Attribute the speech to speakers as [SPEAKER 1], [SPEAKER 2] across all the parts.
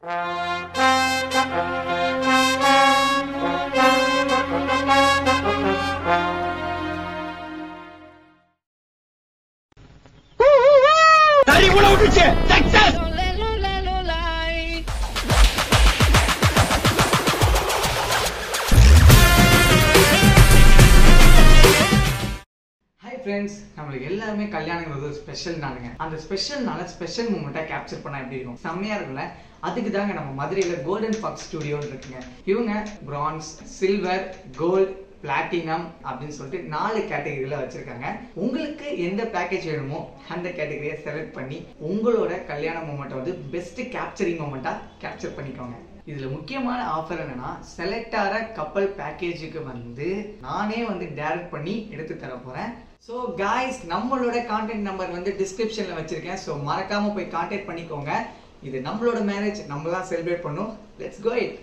[SPEAKER 1] Hi friends நம்மளுக்கு எல்லாருமே கல்யாணங்கிறது ஒரு ஸ்பெஷல் நாளுங்க அந்த ஸ்பெஷல்னால ஸ்பெஷல் மூமெண்ட்டாக கேப்சர் பண்ணா எப்படி இருக்கும் செம்மையா இருக்கும்ல அதுக்கு தாங்க நம்ம மதுரையில் கோல்டன் ஃபாக்ஸ் ஸ்டுடியோன்னு இருக்குங்க இவங்க பிரான்ஸ் சில்வர் கோல்ட் பிளாட்டினம் அப்படின்னு சொல்லிட்டு நாலு கேட்டகரியில் வச்சிருக்காங்க உங்களுக்கு எந்த பேக்கேஜ் வேணுமோ அந்த கேட்டகரியை செலக்ட் பண்ணி உங்களோட கல்யாண மூமெண்ட்டை வந்து பெஸ்ட் கேப்சரிங் மூமெண்ட்டாக கேப்சர் பண்ணிக்கோங்க இதுல முக்கியமான ஆஃபர் என்னன்னா செலக்ட் ஆகிற கப்பல் பேக்கேஜுக்கு வந்து நானே வந்து டைரக்ட் பண்ணி எடுத்து தர போறேன் ஸோ காய்ஸ் நம்மளோட கான்டாக்ட் நம்பர் வந்து டிஸ்கிரிப்ஷன்ல வச்சிருக்கேன் ஸோ மறக்காம போய் கான்டாக்ட் பண்ணிக்கோங்க இது நம்மளோட மேரேஜ் நம்ம தான் செலிப்ரேட் பண்ணோம் லெட்ஸ் கோ இட்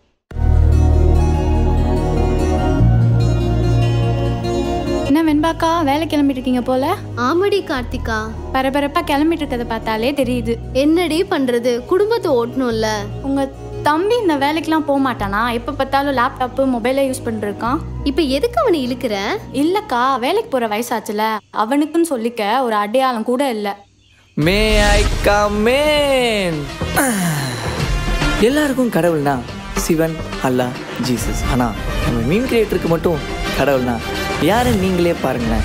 [SPEAKER 2] என்ன வெண்பாக்கா வேலை கிளம்பிட்டு இருக்கீங்க போல
[SPEAKER 3] ஆமாடி கார்த்திகா
[SPEAKER 2] பரபரப்பா கிளம்பிட்டு இருக்கதை பார்த்தாலே தெரியுது
[SPEAKER 3] என்னடி பண்றது குடும்பத்தை ஓட்டணும்ல
[SPEAKER 2] உங்க தம்பி இந்த வேலைக்கெல்லாம் போக மாட்டானா எப்ப பார்த்தாலும் லேப்டாப்பு மொபைலை யூஸ் பண்ணிருக்கான்
[SPEAKER 3] இப்ப எதுக்கு அவனை இழுக்கிற
[SPEAKER 2] இல்லக்கா வேலைக்கு போற வயசாச்சுல அவனுக்குன்னு சொல்லிக்க ஒரு அடையாளம் கூட இல்ல
[SPEAKER 4] மே ஐ கமேன் எல்லாருக்கும் கடவுள்னா சிவன் அல்லாஹ் ஜீசஸ் ஆனா நம்ம மீன் கிரியேட்டருக்கு மட்டும் கடவுள்னா யாருன்னு நீங்களே பாருங்களேன்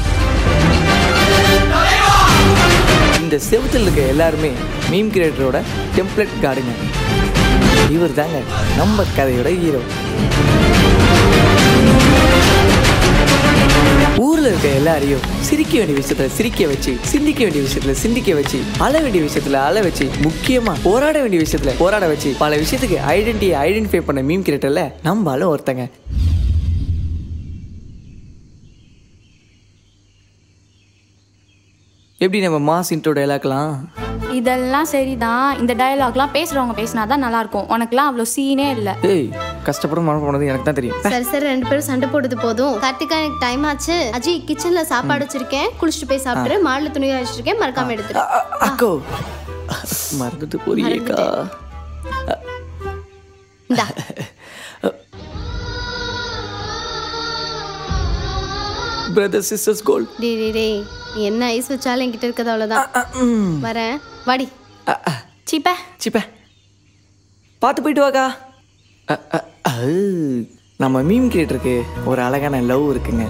[SPEAKER 4] இந்த செவுத்தில் இருக்க எல்லாருமே மீம் கிரியேட்டரோட டெம்ப்ளேட் கார்டுங்க இவர் தாங்க நம்ம கதையோட ஹீரோ ஊர்ல இருக்க எல்லாரையும் சிரிக்க வேண்டிய விஷயத்துல சிரிக்க வச்சு சிந்திக்க வேண்டிய விஷயத்துல சிந்திக்க வச்சு அழ வேண்டிய விஷயத்துல அழ வச்சு முக்கியமா போராட வேண்டிய விஷயத்துல போராட வச்சு பல விஷயத்துக்கு ஐடென்டிட்டி ஐடென்டிஃபை பண்ண மீம் கிரியேட்டர்ல நம்மளும் ஒருத்தங்க எப்படி நம்ம மாஸ் இன்ட்ரோ டைலாக்லாம்
[SPEAKER 2] இதெல்லாம் சரிதான் இந்த டயலாக்லாம் பேசுறவங்க பேசினாதான் நல்லா இருக்கும் உனக்குலாம் அவ்வளோ சீனே இல்ல
[SPEAKER 4] ஏய் கஷ்டப்படும் மனம் போனது எனக்கு தான் தெரியும்
[SPEAKER 3] சரி சரி ரெண்டு பேரும் சண்டை போடுறது போதும் கார்த்திகா எனக்கு டைம் ஆச்சு அஜய் கிச்சன்ல சாப்பாடு வச்சிருக்கேன் குளிச்சுட்டு போய் சாப்பிட்டு மாடல துணி வச்சிருக்கேன் மறக்காம எடுத்துரு
[SPEAKER 4] அ- அ- அக்கோ மறந்துட்டு போறியேக்கா
[SPEAKER 3] இந்தா
[SPEAKER 4] பிரதர் சிஸ்டர்ஸ் கோல்
[SPEAKER 3] டேய் டேய் டேய் நீ என்ன ஐஸ் வச்சாலும் என்கிட்ட இருக்கிறது அவ்வளவுதான் வரேன் வாடி
[SPEAKER 2] சீப்ப
[SPEAKER 4] சிப்ப பார்த்து போயிட்டு வாக்கா அ, அ, அ. நம்ம மீம் கிரியேட்டருக்கு ஒரு அழகான லவ் இருக்குங்க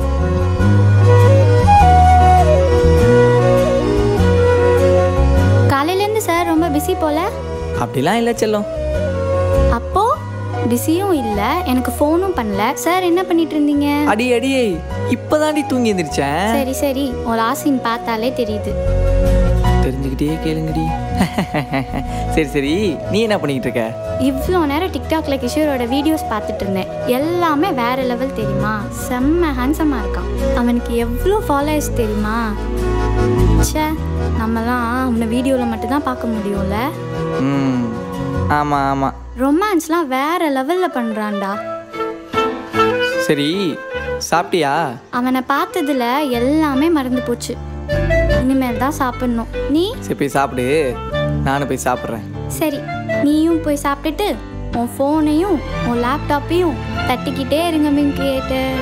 [SPEAKER 2] காலையில இருந்து சார் ரொம்ப பிஸி போல
[SPEAKER 4] அப்படிலாம் இல்லை செல்லம்
[SPEAKER 2] அப்போ பிஸியும் இல்ல எனக்கு ஃபோனும் பண்ணல சார் என்ன பண்ணிட்டு இருந்தீங்க
[SPEAKER 4] அடி அடியே இப்பதாண்டி தூங்கி எந்திரிச்சேன்
[SPEAKER 2] சரி சரி ஒரு ஆசைன்னு பார்த்தாலே தெரியுது
[SPEAKER 4] தெரிஞ்சுக்கிட்டே கேளுங்கடி சரி சரி நீ என்ன பண்ணிக்கிட்டு இருக்க
[SPEAKER 2] இவ்வளோ நேரம் டிக்டாக்ல கிஷோரோட வீடியோஸ் பார்த்துட்டு இருந்தேன் எல்லாமே வேற லெவல் தெரியுமா செம்ம ஹேண்ட்ஸமாக இருக்கான் அவனுக்கு எவ்வளோ ஃபாலோயர்ஸ் தெரியுமா ச்சே நம்மலாம் அவனை வீடியோவில் மட்டும்தான் பார்க்க முடியும்ல
[SPEAKER 4] ம் ஆமாம் ஆமாம்
[SPEAKER 2] ரொமான்ஸ்லாம் வேற லெவலில் பண்ணுறான்டா
[SPEAKER 4] சரி சாப்பிட்டியா
[SPEAKER 2] அவனை பார்த்ததுல எல்லாமே மறந்து போச்சு இனிமேல் தான் சாப்பிடணும் நீ
[SPEAKER 4] சரி போய் சாப்பிடு நானும் போய் சாப்பிட்றேன்
[SPEAKER 2] சரி நீயும் போய் சாப்பிட்டுட்டு உன் ஃபோனையும் உன் லேப்டாப்பையும் தட்டிக்கிட்டே இருங்க மின் கிரியேட்டர்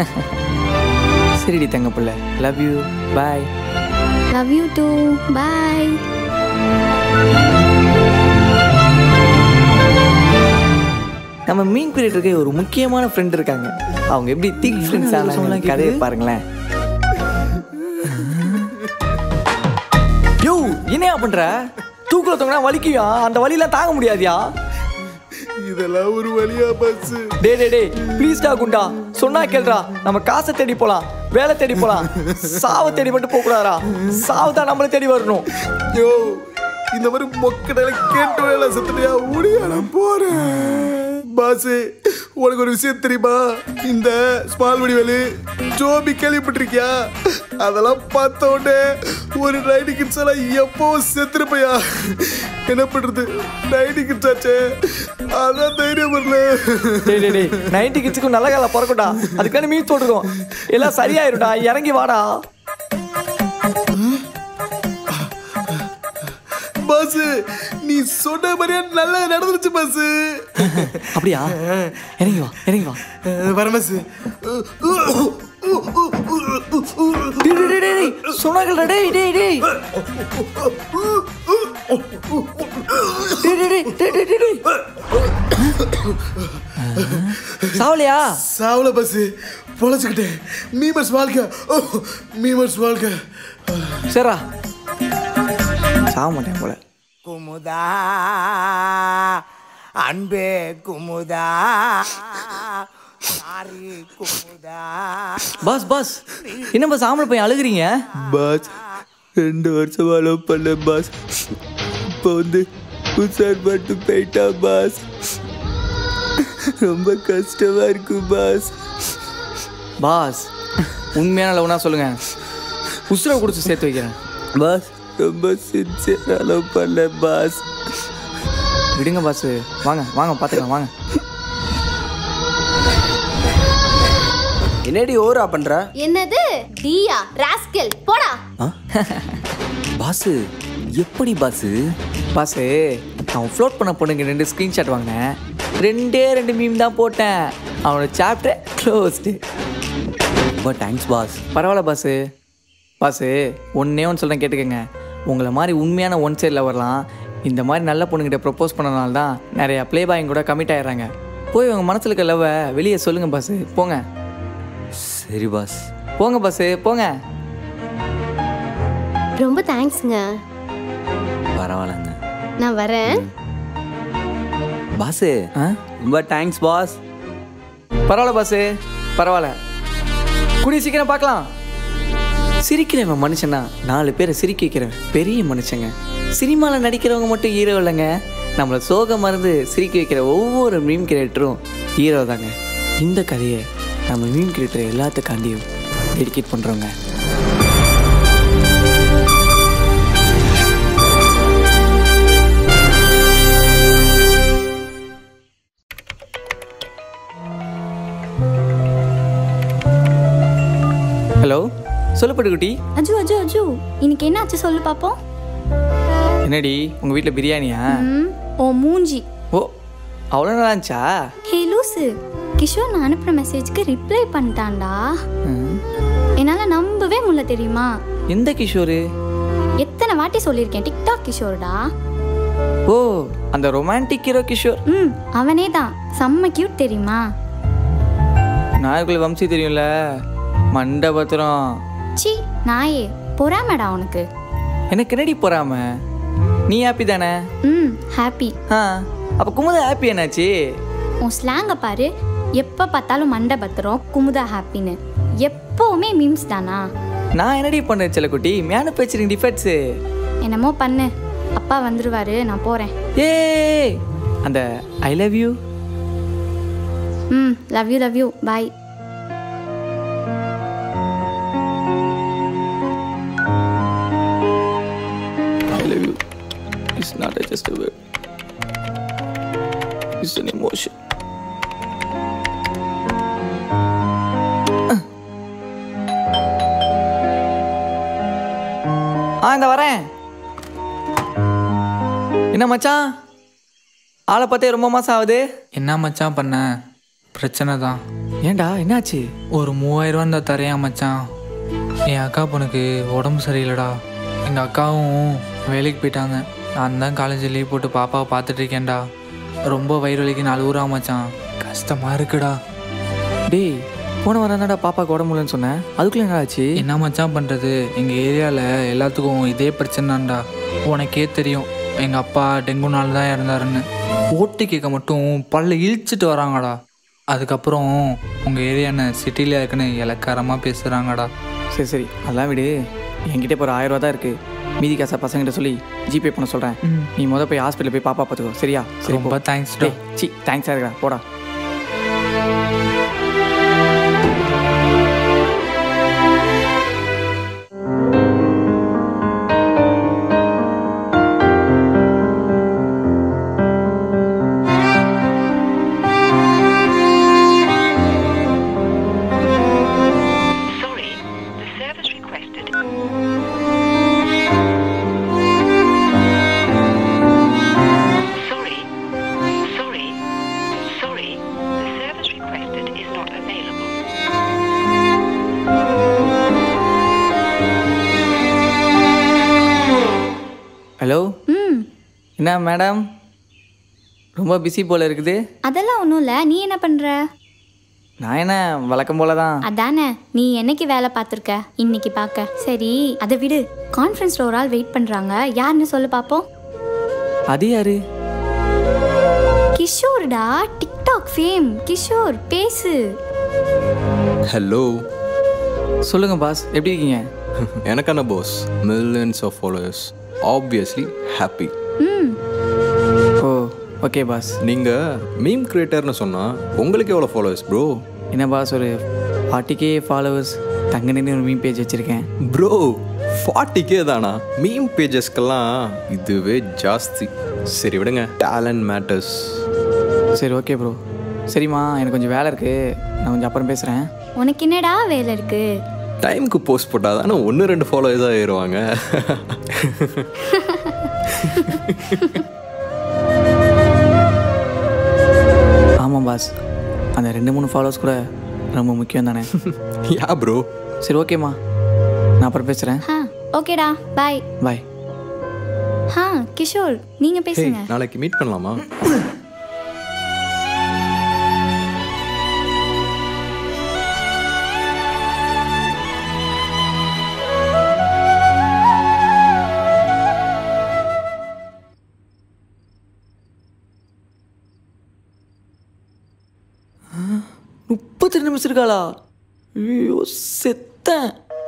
[SPEAKER 4] சரிடி தங்க பிள்ளை love you bye
[SPEAKER 2] love you too bye
[SPEAKER 4] நம்ம மீன் கிரியேட்டருக்கு ஒரு முக்கியமான ஃப்ரெண்ட் இருக்காங்க அவங்க எப்படி திக் ஃப்ரெண்ட்ஸ் ஆனாங்க கதையை பாருங்களேன் யோ என்னையா பண்ற தூக்குல தொங்கினா வலிக்குயா அந்த வலியெல்லாம் தாங்க முடியாதியா
[SPEAKER 5] இதெல்லாம் ஒரு வழியா bus
[SPEAKER 4] day day day please டா குண்டா சொன்னா கேள்றா நம்ம காசை தேடி போலாம் வேலை தேடி போலாம் சாவை தேடி மட்டும் போக கூடாதா சாவு தான் நம்மளை தேடி வரணும்
[SPEAKER 5] யோ இந்த மாதிரி மொக்கடையில கேட்டு வேலை செத்துட்டியா ஓடியா நான் போறேன் பாசு உனக்கு ஒரு விஷயம் தெரியுமா இந்த ஸ்மால் வடிவேலு ஜோபி கேள்விப்பட்டிருக்கியா அதெல்லாம் பார்த்த உடனே ஒரு நைட்டு கிட்ஸ் எல்லாம் எப்போ செத்துருப்பையா என்ன பண்றது நைட்டு கிட்ஸ் ஆச்சே அதான் தைரியம் வரல
[SPEAKER 4] டேய் டேய் டேய் நைன்டி கிட்ஸுக்கும் நல்ல காலம் பிறக்கட்டா அதுக்கான மீட் போட்டுருக்கோம் எல்லாம் சரியாயிரும்டா இறங்கி வாடா
[SPEAKER 5] பாஸ் பாஸ் நீ சொன்ன மாதிரியே நல்லா நடந்துருச்சு பாஸ்
[SPEAKER 4] அப்படியா இறங்கி வா இறங்கி வா
[SPEAKER 5] வர பாஸ்
[SPEAKER 4] டேய், டேய், டேய், டேய், சொன்னாங்கல்ல, டேய், டேய், டேய். டேய், டேய், டேய், டேய், டேய், டேய், டேய். சாவலையா
[SPEAKER 5] சாவல பஸ் பொழைச்சுக்கிட்டேன் மீமர்ஸ் வாழ்க்கை ஓ, மீமர்ஸ் வாழ்க்கை
[SPEAKER 4] சரிடா சாக மாட்டேன் போல
[SPEAKER 6] குமுதா அன்பே Kumudha sorry Kumudha
[SPEAKER 4] boss boss என்ன பாஸ் ஆம்பளை போய் அழுகுறீங்க
[SPEAKER 7] பாஸ் ரெண்டு வருஷமா லவ் பண்ண பாஸ் இப்போ வந்து உசார் பட்டு போயிட்டா பாஸ் ரொம்ப கஷ்டமா இருக்கு பாஸ்
[SPEAKER 4] பாஸ் உண்மையான லவ்னா சொல்லுங்க உசுரை கொடுத்து சேர்த்து வைக்கிறேன்
[SPEAKER 7] பாஸ் ரொம்ப சின்சியரா லவ் பண்ண பாஸ்
[SPEAKER 4] விடுங்க பாஸ் வாங்க வாங்க பார்த்துக்கலாம் வாங்க
[SPEAKER 6] என்னடி ஓரா பண்ற
[SPEAKER 3] என்னது டியா ராஸ்கல் போடா
[SPEAKER 7] பாஸு எப்படி பாஸு
[SPEAKER 4] பாஸு அவன் ஃப்ளோட் பண்ண பொண்ணுங்க ரெண்டு ஸ்க்ரீன்ஷாட் வாங்கினேன் ரெண்டே ரெண்டு மீம் தான் போட்டேன் அவனோட சாப்டர் க்ளோஸ்டு
[SPEAKER 7] ரொம்ப தேங்க்ஸ் பாஸ்
[SPEAKER 4] பரவாயில்ல பாஸு பாஸு ஒன்றே ஒன்று சொல்கிறேன் கேட்டுக்கங்க உங்களை மாதிரி உண்மையான ஒன் சைட் லவர்லாம் இந்த மாதிரி நல்ல பொண்ணுங்கிட்ட ப்ரப்போஸ் பண்ணனால தான் நிறையா ப்ளே பாய்ங்க கூட கமிட் ஆயிடுறாங்க போய் உங்கள் மனசில் இருக்க லவ்வை வெளியே சொல்லுங்கள் பாஸு போங்க
[SPEAKER 7] சரி பாஸ்
[SPEAKER 4] போங்க பாஸு போங்க
[SPEAKER 3] ரொம்ப தேங்க்ஸ்ங்க
[SPEAKER 7] பரவாயில்லங்க
[SPEAKER 3] நான் வரேன்
[SPEAKER 7] பாஸு
[SPEAKER 4] ஆ
[SPEAKER 7] ரொம்ப தேங்க்ஸ் பாஸ்
[SPEAKER 4] பரவாயில்ல பாஸு பரவாயில்ல கூடிய சீக்கிரம் பார்க்கலாம் சிரிக்கிறவன் மனுஷனா நாலு பேரை சிரிக்க வைக்கிறவன் பெரிய மனுஷங்க சினிமாவில் நடிக்கிறவங்க மட்டும் ஹீரோ இல்லைங்க நம்மளை சோகம் மறந்து சிரிக்க வைக்கிற ஒவ்வொரு மீம் கிரியேட்டரும் ஹீரோ தாங்க இந்த கதையை நம்ம மீம் கிரியேட்டர் எல்லாத்துக்காண்டியும் டெடிகேட் பண்ணுறோங்க ஹலோ சொல்லு பட்டுக்குட்டி
[SPEAKER 2] அஜு அஜு அஜு இன்னைக்கு என்ன ஆச்சு சொல்லு பாப்போம்
[SPEAKER 4] என்னடி உங்கள் வீட்டில் பிரியாணியா
[SPEAKER 2] ம் ஓ மூஞ்சி
[SPEAKER 4] ஓ அவ்வளோ நல்லா இருந்துச்சா
[SPEAKER 2] ஹே லூசு கிஷோர் நான் அனுப்புற மெசேஜ்க்கு ரிப்ளை பண்ணிட்டான்டா
[SPEAKER 4] ம்.
[SPEAKER 2] என்னால் நம்பவே முடியல தெரியுமா
[SPEAKER 4] எந்த கிஷோரு
[SPEAKER 2] எத்தனை வாட்டி சொல்லியிருக்கேன் டிக்டாக் கிஷோர்டா
[SPEAKER 4] ஓ அந்த ரொமான்டிக் ஹீரோ கிஷோர்
[SPEAKER 2] ம் அவனே தான் செம்ம கியூட் தெரியுமா
[SPEAKER 4] நாயக்குள்ள வம்சி தெரியும்ல மண்டபத்திரம்
[SPEAKER 2] சி நாயே பொறாமடா உனக்கு
[SPEAKER 4] எனக்கு என்னடி போறாம நீ ஹாப்பி தானே
[SPEAKER 2] ம் ஹாப்பி
[SPEAKER 4] ஆ அப்போ குமுத ஹாப்பி என்னாச்சு
[SPEAKER 2] உன் ஸ்லாங்கை பாரு எப்போ பார்த்தாலும் மண்டை பத்திரம் குமுதா ஹாப்பின்னு எப்போவுமே மீம்ஸ் தானா
[SPEAKER 4] நான் என்னடி பண்ணேன் செல்லக்குட்டி மேனு பேச்சுறீங்க டிஃபெக்ட்ஸு
[SPEAKER 2] என்னமோ பண்ணு அப்பா வந்துருவாரு நான் போகிறேன்
[SPEAKER 4] ஏ அந்த I love you
[SPEAKER 2] hmm love you love you bye
[SPEAKER 4] I love you it's not just a word it's an emotion ஆ இந்த வரேன் என்ன மச்சான் ஆளை பார்த்தே ரொம்ப மாசம் ஆகுது
[SPEAKER 8] என்ன மச்சான் பண்ண பிரச்சனை தான்
[SPEAKER 4] ஏன்டா என்னாச்சு
[SPEAKER 8] ஒரு மூவாயிரம் ரூபா இருந்தால் தரையா மச்சான் என் அக்கா பொண்ணுக்கு உடம்பு சரியில்லைடா எங்கள் அக்காவும் வேலைக்கு போயிட்டாங்க நான் தான் காலேஜ் லீவ் போட்டு பாப்பாவை பார்த்துட்டு இருக்கேன்டா ரொம்ப வயிறு வலிக்கு நாலு ஊரா மச்சான் கஷ்டமாக இருக்குடா
[SPEAKER 4] டேய் போன வாரம் தான்டா பாப்பாக்கு உடம்பு முடியலன்னு சொன்னேன் அதுக்குள்ள என்ன ஆச்சு
[SPEAKER 8] என்ன மச்சான் பண்ணுறது எங்கள் ஏரியாவில் எல்லாத்துக்கும் இதே பிரச்சனைதான்டா உனக்கே தெரியும் எங்கள் அப்பா டெங்குனால தான் இறந்தாருன்னு ஓட்டு கேட்க மட்டும் பல்ல இழிச்சிட்டு வராங்கடா அதுக்கப்புறம் உங்கள் ஏரியான்னு சிட்டியில் இருக்குன்னு இலக்காரமாக பேசுகிறாங்கடா
[SPEAKER 4] சரி சரி அதெல்லாம் விடு என்கிட்ட இப்போ ஒரு ஆயிரம் ரூபா தான் இருக்கு மீதி காசை பசங்கிட்ட சொல்லி ஜிபே பண்ண சொல்கிறேன் நீ முத போய் ஹாஸ்பிட்டல் போய் பாப்பா பார்த்துக்கோ சரியா சரி
[SPEAKER 8] ரொம்ப
[SPEAKER 4] போ.
[SPEAKER 8] தேங்க்ஸ்டா
[SPEAKER 4] டேய் சி தேங்க்ஸாக இருக்கா போடா
[SPEAKER 9] Sorry, the service requested
[SPEAKER 4] என்ன மேடம் ரொம்ப பிஸி போல இருக்குது
[SPEAKER 2] அதெல்லாம் ஒன்றும் இல்லை நீ என்ன பண்ணுற
[SPEAKER 4] நான் என்ன வழக்கம் போல தான்
[SPEAKER 2] அதானே நீ என்னைக்கு வேலை பார்த்துருக்க இன்னைக்கு பார்க்க சரி அதை விடு கான்ஃபரன்ஸில் ஒரு ஆள் வெயிட் பண்ணுறாங்க யாருன்னு சொல்லு பார்ப்போம்
[SPEAKER 4] அது யாரு
[SPEAKER 2] கிஷோர்டா டிக்டாக் ஃபேம் கிஷோர் பேசு
[SPEAKER 10] ஹலோ
[SPEAKER 4] சொல்லுங்க பாஸ் எப்படி இருக்கீங்க
[SPEAKER 10] எனக்கான boss millions of followers obviously happy
[SPEAKER 2] hmm
[SPEAKER 4] oh okay boss
[SPEAKER 10] நீங்கள் மீம் கிரியேட்டர்னு சொன்னால் உங்களுக்கு எவ்வளோ ஃபாலோவர்ஸ் ப்ரோ
[SPEAKER 4] என்ன பாஸ் ஒரு ஃபார்ட்டி கே ஃபாலோவர்ஸ் தங்கன்னு ஒரு மீன் பேஜ் வச்சுருக்கேன்
[SPEAKER 10] ப்ரோ ஃபார்ட்டி கே தானா மீம் பேஜஸ்க்கெல்லாம் இதுவே ஜாஸ்தி சரி விடுங்க டேலண்ட் மேட்டர்ஸ்
[SPEAKER 4] சரி ஓகே ப்ரோ சரிம்மா எனக்கு கொஞ்சம் வேலை இருக்குது நான் கொஞ்சம் அப்புறம் பேசுகிறேன்
[SPEAKER 2] உனக்கு என்னடா வேலை இருக்கு
[SPEAKER 10] டைமுக்கு போஸ்ட் போட்டால் தானே ஒன்று ரெண்டு ஃபாலோவர்ஸாக ஏறுவாங்க
[SPEAKER 4] ஆமாம் பாஸ் அந்த ரெண்டு மூணு ஃபாலோவர்ஸ் கூட ரொம்ப முக்கியம் தானே
[SPEAKER 10] யா ப்ரோ
[SPEAKER 4] சரி ஓகேம்மா நான் அப்புறம் பேசுகிறேன்
[SPEAKER 2] ஆ ஓகேடா பாய்
[SPEAKER 4] பாய்
[SPEAKER 2] ஆ கிஷோர் நீங்கள்
[SPEAKER 10] ஹே
[SPEAKER 2] பேசுங்க
[SPEAKER 10] நாளைக்கு மீட் பண்ணலாமா
[SPEAKER 4] முப்பத்தி ரெண்டு நிமிஷம் இருக்காளா ஐயோ செத்தேன்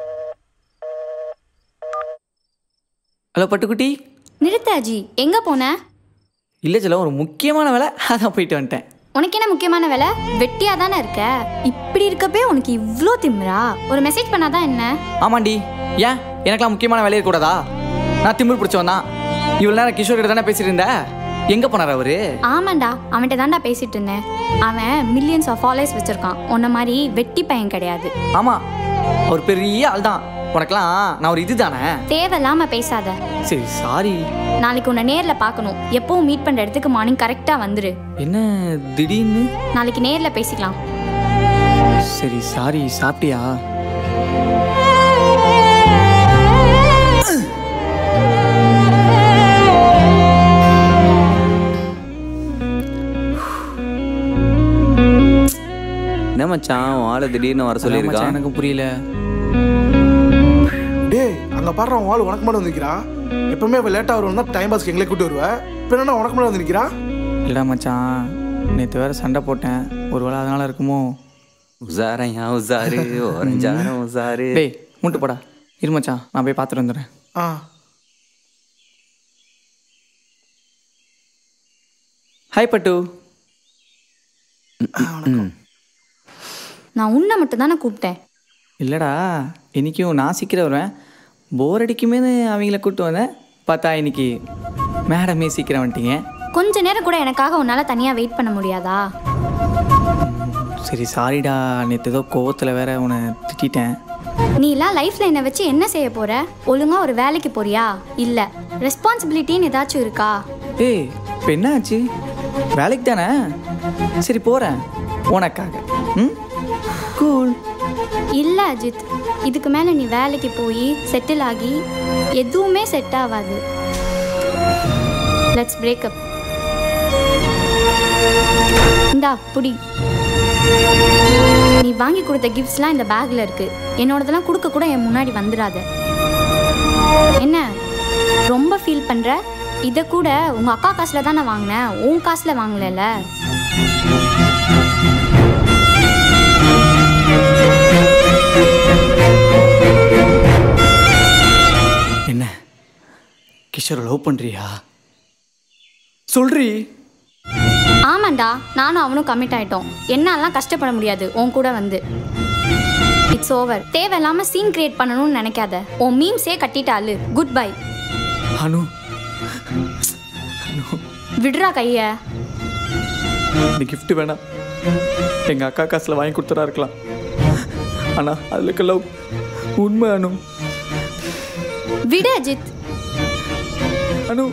[SPEAKER 4] ஹலோ பட்டுக்குட்டி
[SPEAKER 2] நிறுத்தாஜி எங்கே போன
[SPEAKER 4] இல்லை சொல்ல ஒரு முக்கியமான வேலை அதான் போயிட்டு வந்துட்டேன்
[SPEAKER 2] உனக்கு என்ன முக்கியமான வேலை வெட்டியாக தானே இருக்க இப்படி இருக்கப்பே உனக்கு இவ்வளோ திமிரா ஒரு மெசேஜ் பண்ணாதான் என்ன
[SPEAKER 4] ஆமாண்டி ஏன் எனக்கெல்லாம் முக்கியமான வேலை இருக்கக்கூடாதா நான் திமிர் பிடிச்சவன் தான் இவ்வளோ நேரம் கிஷோர் கிட்ட தானே பேசிட்டு இருந்த எங்கே போனார் அவரு
[SPEAKER 2] ஆமாண்டா அவன்கிட்ட தான்டா பேசிட்டு இருந்தேன் அவன் மில்லியன்ஸ் ஆஃப் ஃபாலோவர்ஸ் வச்சிருக்கான் உன்ன மாதிரி வெட்டி பையன் கிடையாது
[SPEAKER 4] ஆமாம் அவர் பெரிய ஆள் தான் உனக்கெல்லாம் நான் ஒரு இது தானே
[SPEAKER 2] தேவையில்லாம பேசாத
[SPEAKER 4] சரி சாரி
[SPEAKER 2] நாளைக்கு உன்னை நேர்ல பார்க்கணும் எப்பவும் மீட் பண்ற இடத்துக்கு மார்னிங் கரெக்டா வந்துரு
[SPEAKER 4] என்ன திடீர்னு
[SPEAKER 2] நாளைக்கு நேர்ல பேசிக்கலாம்
[SPEAKER 4] சரி சாரி சாப்பிட்டியா
[SPEAKER 7] என்ன மச்சான் உன் ஆளை திடீர்னு வர
[SPEAKER 4] அதான்
[SPEAKER 7] சொல்லியிருக்கான்
[SPEAKER 4] மச்சான், எனக்கு புரியல
[SPEAKER 5] டேய் அங்க பாடுற உன் ஆள் உனக்கு மேலே வந்து நிற்கிறான் எப்பவுமே அவள் லேட்டாக வருவோம் தான் டைம் பாஸ்க்கு எங்களே கூட்டு வருவேன் இப்போ என்ன உனக்கு மேலே வந்து நிற்கிறான்
[SPEAKER 4] இல்லடா மச்சான் நேற்று வேற சண்டை போட்டேன் ஒருவேளை அதனால இருக்குமோ
[SPEAKER 7] உசாரையா உசாரு ஓரஞ்சாரம் உசாரு
[SPEAKER 4] டேய் முட்டு போடா இரு மச்சான் நான் போய் பார்த்துட்டு வந்துடுறேன்
[SPEAKER 5] ஆ
[SPEAKER 4] ஹாய் பட்டு
[SPEAKER 2] நான் உன்னை மட்டும் தானே கூப்பிட்டேன்
[SPEAKER 4] இல்லைடா இன்றைக்கும் நான் சீக்கிரம் வருவேன் போர் அடிக்குமேனு அவங்கள கூப்பிட்டு வந்தேன் பார்த்தா இன்னைக்கு மேடமே சீக்கிரம் வந்துட்டீங்க
[SPEAKER 2] கொஞ்ச நேரம் கூட எனக்காக உன்னால தனியா வெயிட் பண்ண முடியாதா
[SPEAKER 4] சரி சாரிடா நேற்று ஏதோ கோவத்தில் வேற உன்னை திட்டிட்டேன்
[SPEAKER 2] நீலாம் லைஃப்ல என்னை வச்சு என்ன செய்ய போற ஒழுங்கா ஒரு வேலைக்கு போறியா இல்ல ரெஸ்பான்சிபிலிட்டின்னு ஏதாச்சும் இருக்கா
[SPEAKER 4] ஏய் இப்போ என்ன ஆச்சு வேலைக்கு தானே சரி போகிறேன் உனக்காக ம் கூல்
[SPEAKER 2] இல்ல அஜித் இதுக்கு மேல நீ வேலைக்கு போய் செட்டில் ஆகி எதுவுமே செட் ஆகாது லெட்ஸ் பிரேக்கப் இந்தா புடி நீ வாங்கி கொடுத்த கிஃப்ட்ஸ்லாம் இந்த பேக்ல இருக்கு என்னோடதெல்லாம் கொடுக்க கூட என் முன்னாடி வந்துடாத என்ன ரொம்ப ஃபீல் பண்ற இதை கூட உங்க அக்கா காசுல தானே வாங்கினேன் உன் காசுல வாங்கலைல
[SPEAKER 4] என்ன கிஷோரை லவ் பண்ணுறியா சொல்றி
[SPEAKER 2] ஆமாண்டா நானும் அவனும் கமிட் ஆயிட்டோம் என்னாலாம் கஷ்டப்பட முடியாது உன் கூட வந்து இட்ஸ் ஓவர் தேவையில்லாம சீன் கிரியேட் பண்ணணும்னு நினைக்காத உன் மீம்ஸே கட்டிட்டாலு குட் பை
[SPEAKER 4] அனு
[SPEAKER 2] விடுறா கைய
[SPEAKER 4] இந்த gift வேணாம் எங்கள் அக்கா காசில் வாங்கி கொடுத்துறா இருக்கலாம் ஆனால் அதில் இருக்க லவ் உண்மை அனு
[SPEAKER 2] விடு அஜித்
[SPEAKER 4] அனு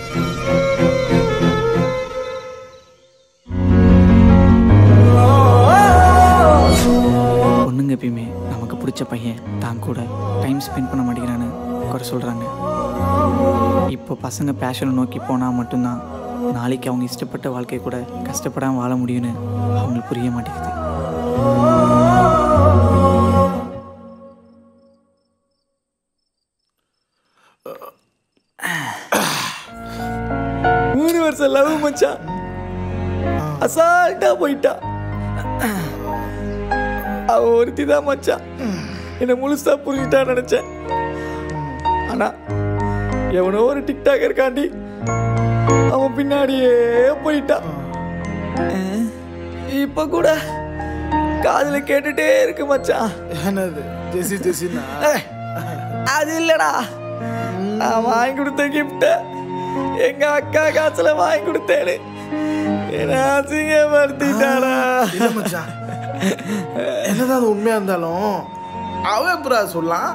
[SPEAKER 4] பொண்ணுங்க எப்பயுமே நமக்கு பிடிச்ச பையன் தான் கூட டைம் ஸ்பெண்ட் பண்ண மாட்டேங்கிறான்னு குறை சொல்கிறாங்க இப்போ பசங்க பேஷனை நோக்கி போனால் மட்டும்தான் நாளைக்கு அவங்க இஷ்டப்பட்ட வாழ்க்கை கூட கஷ்டப்படாமல் வாழ முடியும்னு அவங்களுக்கு புரிய மாட்டேங்குது மூணு வருஷம் லவ் மச்சான் அசால்ட்டா போயிட்டா அவ ஒருத்தி தான் மச்சான் என்னை முழுசா புரிஞ்சுட்டா நினைச்சேன் ஆனா எவனோ ஒரு டிக்டாக் இருக்காண்டி அவன் பின்னாடியே போயிட்டான் இப்ப கூட காதுல கேட்டுட்டே இருக்கு மச்சான்
[SPEAKER 5] என்னது ஜெசி ஜெசினா
[SPEAKER 4] ஏய், அது இல்லடா நான் வாங்கி கொடுத்த கிஃப்ட எங்க அக்கா காசுல வாங்கி கொடுத்தேன்னு என்ன அசிங்கப்படுத்திட்டாடா
[SPEAKER 5] இல்ல மச்சான் என்னதான் அது உண்மையா இருந்தாலும் அவன் எப்படா சொல்லலாம்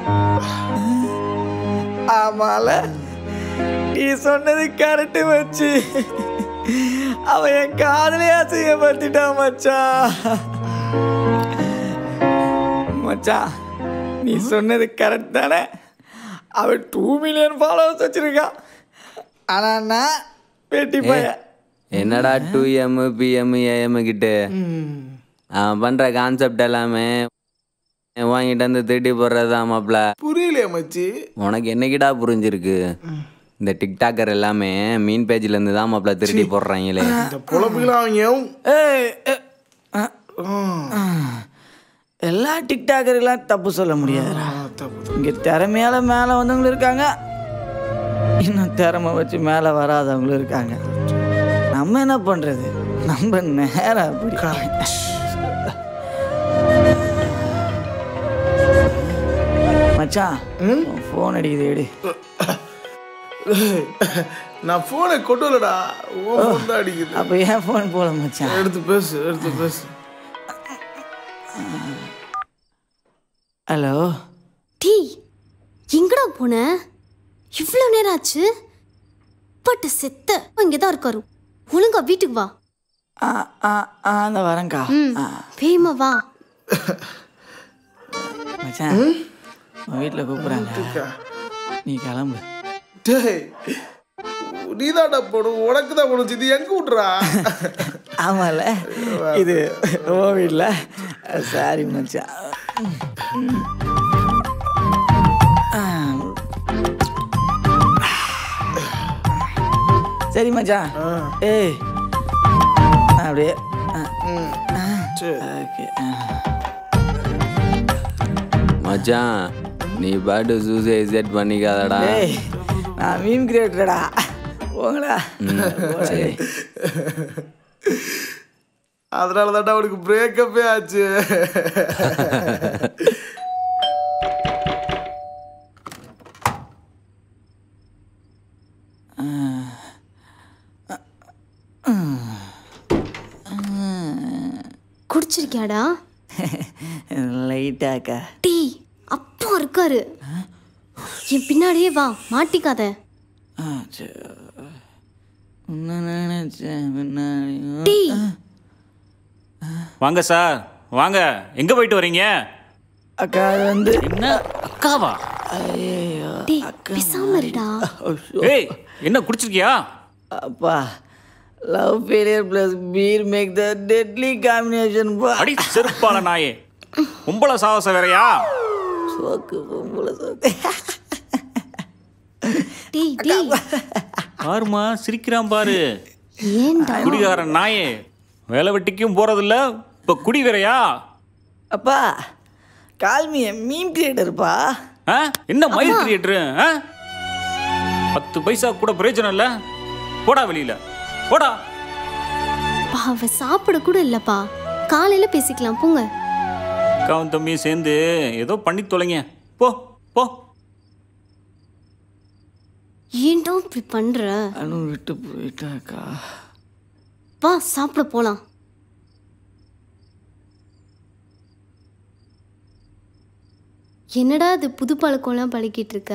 [SPEAKER 4] ஆமால நீ சொன்னது கரெக்ட் வச்சு அவன் என் காதலே அசிங்கப்படுத்திட்டான் மச்சான் மச்சான் நீ சொன்னது கரெக்ட் தானே அவன் டூ மில்லியன் ஃபாலோவர்ஸ் வச்சிருக்கான் ஆனா நான் வெட்டி பையன்
[SPEAKER 11] என்னடா டூ எம் பிஎம் ஏஎம் கிட்ட அவன் பண்ற கான்செப்ட் எல்லாமே வாங்கிட்டு வந்து திருடி போடுறதா மாப்ள
[SPEAKER 5] புரியலையே மச்சி
[SPEAKER 11] உனக்கு என்னைக்கிடா புரிஞ்சிருக்கு இந்த டிக்டாக்கர் எல்லாமே மீன் பேஜ்ல இருந்து தான் மாப்ள திருடி போடுறாங்களே
[SPEAKER 5] இந்த பொழப்புகளும் அவங்க
[SPEAKER 4] ஏய், ஏ, அ, எல்லா டிக்டாக்கரெல்லாம் தப்பு சொல்ல முடியாதுடா இங்க திறமையால மேல வந்தவங்களும் இருக்காங்க இன்னும் திறமை வச்சு மேல வராதவங்களும் இருக்காங்க நம்ம என்ன பண்றது நம்ம நேரம் அப்படி மச்சான் ஃபோன் அடிக்குது எடு
[SPEAKER 5] நான் போனை கொண்டு வரலடா ஓ ஃபோன் தான் அடிக்குது
[SPEAKER 4] அப்ப ஏன் ஃபோன் போல மச்சான்
[SPEAKER 5] எடுத்து பேசு எடுத்து பேசு
[SPEAKER 4] ஹலோ
[SPEAKER 3] டீ எங்கடா போன இவ்வளோ நேரம் ஆச்சு பட்டு செத்த இங்கே தான் இருக்காரு ஒழுங்கா வீட்டுக்கு வா
[SPEAKER 4] ஆ ஆ ஆ அந்த வரேங்க்கா
[SPEAKER 3] ம் வேகமா வா
[SPEAKER 4] மச்சான் உன் வீட்டில் கூப்பிட்றாங்க நீ கிளம்பு
[SPEAKER 5] டேய் நீதான்டா போடும் உனக்கு தான் போடும் இது எங்க விட்றா
[SPEAKER 4] ஆமால இது ஓ வீட்டில் சாரி மச்சான் ஆ. சரி மச்சான் ஏய் அப்படியே ஓகே
[SPEAKER 11] மச்சான் நீ பாட்டு சூசைட் செட் பண்ணிக்காதடா
[SPEAKER 4] ஏய் நான் மீன் கிரியேட்டரடா போங்களா
[SPEAKER 11] சரி.
[SPEAKER 5] அதனால தான்டா அவனுக்கு பிரேக்கப்பே ஆச்சு
[SPEAKER 3] குடிச்சிருக்கியாடா
[SPEAKER 4] லைட்டாக்கா
[SPEAKER 3] டீ அப்பா இருக்காரு என் பின்னாடியே வா மாட்டிக்காத
[SPEAKER 4] ஆ சரி உன்னை நினைச்சேன் பின்னாடி
[SPEAKER 3] டீ
[SPEAKER 12] வாங்க சார் வாங்க எங்க போயிட்டு வரீங்க
[SPEAKER 4] அக்கா அது வந்து
[SPEAKER 12] என்ன அக்காவா
[SPEAKER 4] ஐயோ
[SPEAKER 3] டீ பேசாம இருடா
[SPEAKER 12] ஏய் என்ன குடிச்சிருக்கியா
[SPEAKER 4] அப்பா love failure plus beer make the deadly combination பா
[SPEAKER 12] அடி செருப்பால நாயே கும்பல சாவசம் வேறயா
[SPEAKER 4] சோக்கு பொம்பளை சோக்கு
[SPEAKER 3] டீ டீ
[SPEAKER 12] பாருமா சிரிக்கிறான் பாரு
[SPEAKER 3] ஏன்டா
[SPEAKER 12] குடிகாரன் நாயே வேலை வெட்டிக்கும் போறதில்ல இப்ப குடி வேறயா
[SPEAKER 4] அப்பா கால்மிய மீன் கிரியேட்டர்ப்பா
[SPEAKER 12] ஆ? என்ன மயில் கிரியேட்டரு பத்து பைசா கூட பிரயோஜனம் இல்ல போடா வெளியில போடா
[SPEAKER 3] பா அவ சாப்பிட கூட இல்லப்பா காலையில பேசிக்கலாம் போங்க
[SPEAKER 12] அக்காவும் தம்பியும் சேர்ந்து ஏதோ பண்ணி தொலைங்க போ போ
[SPEAKER 3] ஏன்டா இப்படி பண்ற
[SPEAKER 4] அனு விட்டு போயிட்டாக்கா
[SPEAKER 3] வா சாப்பிட போலாம் என்னடா இது புது பழக்கம்லாம் பழக்கிட்டு இருக்க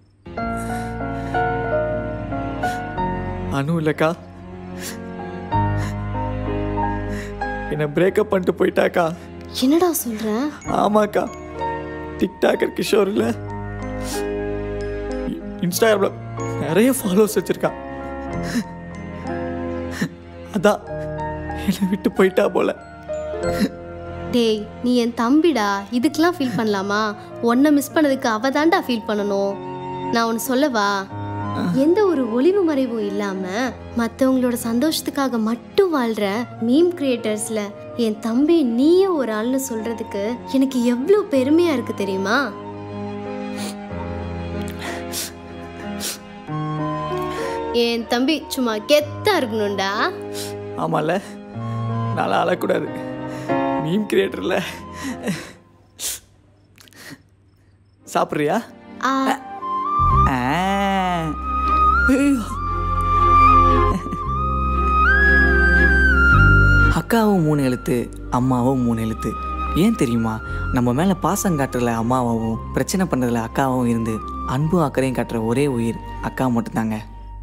[SPEAKER 4] அனு இல்லக்கா என்ன பிரேக்கப் பண்ணிட்டு போயிட்டாக்கா
[SPEAKER 3] என்னடா சொல்ற
[SPEAKER 4] ஆமாக்கா டிக்டாக்கர் கிஷோர் இல்ல இன்ஸ்டாகிராம்ல நிறைய ஃபாலோவர்ஸ் வச்சிருக்கா அதான் என்னை விட்டு போயிட்டா போல
[SPEAKER 3] டேய் நீ என் தம்பிடா இதுக்கெல்லாம் ஃபீல் பண்ணலாமா உன்னை மிஸ் பண்ணதுக்கு அவ தான்டா ஃபீல் பண்ணணும் நான் ஒன்று சொல்லவா எந்த ஒரு ஒளிவு மறைவும் இல்லாம மற்றவங்களோட சந்தோஷத்துக்காக மட்டும் வாழ்ற மீம் கிரியேட்டர்ஸ்ல என் தம்பி நீயே ஒரு ஆள்னு சொல்றதுக்கு எனக்கு எவ்வளோ பெருமையா இருக்கு தெரியுமா என் தம்பி சும்மா கெத்தா இருக்கணும்டா
[SPEAKER 4] ஆமால நல்லா அழக்கூடாது மீம் கிரியேட்டர்ல சாப்பிட்றியா
[SPEAKER 3] ஆ
[SPEAKER 4] ஆ. ஐயோ. அக்காவும் மூணு எழுத்து அம்மாவும் மூணு எழுத்து ஏன் தெரியுமா நம்ம மேலே பாசம் காட்டுறதுல அம்மாவும் பிரச்சனை பண்ணுறதுல அக்காவும் இருந்து அன்பு அக்கறையும் காட்டுற ஒரே உயிர் அக்கா மட்டும்தாங்க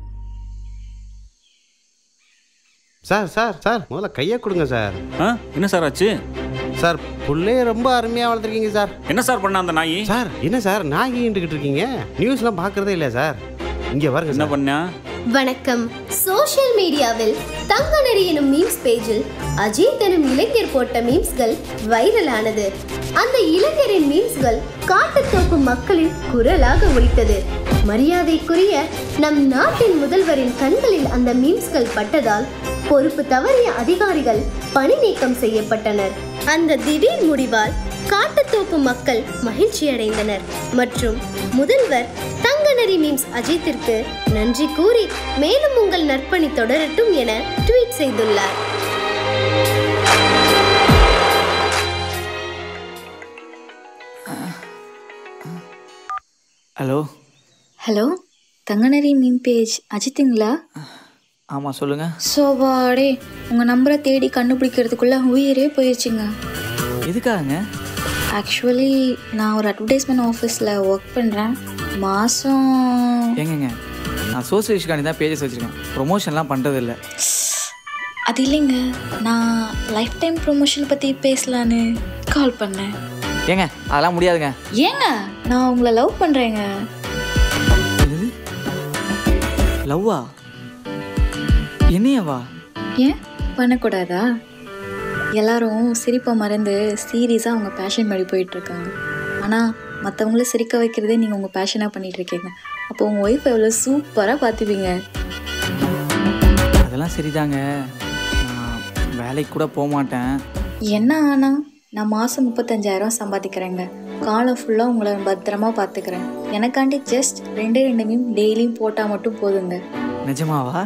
[SPEAKER 13] சார் சார் சார் முதல்ல கையை கொடுங்க சார்
[SPEAKER 12] ஆ என்ன சார் ஆச்சு
[SPEAKER 13] சார் புள்ளைய ரொம்ப அருமையாக வளர்த்துருக்கீங்க சார்
[SPEAKER 12] என்ன சார் பண்ண அந்த நாய்
[SPEAKER 13] சார் என்ன சார் நாயின்ட்டுக்கிட்டு இருக்கீங்க நியூஸ்லாம் பார்க்குறதே இல்லை சார் இங்கே பாருங்க
[SPEAKER 12] என்ன
[SPEAKER 13] சார்
[SPEAKER 12] பண்ணா
[SPEAKER 3] வணக்கம் சோஷியல் மீடியாவில் தங்கநெறி எனும் மீம்ஸ் பேஜில் அஜித் எனும் இளைஞர் போட்ட மீம்ஸ்கள் வைரலானது அந்த இளைஞரின் மீம்ஸ்கள் காட்டுத்தோக்கும் மக்களின் குரலாக ஒலித்தது மரியாதைக்குரிய நம் நாட்டின் முதல்வரின் கண்களில் அந்த மீம்ஸ்கள் பட்டதால் பொறுப்பு தவறிய அதிகாரிகள் பணி நீக்கம் செய்யப்பட்டனர் அந்த திடீர் முடிவால் காட்டுத்தோப்பு மக்கள் மகிழ்ச்சி அடைந்தனர் மற்றும் முதல்வர் தங்கநரி மீம்ஸ் அஜித்திற்கு நன்றி கூறி மேலும் உங்கள் நற்பணி தொடரட்டும் என ட்வீட் செய்துள்ளார்
[SPEAKER 4] hello
[SPEAKER 14] hello Thanganari meme page அஜித்துங்களா
[SPEAKER 4] ஆமாம் சொல்லுங்கள்
[SPEAKER 14] சோபாடே உங்கள் நம்பரை தேடி கண்டுபிடிக்கிறதுக்குள்ள உயிரே போயிடுச்சுங்க
[SPEAKER 4] எதுக்காகங்க
[SPEAKER 14] ஆக்சுவலி நான் ஒரு அட்வர்டைஸ்மெண்ட் ஆஃபீஸில் ஒர்க் பண்ணுறேன் மாதம்
[SPEAKER 4] ஏங்கங்க நான் சோசியலிஸ்ட்காண்டி தான் பேஜஸ் வச்சுருக்கேன் ப்ரொமோஷன்லாம் பண்ணுறது இல்லை
[SPEAKER 14] அது இல்லைங்க நான் லைஃப் டைம் ப்ரொமோஷன் பற்றி பேசலான்னு கால் பண்ணேன்
[SPEAKER 4] ஏங்க அதெல்லாம் முடியாதுங்க
[SPEAKER 14] ஏங்க நான் உங்களை லவ் பண்ணுறேங்க
[SPEAKER 4] லவ்வா என்னையவா
[SPEAKER 14] ஏன் பண்ணக்கூடாதா எல்லாரும் சிரிப்பை மறந்து சீரியஸாக அவங்க பேஷன் படி போயிட்டுருக்காங்க ஆனால் மற்றவங்கள சிரிக்க வைக்கிறதே நீங்கள் உங்கள் பேஷனாக பண்ணிட்டு இருக்கீங்க அப்போ உங்கள் ஒய்ஃப் எவ்வளோ சூப்பராக பார்த்துப்பீங்க
[SPEAKER 4] அதெல்லாம் சரிதாங்க நான் வேலைக்கு கூட போக மாட்டேன்
[SPEAKER 14] என்ன ஆனா நான் மாதம் முப்பத்தஞ்சாயிரம் சம்பாதிக்கிறேங்க காலம் ஃபுல்லாக உங்களை பத்திரமா பார்த்துக்கிறேன் எனக்காண்டி ஜஸ்ட் ரெண்டே ரெண்டு மீன் டெய்லியும் போட்டால் மட்டும் போதுங்க
[SPEAKER 4] நிஜமாவா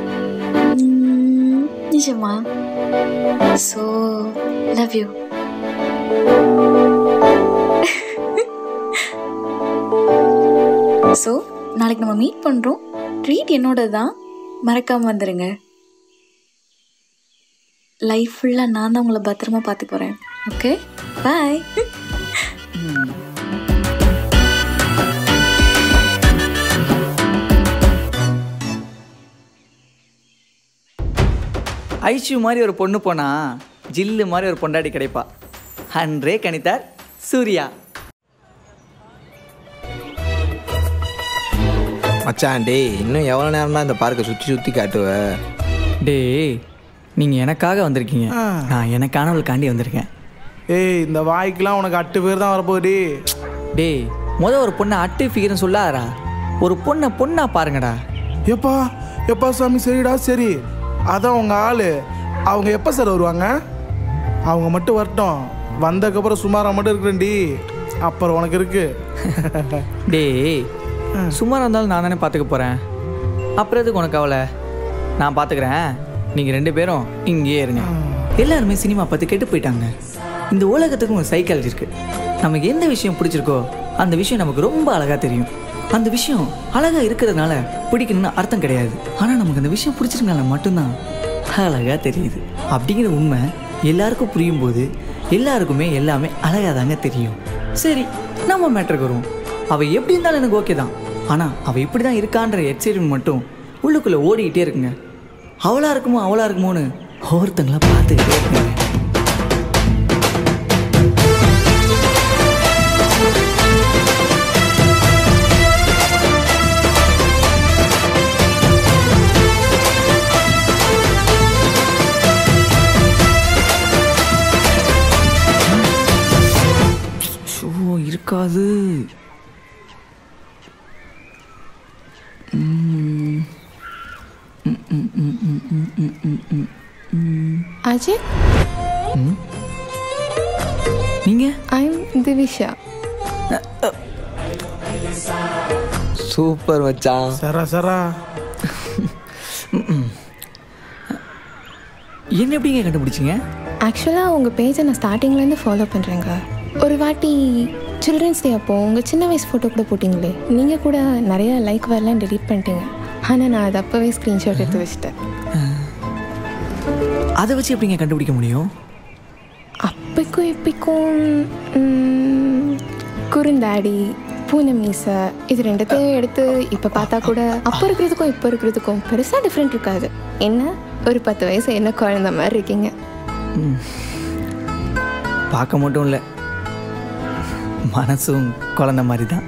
[SPEAKER 14] உம், நிஜமா ஸோ லவ் யூ ஸோ நாளைக்கு நம்ம மீட் பண்ணுறோம் ட்ரீட் என்னோட தான் மறக்காமல் வந்துடுங்க லைஃப் ஃபுல்லாக நான் தான் உங்களை பத்திரமா பார்த்து போகிறேன் ஓகே பாய்
[SPEAKER 4] ஐஷு மாதிரி ஒரு பொண்ணு போனா ஜில்லு மாதிரி ஒரு பொண்டாட்டி கிடைப்பா அன்றே கணித்தார் சூர்யா
[SPEAKER 6] மச்சான் டேய் இன்னும் எவ்வளோ நேரம் தான் இந்த பார்க்கை சுற்றி சுற்றி காட்டுவ
[SPEAKER 4] டேய் நீங்கள் எனக்காக வந்திருக்கீங்க நான் எனக்கானவளுக்காண்டி வந்திருக்கேன்
[SPEAKER 5] ஏய் இந்த வாய்க்கெல்லாம் உனக்கு அட்டு பேர் தான் வரப்போகுது
[SPEAKER 4] டேய் முத ஒரு பொண்ணை அட்டு ஃபிகர்னு சொல்லாதடா ஒரு பொண்ணை பொண்ணா பாருங்கடா
[SPEAKER 5] எப்பா எப்பா சாமி சரிடா சரி அதான் உங்க ஆளு அவங்க எப்போ சார் வருவாங்க அவங்க மட்டும் வரட்டும் வந்ததுக்கப்புறம் சுமாராக மட்டும் இருக்கிறேன்டி அப்புறம் உனக்கு இருக்கு
[SPEAKER 4] டேய் சுமாராக இருந்தாலும் நான் தானே பார்த்துக்க போகிறேன் அப்புறம் எதுக்கு உனக்கு அவளை நான் பார்த்துக்கிறேன் நீங்கள் ரெண்டு பேரும் இங்கேயே இருங்க எல்லாருமே சினிமா பார்த்து கெட்டு போயிட்டாங்க இந்த உலகத்துக்கும் ஒரு சைக்காலஜி இருக்குது நமக்கு எந்த விஷயம் பிடிச்சிருக்கோ அந்த விஷயம் நமக்கு ரொம்ப அழகாக தெரியும் அந்த விஷயம் அழகாக இருக்கிறதுனால பிடிக்கணும்னு அர்த்தம் கிடையாது ஆனால் நமக்கு அந்த விஷயம் பிடிச்சிருக்கனால மட்டும்தான் அழகாக தெரியுது அப்படிங்கிற உண்மை எல்லாருக்கும் புரியும் போது எல்லாருக்குமே எல்லாமே அழகாக தாங்க தெரியும் சரி நம்ம மேட்ருக்கு வருவோம் அவள் எப்படி இருந்தாலும் எனக்கு ஓகே தான் ஆனால் அவள் இப்படி தான் இருக்கான்ற எக்ஸைட்மெண்ட் மட்டும் உள்ளுக்குள்ளே ஓடிக்கிட்டே இருக்குங்க அவளாக இருக்குமோ அவளாக இருக்குமோன்னு ஒவ்வொருத்தங்களா பார்த்துக்கிட்டே இருக்குங்க அது ம். ம், ம், ம், ம், ம், ம், ம், ம், ம்.
[SPEAKER 15] அஜய்
[SPEAKER 4] ம். நீங்க
[SPEAKER 15] ஐம் திவிஷா
[SPEAKER 4] சூப்பர் மச்சான்
[SPEAKER 5] சரா சரா
[SPEAKER 4] என்ன எப்படிங்க கண்டுபிடிச்சிங்க
[SPEAKER 15] ஆக்சுவலாக உங்கள் பேஜை நான் ஸ்டார்டிங்லேருந்து ஃபாலோ பண்ணுறேங்க ஒரு வாட்டி சில்ட்ரன்ஸ் டே அப்போ உங்கள் சின்ன வயசு ஃபோட்டோ கூட போட்டிங்களே நீங்கள் கூட நிறைய லைக் வரலாம் டெலீட் பண்ணிட்டீங்க ஆனால் நான் அது அப்போவே ஸ்க்ரீன்ஷாட் எடுத்து வச்சிட்டேன்
[SPEAKER 4] அதை வச்சு எப்படிங்க கண்டுபிடிக்க முடியும்
[SPEAKER 15] அப்பைக்கும் இப்பைக்கும் ம், குறுந்தாடி பூனை மீசை இது ரெண்டுத்தையும் எடுத்து இப்போ பார்த்தா கூட அப்போ இருக்கிறதுக்கும் இப்போ இருக்கிறதுக்கும் பெருசாக டிஃப்ரெண்ட் இருக்காது என்ன ஒரு பத்து வயசு என்ன குழந்த மாதிரி இருக்கீங்க
[SPEAKER 4] ம். பார்க்க மட்டும் இல்லை மனசும் குழந்த மாதிரி தான்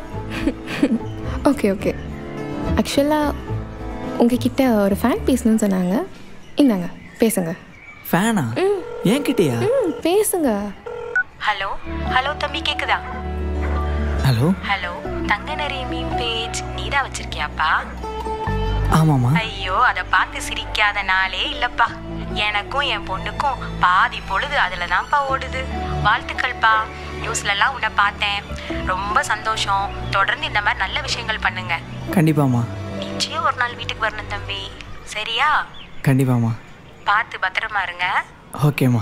[SPEAKER 15] ஓகே ஓகே ஆக்சுவலாக உங்ககிட்ட ஒரு ஃபேன் பேசணும்னு சொன்னாங்க இந்தாங்க பேசுங்க
[SPEAKER 4] ஃபேனா என்கிட்டயா
[SPEAKER 15] ம் பேசுங்க
[SPEAKER 16] ஹலோ ஹலோ தம்பி கேக்குதா
[SPEAKER 4] ஹலோ
[SPEAKER 16] ஹலோ தங்க நிறைய மீன் பேஜ் நீதான் வச்சிருக்கியாப்பா
[SPEAKER 4] ஆமாம்மா
[SPEAKER 16] ஐயோ அதை பார்த்து சிரிக்காத நாளே இல்லப்பா எனக்கும் என் பொண்ணுக்கும் பாதி பொழுது அதுல தான்ப்பா ஓடுது வாழ்த்துக்கள்ப்பா நியூஸ்லலாம் உன்னை பார்த்தேன் ரொம்ப சந்தோஷம் தொடர்ந்து இந்த மாதிரி நல்ல விஷயங்கள் பண்ணுங்க
[SPEAKER 4] கண்டிப்பாம்மா
[SPEAKER 16] நிச்சயம் ஒரு நாள் வீட்டுக்கு வரணும் தம்பி சரியா
[SPEAKER 4] கண்டிப்பாம்மா
[SPEAKER 16] பார்த்து பத்திரமா இருங்க
[SPEAKER 4] ஓகேம்மா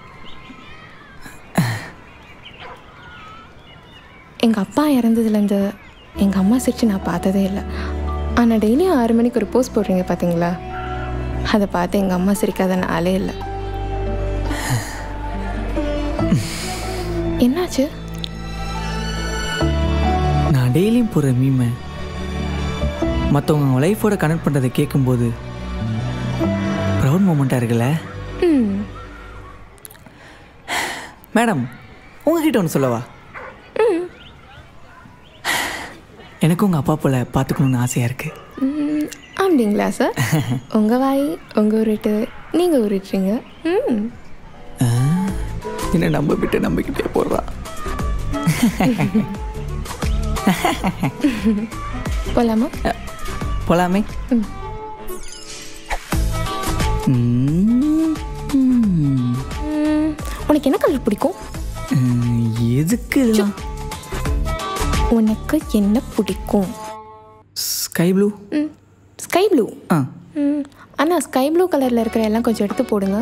[SPEAKER 15] எங்கள் அப்பா இறந்ததுலேருந்து எங்கள் அம்மா சிரிச்சு நான் பார்த்ததே இல்லை ஆனால் டெய்லியும் ஆறு மணிக்கு ஒரு போஸ்ட் போடுறீங்க பார்த்தீங்களா அதை பார்த்து எங்கள் அம்மா சிரிக்காத நாளே இல்லை என்னாச்சு
[SPEAKER 4] நான் டெய்லியும் போடுற மீமை மற்றவங்க அவங்க லைஃபோட கனெக்ட் பண்ணுறதை கேட்கும்போது ப்ரௌட் மூமெண்ட்டாக இருக்குல்ல
[SPEAKER 15] ம்
[SPEAKER 4] மேடம் உங்ககிட்ட ஒன்று சொல்லவா எனக்கும் உங்கள் அப்பா போல பார்த்துக்கணுன்னு ஆசையாக இருக்குது
[SPEAKER 15] ம், அப்படிங்களா சார் உங்கள் வாய் உங்கள் உருட்டு நீங்கள் உருட்டுறீங்க ம்
[SPEAKER 4] என்ன நம்ம விட்டு நம்பிக்கிட்டே போடுறா
[SPEAKER 15] போகலாமா
[SPEAKER 4] போலாமே
[SPEAKER 15] ம்.
[SPEAKER 4] ம், ம்.
[SPEAKER 15] ம், உனக்கு என்ன கலர் பிடிக்கும்
[SPEAKER 4] ம், எதுக்கு இதெல்லாம்
[SPEAKER 15] உனக்கு என்ன பிடிக்கும்
[SPEAKER 4] sky blue
[SPEAKER 15] hmm sky blue
[SPEAKER 4] ah
[SPEAKER 15] hmm அண்ணா ஸ்கை ப்ளூ கலரில் இருக்கிற எல்லாம் கொஞ்சம் எடுத்து போடுங்க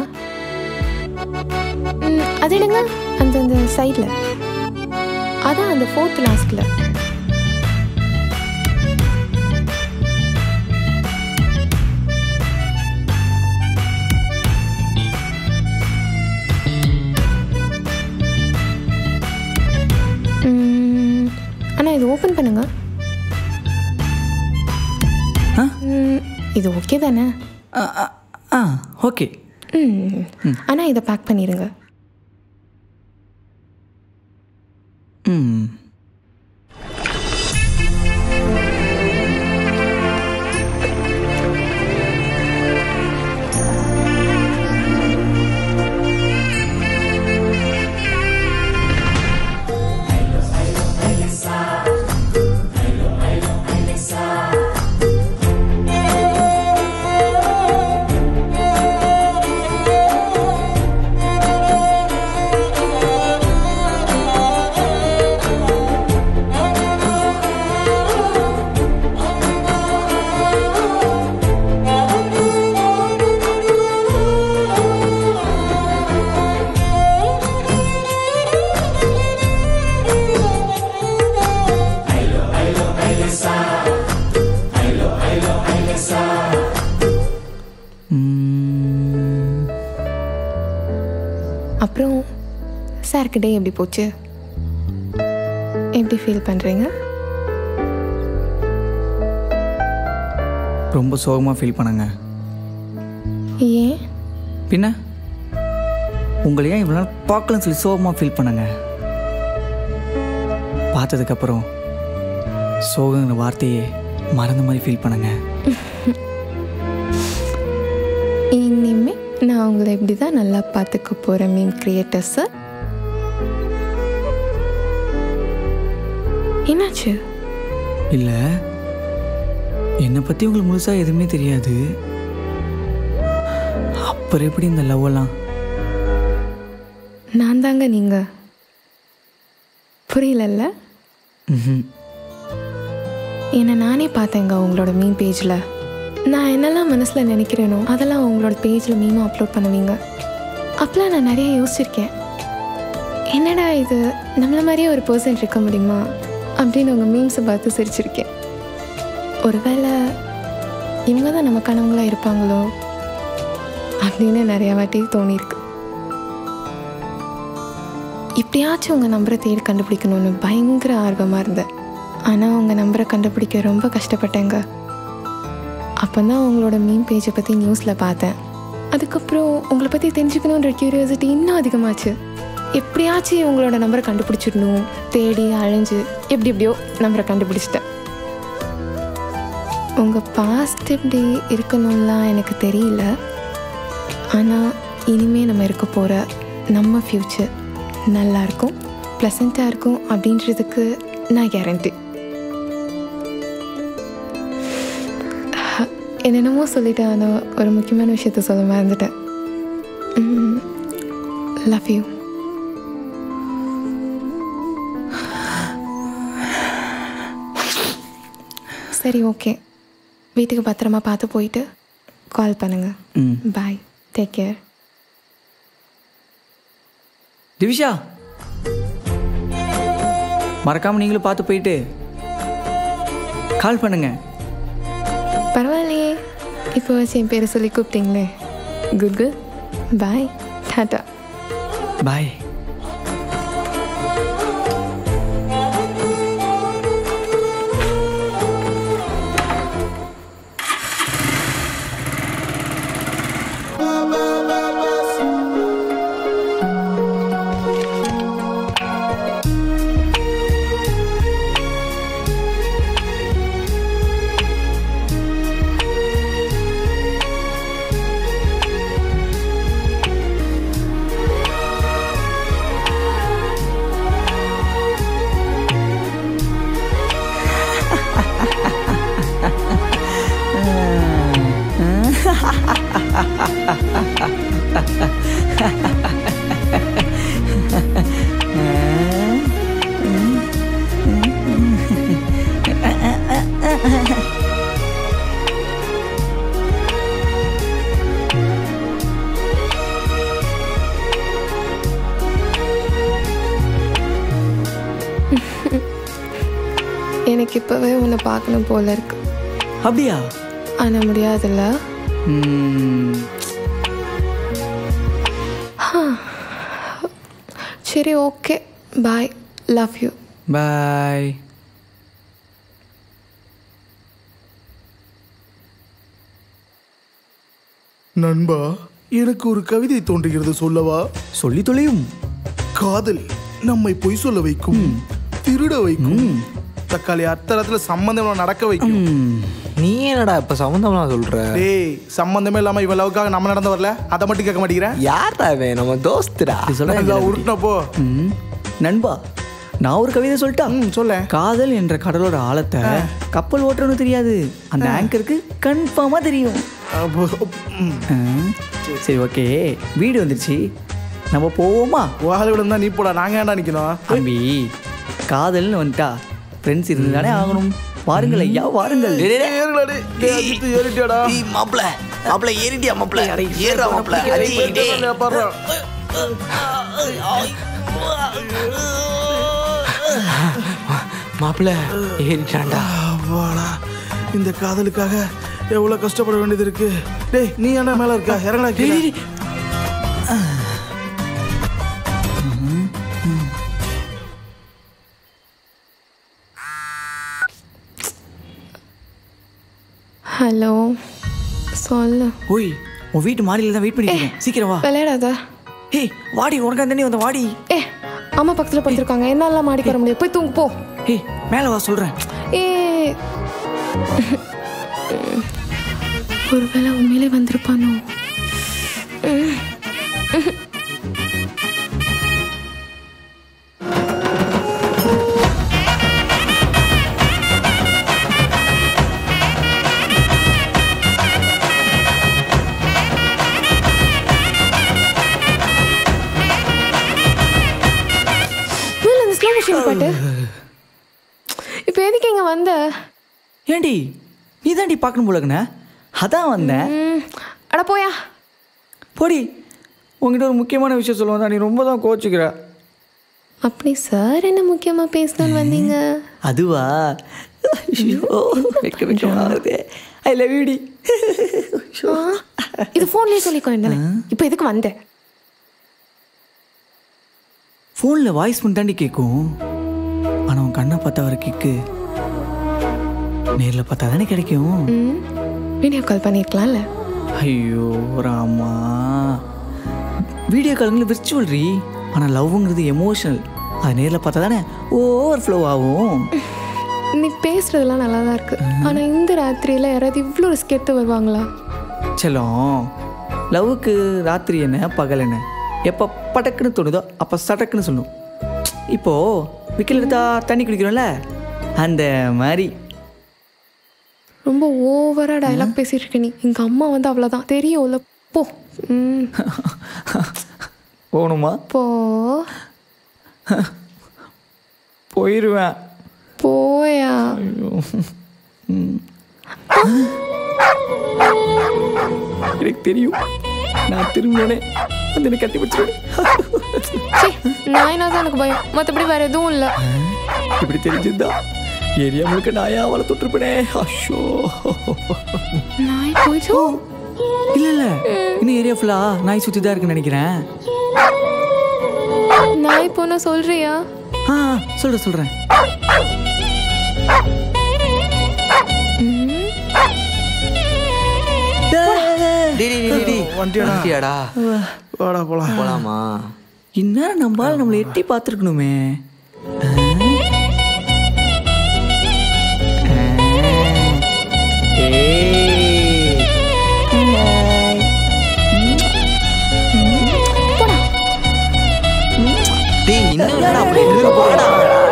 [SPEAKER 15] ம் அது எடுங்க அந்த அந்த சைடில் அதான் அந்த ஃபோர்த் லாஸ்ட்டில் அண்ணா இது ஓப்பன் பண்ணுங்க ம், இது ஓகே தானே
[SPEAKER 4] ஆ ஓகே
[SPEAKER 15] ம் அண்ணா இதை பேக் பண்ணிடுங்க
[SPEAKER 4] ம்
[SPEAKER 15] அப்புறம் சாருக்கு டே எப்படி போச்சு எப்படி ஃபீல் பண்ணுறீங்க
[SPEAKER 4] ரொம்ப சோகமாக ஃபீல் பண்ணங்க
[SPEAKER 15] ஏன்
[SPEAKER 4] பின்ன உங்களை ஏன் இவ்வளோ நாள் பார்க்கலன்னு சொல்லி சோகமாக ஃபீல் பண்ணங்க பார்த்ததுக்கப்புறம் சோகங்கிற வார்த்தையே மறந்த மாதிரி ஃபீல் பண்ணுங்க
[SPEAKER 15] இனிமே நான் உங்களை இப்படி தான் நல்லா பார்த்துக்க போகிறேன் மீன் கிரியேட்டர் சார் என்னாச்சு
[SPEAKER 4] இல்லை என்னை பற்றி உங்களுக்கு முழுசாக எதுவுமே தெரியாது அப்புறம் எப்படி இந்த லவ் எல்லாம்
[SPEAKER 15] நான் தாங்க நீங்க புரியலல்ல
[SPEAKER 4] ம்ஹும்.
[SPEAKER 15] என்னை நானே பார்த்தேங்க உங்களோட மீன் பேஜில் நான் என்னெல்லாம் மனசில் நினைக்கிறேனோ அதெல்லாம் உங்களோட பேஜில் மீனும் அப்லோட் பண்ணுவீங்க அப்போலாம் நான் நிறைய யோசிச்சிருக்கேன் என்னடா இது நம்மள மாதிரியே ஒரு பர்சன் இருக்க முடியுமா அப்படின்னு உங்கள் மீம்ஸை பார்த்து சிரிச்சிருக்கேன் ஒருவேளை இவங்க தான் நமக்கானவங்களா இருப்பாங்களோ அப்படின்னு நிறைய வாட்டி தோணியிருக்கு எப்படியாச்சும் உங்கள் நம்பரை தேடி கண்டுபிடிக்கணும்னு பயங்கர ஆர்வமாக இருந்தேன் ஆனால் உங்கள் நம்பரை கண்டுபிடிக்க ரொம்ப கஷ்டப்பட்டேங்க அப்போ தான் உங்களோட மீன் பேஜை பற்றி நியூஸில் பார்த்தேன் அதுக்கப்புறம் உங்களை பற்றி தெரிஞ்சுக்கணுன்ற க்யூரியாசிட்டி இன்னும் அதிகமாச்சு எப்படியாச்சும் உங்களோட நம்பரை கண்டுபிடிச்சிடணும் தேடி அழைஞ்சு எப்படி எப்படியோ நம்பரை கண்டுபிடிச்சிட்டேன் உங்கள் பாஸ்ட் எப்படி இருக்கணும்லாம் எனக்கு தெரியல ஆனால் இனிமே நம்ம இருக்க போகிற நம்ம ஃப்யூச்சர் நல்லா இருக்கும் ப்ளசண்ட்டாக இருக்கும் அப்படின்றதுக்கு நான் கேரண்டி என்னென்னமோ சொல்லிட்டேன் ஆனால் ஒரு முக்கியமான விஷயத்த சொல்ல மறந்துட்டேன் லவ் யூ சரி ஓகே வீட்டுக்கு பத்திரமா பார்த்து போயிட்டு கால் பண்ணுங்க
[SPEAKER 4] ம்
[SPEAKER 15] பாய் டேக் கேர்
[SPEAKER 4] திவிஷா மறக்காம நீங்களும் பார்த்து போயிட்டு கால் பண்ணுங்க
[SPEAKER 15] பரவாயில்லையே இப்போ வச்சு என் பேரை சொல்லி கூப்பிட்டீங்களே good good bye tata
[SPEAKER 4] bye
[SPEAKER 15] எனக்கு இப்போவே உன்னை பார்க்கணும் போல இருக்கு
[SPEAKER 4] அப்படியா
[SPEAKER 15] ஆனால் முடியாதுல்ல
[SPEAKER 4] ம்,
[SPEAKER 15] சரி okay bye love you
[SPEAKER 4] bye
[SPEAKER 5] நண்பா எனக்கு ஒரு கவிதை தோன்றுகிறது சொல்லவா
[SPEAKER 4] சொல்லி தொலையும்
[SPEAKER 5] காதல் நம்மை பொய் சொல்ல வைக்கும் திருட வைக்கும் தக்காளி அத்தரத்துல சம்பந்தம் நடக்க வைக்கும்
[SPEAKER 6] நீ என்னடா இப்ப சம்மந்தம்லாம் சொல்ற
[SPEAKER 5] டேய் சம்பந்தமே இல்லாம இவன் லவுக்காக நம்ம நடந்து வரல அதை மட்டும் கேட்க மாட்டேங்கிறேன்
[SPEAKER 6] யார்டா இவன் நம்ம தோஸ்துடா
[SPEAKER 5] நல்லா உருட்டினப்போ
[SPEAKER 4] ம், நண்பா நான் ஒரு கவிதை சொல்லிட்டா
[SPEAKER 5] சொல்ல
[SPEAKER 4] காதல் என்ற கடலோட ஆழத்தை கப்பல் ஓட்டுறவனு தெரியாது அந்த ஆங்கருக்கு கன்ஃபார்மா தெரியும் ஆ, சரி ஓகே வீடு வந்துருச்சு நம்ம போவோமா
[SPEAKER 5] வாழை விட நீ போடா நாங்க ஏன்டா நிக்கணும்
[SPEAKER 4] தம்பி காதல்னு வந்துட்டா ஃப்ரெண்ட்ஸ் இருந்தானே ஆகணும் வாருங்கள் ஐயா வாருங்கள்
[SPEAKER 5] ஏறிட்டியாடா
[SPEAKER 6] மாப்பிள மாப்பிள ஏறிட்டியா மாப்பிள ஏறா மாப்பிள மாப்பிள ஏறிட்டான்டா
[SPEAKER 5] வாடா இந்த காதலுக்காக எவ்வளவு கஷ்டப்பட வேண்டியது இருக்கு டேய் நீ என்ன மேல இருக்க இறங்கடா கீழே
[SPEAKER 15] ஹலோ சொல்லு
[SPEAKER 4] ஓய் உன் வீட்டு மாடியில் தான் வெயிட் பண்ணிருக்கேன் சீக்கிரம் வா
[SPEAKER 15] விளையாடாத
[SPEAKER 4] ஏய் வாடி உனக்கு தண்ணி வந்த வாடி
[SPEAKER 15] ஏ அம்மா பக்கத்தில் படுத்திருக்காங்க என்னால மாடிக்கு வர முடியாது போய் தூங்கு போ
[SPEAKER 4] ஏய் மேலே வா சொல்கிறேன்
[SPEAKER 15] ஏ ஒருவேளை உண்மையிலே வந்திருப்பானோ ம். எதுக்கு இங்க வந்த
[SPEAKER 4] ஏண்டி நீ தாண்டி பார்க்கணும் போலக்குண்ணே அதான் வந்தேன்
[SPEAKER 15] அட போயா
[SPEAKER 4] போடி உங்ககிட்ட ஒரு முக்கியமான விஷயம் சொல்லுவேன் தான் நீ ரொம்ப தான் கோச்சுக்கிற
[SPEAKER 15] அப்படி சார் என்ன முக்கியமா பேசணும்னு வந்தீங்க
[SPEAKER 4] அதுவா ஐயோ வெக்க வெக்கமாகுது ஐ லவ் யூடி
[SPEAKER 15] ஆ, இது ஃபோன்லயே சொல்லிக்கோ என்ன இப்போ எதுக்கு வந்த
[SPEAKER 4] ஃபோனில் வாய்ஸ் மட்டும் தாண்டி கேட்கும் ஆனால் உன் கண்ணை பார்த்தா வர கிக்கு நேரில் பார்த்தா தானே கிடைக்கும்
[SPEAKER 15] ம் வீடியோ கால் பண்ணிருக்கலாம்ல
[SPEAKER 4] ஐயோ ராமா வீடியோ காலுங்களில் விர்ச்சுவல் ரீ ஆனால் லவ்ங்கிறது எமோஷனல் அது நேரில் பார்த்தா தானே ஓவர் ஃப்ளோ ஆகும்
[SPEAKER 15] நீ பேசுறதெல்லாம் நல்லா தான் இருக்கு ஆனா இந்த ராத்திரியில யாராவது இவ்வளோ ரிஸ்க் எடுத்து வருவாங்களா
[SPEAKER 4] செல்லம் லவ்வுக்கு ராத்திரி என்ன பகல் என்ன எப்போ படக்குன்னு தோணுதோ அப்போ சடக்குன்னு சொல்லணும் இப்போது விக்கல் எடுத்தா தண்ணி குடிக்கிறோம்ல அந்த மாதிரி
[SPEAKER 15] ரொம்ப ஓவரா டயலாக் பேசிட்டு இருக்க நீ எங்க அம்மா வந்து அவ்வளோதான் தெரியும்ல போ ம்
[SPEAKER 4] போகணுமா
[SPEAKER 15] போ
[SPEAKER 4] போயிடுவேன்
[SPEAKER 15] போயா
[SPEAKER 4] ம். எனக்கு தெரியும் நான் திரும்பினே வந்து என்னை கட்டி பிடிச்சிருவேன்
[SPEAKER 15] சே நான் என்ன தான் எனக்கு பயம் மற்றபடி வேற எதுவும் இல்லை
[SPEAKER 4] இப்படி தெரிஞ்சிருந்தா ஏரியா முழுக்க நாயா வளர்த்துட்ருப்பேனே அஷோ
[SPEAKER 15] நாய் போயிச்சோ
[SPEAKER 4] இல்லை இல்லை இன்னும் ஏரியா ஃபுல்லா நாய் சுற்றி தான் இருக்குன்னு நினைக்கிறேன்
[SPEAKER 15] நாய் போனா சொல்றியா
[SPEAKER 4] ஆ சொல்கிறேன் சொல்கிறேன்
[SPEAKER 6] வண்டியாடா
[SPEAKER 5] வாடா போலாம்
[SPEAKER 6] போலாமா
[SPEAKER 4] இந்நேரம் நம்மளால நம்மளை எட்டி பார்த்துருக்கணுமே
[SPEAKER 6] டேய் இன்னும் என்னடா அப்படி இருக்கு போடா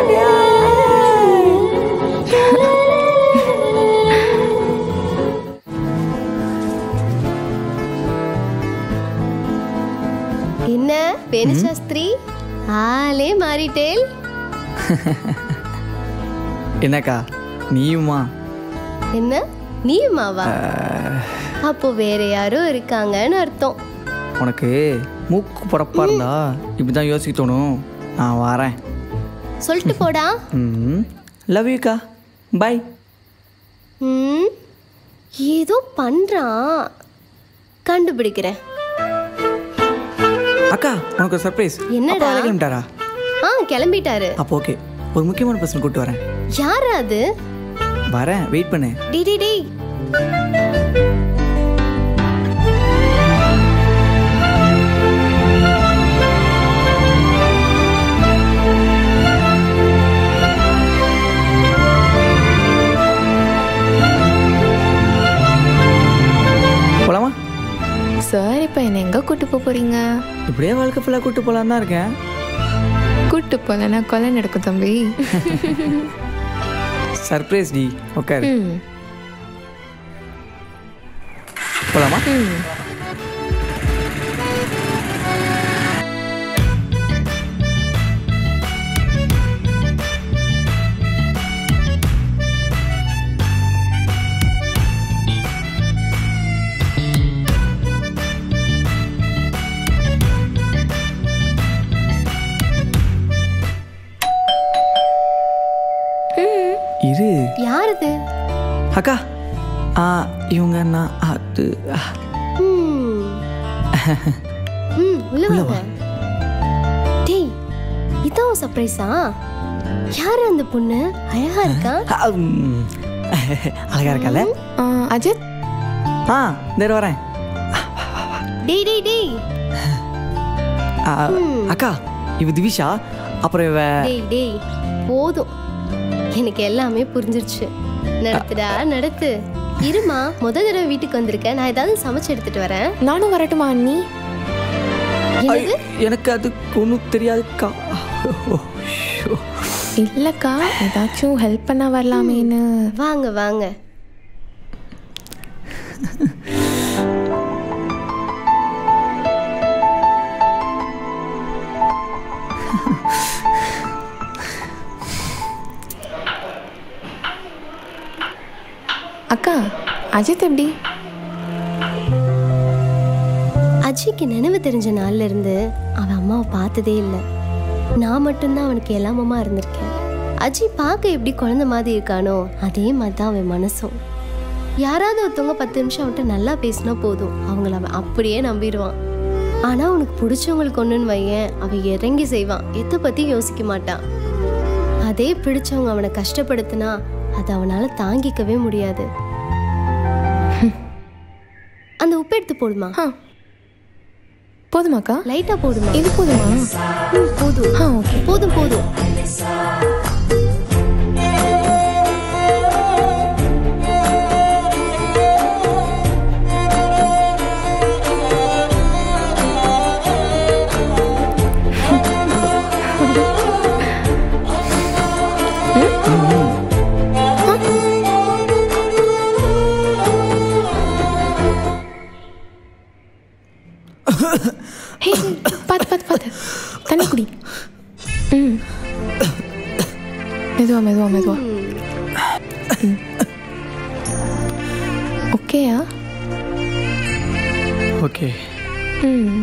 [SPEAKER 3] என்ன பெண் சாஸ்திரி ஆளே மாறிட்டேல்
[SPEAKER 4] என்னக்கா நீயுமா
[SPEAKER 3] என்ன நீயுமாவா அப்போ வேற யாரோ இருக்காங்கன்னு அர்த்தம்
[SPEAKER 4] உனக்கு மூக்கு பொறப்பா இருந்தா இப்படிதான் யோசிக்க தோணும் நான் வரேன்
[SPEAKER 3] சொல்லிட்டு போடா
[SPEAKER 4] ம் லவ் யூக்கா பை
[SPEAKER 3] ம் ஏதோ பண்றான் கண்டுபிடிக்கிறேன்
[SPEAKER 4] அக்கா உனக்கு ஒரு சர்ப்ரைஸ்
[SPEAKER 3] என்னடா?
[SPEAKER 4] கிளம்பிட்டாரா
[SPEAKER 3] ஆ கிளம்பிட்டாரு
[SPEAKER 4] அப்போ ஓகே ஒரு முக்கியமான பர்சன் கூப்பிட்டு வரேன்
[SPEAKER 3] யாரா அது
[SPEAKER 4] வரேன் வெயிட் பண்ணு
[SPEAKER 3] டி டி டி
[SPEAKER 4] போலாமா
[SPEAKER 15] சார் இப்போ என்ன எங்க கூட்டு போக போறீங்க
[SPEAKER 4] இப்படியே வாழ்க்கை ஃபுல்லாக கூப்பிட்டு போகலான்னு தான் இருக்கேன்
[SPEAKER 15] கூட்டு போலன்னா கொலை நடக்கும் தம்பி
[SPEAKER 4] சர்ப்ரைஸ் டி உட்காரு
[SPEAKER 15] ம்
[SPEAKER 4] போலாமா
[SPEAKER 15] ம்
[SPEAKER 4] இரு
[SPEAKER 3] யார் இது
[SPEAKER 4] அக்கா ஆ இவங்க நான் அது ஆ,
[SPEAKER 3] ம் ம் உள்ள வாங்க டேய் இதான் சர்ப்ரைஸா யார் அந்த பொண்ணு அழகா இருக்கா
[SPEAKER 4] ஆ, ம். அழகா இருக்கால
[SPEAKER 15] ஆ, அஜித்
[SPEAKER 4] ஆ இந்த வரேன்
[SPEAKER 3] டேய் டேய் டேய்
[SPEAKER 4] ஆ, அக்கா இவ திவிஷா அப்புறம் இவ
[SPEAKER 3] டேய் டேய் போதும் எனக்கு எல்லாமே புரிஞ்சிருச்சு நடத்துடா நடத்து இருமா முத தடவை வீட்டுக்கு வந்திருக்கேன் நான் ஏதாவது சமைச்சு எடுத்துட்டு வரேன்
[SPEAKER 15] நானும் வரட்டுமா அண்ணி
[SPEAKER 3] என்னது
[SPEAKER 4] எனக்கு அது ஒன்றும் தெரியாதுக்கா
[SPEAKER 15] இல்லக்கா ஏதாச்சும் ஹெல்ப் பண்ண வரலாமேன்னு
[SPEAKER 3] வாங்க வாங்க
[SPEAKER 15] அஜித் எப்படி
[SPEAKER 3] அஜிக்கு நினைவு தெரிஞ்ச நாள்ல இருந்து அவன் அம்மாவை பார்த்ததே இல்லை நான் மட்டும்தான் அவனுக்கு எல்லாமமா இருந்திருக்கேன் அஜி பார்க்க எப்படி குழந்தை மாதிரி இருக்கானோ அதே மாதிரி தான் அவன் மனசும் யாராவது ஒருத்தவங்க பத்து நிமிஷம் அவன்கிட்ட நல்லா பேசினா போதும் அவங்கள அவன் அப்படியே நம்பிடுவான் ஆனால் அவனுக்கு பிடிச்சவங்களுக்கு ஒன்றுன்னு வையேன் அவன் இறங்கி செய்வான் எதை பற்றி யோசிக்க மாட்டான் அதே பிடிச்சவங்க அவனை கஷ்டப்படுத்தினா அது அவனால தாங்கிக்கவே முடியாது அந்த உப்பு எடுத்து போடுமா
[SPEAKER 15] போதுமாக்கா
[SPEAKER 3] லைட்டா போடுமா
[SPEAKER 15] இது போதுமா
[SPEAKER 3] ம், போதும்
[SPEAKER 15] ஆ ஓகே
[SPEAKER 3] போதும் போதும்
[SPEAKER 15] ஹே பார்த்து பார்த்து பார்த்து தண்ணி குடி ம் மெதுவா மெதுவா மெதுவா ம். ஓகேயா
[SPEAKER 4] ஓகே
[SPEAKER 15] ம்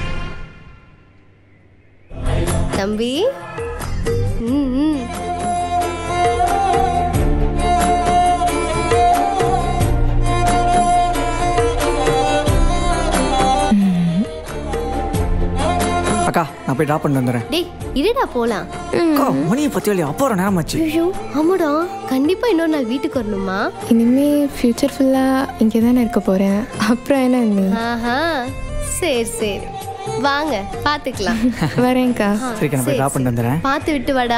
[SPEAKER 3] தம்பி ம், ம்.
[SPEAKER 4] அக்கா நான் போய் ட்ராப் பண்ணிட்டு வந்துடுறேன்
[SPEAKER 3] டேய் இருடா போலாம்
[SPEAKER 4] அக்கா மணியை பத்தி வழி அப்போ ஒரு நேரமாச்சு
[SPEAKER 3] ஐயோ ஆமாடா கண்டிப்பா இன்னொரு நாள் வீட்டுக்கு வரணுமா
[SPEAKER 15] இனிமே ஃப்யூச்சர் ஃபுல்லாக இங்கே தானே இருக்க போகிறேன் அப்புறம் என்ன நீ
[SPEAKER 3] ஆஹா சரி சரி வாங்க பாத்துக்கலாம்
[SPEAKER 15] வரேன்க்கா
[SPEAKER 3] ஆ,
[SPEAKER 4] சரிக்கா நான் போய்
[SPEAKER 3] சரி,
[SPEAKER 4] ட்ராப் பண்ணிட்டு வந்துடுறேன்
[SPEAKER 3] பார்த்து விட்டு வாடா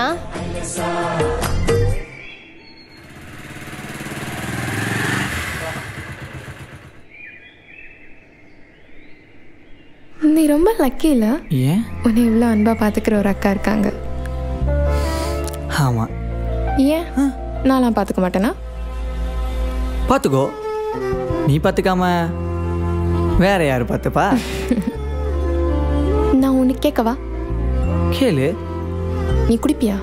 [SPEAKER 15] நீ ரொம்ப லக்கி இல்லை
[SPEAKER 4] ஏன்
[SPEAKER 15] உன்னை இவ்வளோ அன்பாக பார்த்துக்கிற ஒரு அக்கா இருக்காங்க
[SPEAKER 4] ஆமாம்
[SPEAKER 15] ஏன் நான்லாம் பார்த்துக்க மாட்டேனா
[SPEAKER 4] பார்த்துக்கோ நீ பார்த்துக்காம வேற யார் பார்த்துப்பா
[SPEAKER 15] நான் உன்னை கேட்கவா
[SPEAKER 4] கேளு
[SPEAKER 15] நீ குடிப்பியா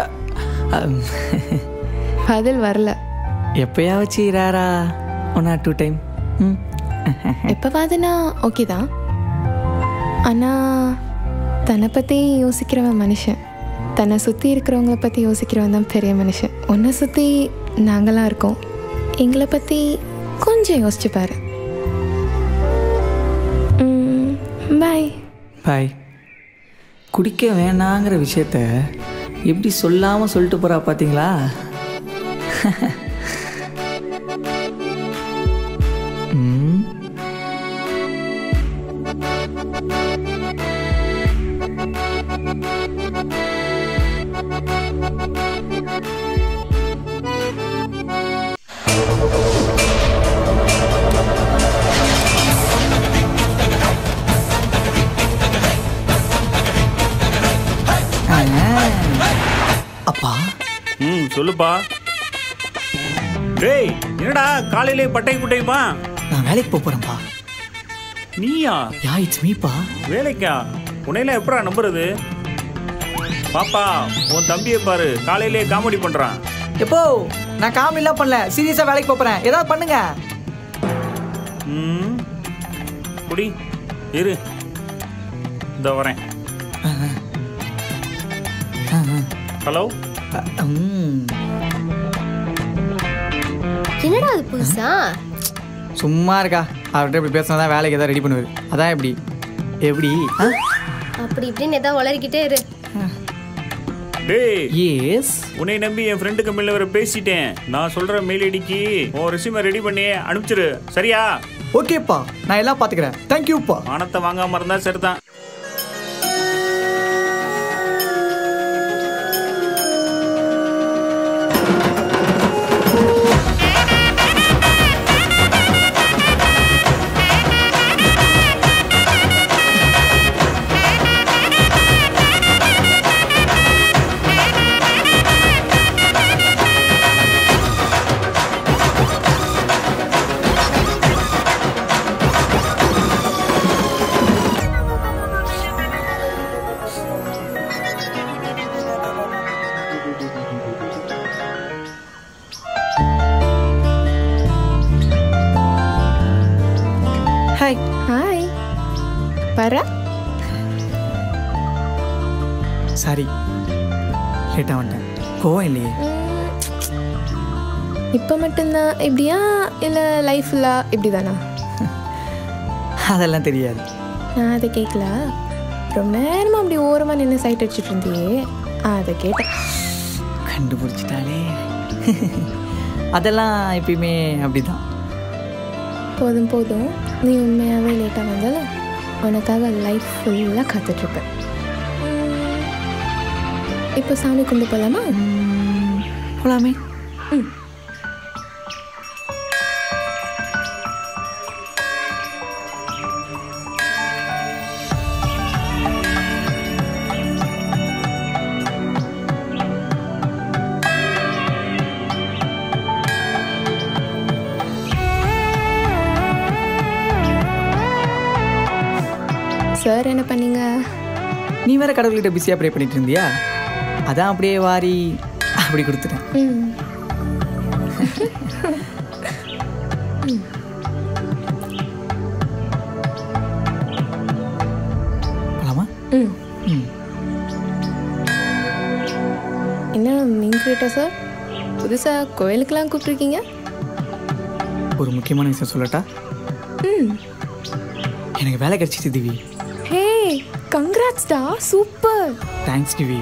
[SPEAKER 15] பதில் வரல
[SPEAKER 4] எப்பயா வச்சு ரேரா ஒன் ஆர் டூ டைம் ம்
[SPEAKER 15] எப்போவாதுனா ஓகே தான் ஆனால் தன்னை பற்றி யோசிக்கிறவன் மனுஷன் தன்னை சுற்றி இருக்கிறவங்கள பற்றி யோசிக்கிறவன் தான் பெரிய மனுஷன் உன்னை சுற்றி நாங்களாம் இருக்கோம் எங்களை பற்றி கொஞ்சம் யோசிச்சு பாரு பாய்
[SPEAKER 4] பாய் குடிக்க வேணாங்கிற விஷயத்த எப்படி சொல்லாமல் சொல்லிட்டு போகிறா பார்த்தீங்களா ம் அப்பா
[SPEAKER 12] ம் சொல்லுப்பா டேய் என்னடா காலையிலே பட்டை குட்டையுமா
[SPEAKER 4] நான் வேலைக்கு போக போகிறேன்ப்பா
[SPEAKER 12] நீயா
[SPEAKER 4] யா இட்ஸ் மீப்பா
[SPEAKER 12] வேலைக்கா உன்னையெல்லாம் எப்படா நம்புறது பாப்பா உன் தம்பியை பாரு காலையிலே காமெடி பண்றான்
[SPEAKER 4] எப்போ நான் காமெடிலாம் பண்ணல சீரியஸாக வேலைக்கு போக போகிறேன் ஏதாவது பண்ணுங்க
[SPEAKER 12] ம் குடி இரு இந்த வரேன் ஹலோ
[SPEAKER 3] என்னடா அது புதுசா
[SPEAKER 4] சும்மா இருக்கா அவர்கிட்ட இப்படி பேசினா தான் வேலைக்கு ஏதாவது ரெடி பண்ணுவார் அதான் எப்படி எப்படி ஆ?
[SPEAKER 3] அப்படி இப்படின்னு ஏதாவது வளரிக்கிட்டே இரு
[SPEAKER 12] டேய்
[SPEAKER 4] எஸ்
[SPEAKER 12] உன்னை நம்பி என் ஃப்ரெண்டு கம்பெனியில் வர பேசிட்டேன் நான் சொல்ற மெயில் ஐடிக்கு உன் ரெசியூமை ரெடி பண்ணி அனுப்பிச்சிரு சரியா
[SPEAKER 4] ஓகேப்பா நான் எல்லாம் பார்த்துக்கிறேன் தேங்க்யூப்பா
[SPEAKER 12] பணத்தை வாங்காம இருந்தா சரிதான்
[SPEAKER 15] பர
[SPEAKER 1] சாரி லேட்டாக வந்துட்டேன் கோவம் இல்லையே
[SPEAKER 15] இப்போ மட்டும்தான் இப்படியா இல்லை லைஃப் ஃபுல்லாக இப்படி தானா
[SPEAKER 1] அதெல்லாம் தெரியாது
[SPEAKER 15] நான் அதை கேட்கல ரொம்ப நேரமாக அப்படி ஓரமாக நின்று சைட் அடிச்சிட்டு இருந்தியே அதை கேட்டேன்
[SPEAKER 1] கண்டுபிடிச்சிட்டாலே அதெல்லாம் எப்பயுமே அப்படிதான்
[SPEAKER 15] போதும் போதும் நீ உண்மையாகவே லேட்டாக வந்தாலும் உனக்காக லைஃப் ஃபுல்லாக காத்துட்ருப்பேன் இப்போ சாமி கும்பிட்டு போகலாமா
[SPEAKER 1] போகலாமே
[SPEAKER 15] ம் சார் என்ன பண்ணீங்க
[SPEAKER 1] நீ வேற கடவுள்கிட்ட பிஸியாக ப்ரே பண்ணிட்டு இருந்தியா அதான் அப்படியே வாரி அப்படி கொடுத்துட்டேன்
[SPEAKER 15] ம்
[SPEAKER 1] போகலாமா
[SPEAKER 15] ம்
[SPEAKER 1] ம்
[SPEAKER 15] என்ன மீன் கிரியேட்டர் சார் புதுசாக கோயிலுக்கெல்லாம் கூப்பிட்ருக்கீங்க
[SPEAKER 1] ஒரு முக்கியமான விஷயம் சொல்லட்டா
[SPEAKER 15] ம்
[SPEAKER 1] எனக்கு வேலை கிடைச்சிச்சு திவி
[SPEAKER 15] ஹே கங்க்ராட்ஸ்டா சூப்பர்
[SPEAKER 1] தேங்க்ஸ் திவி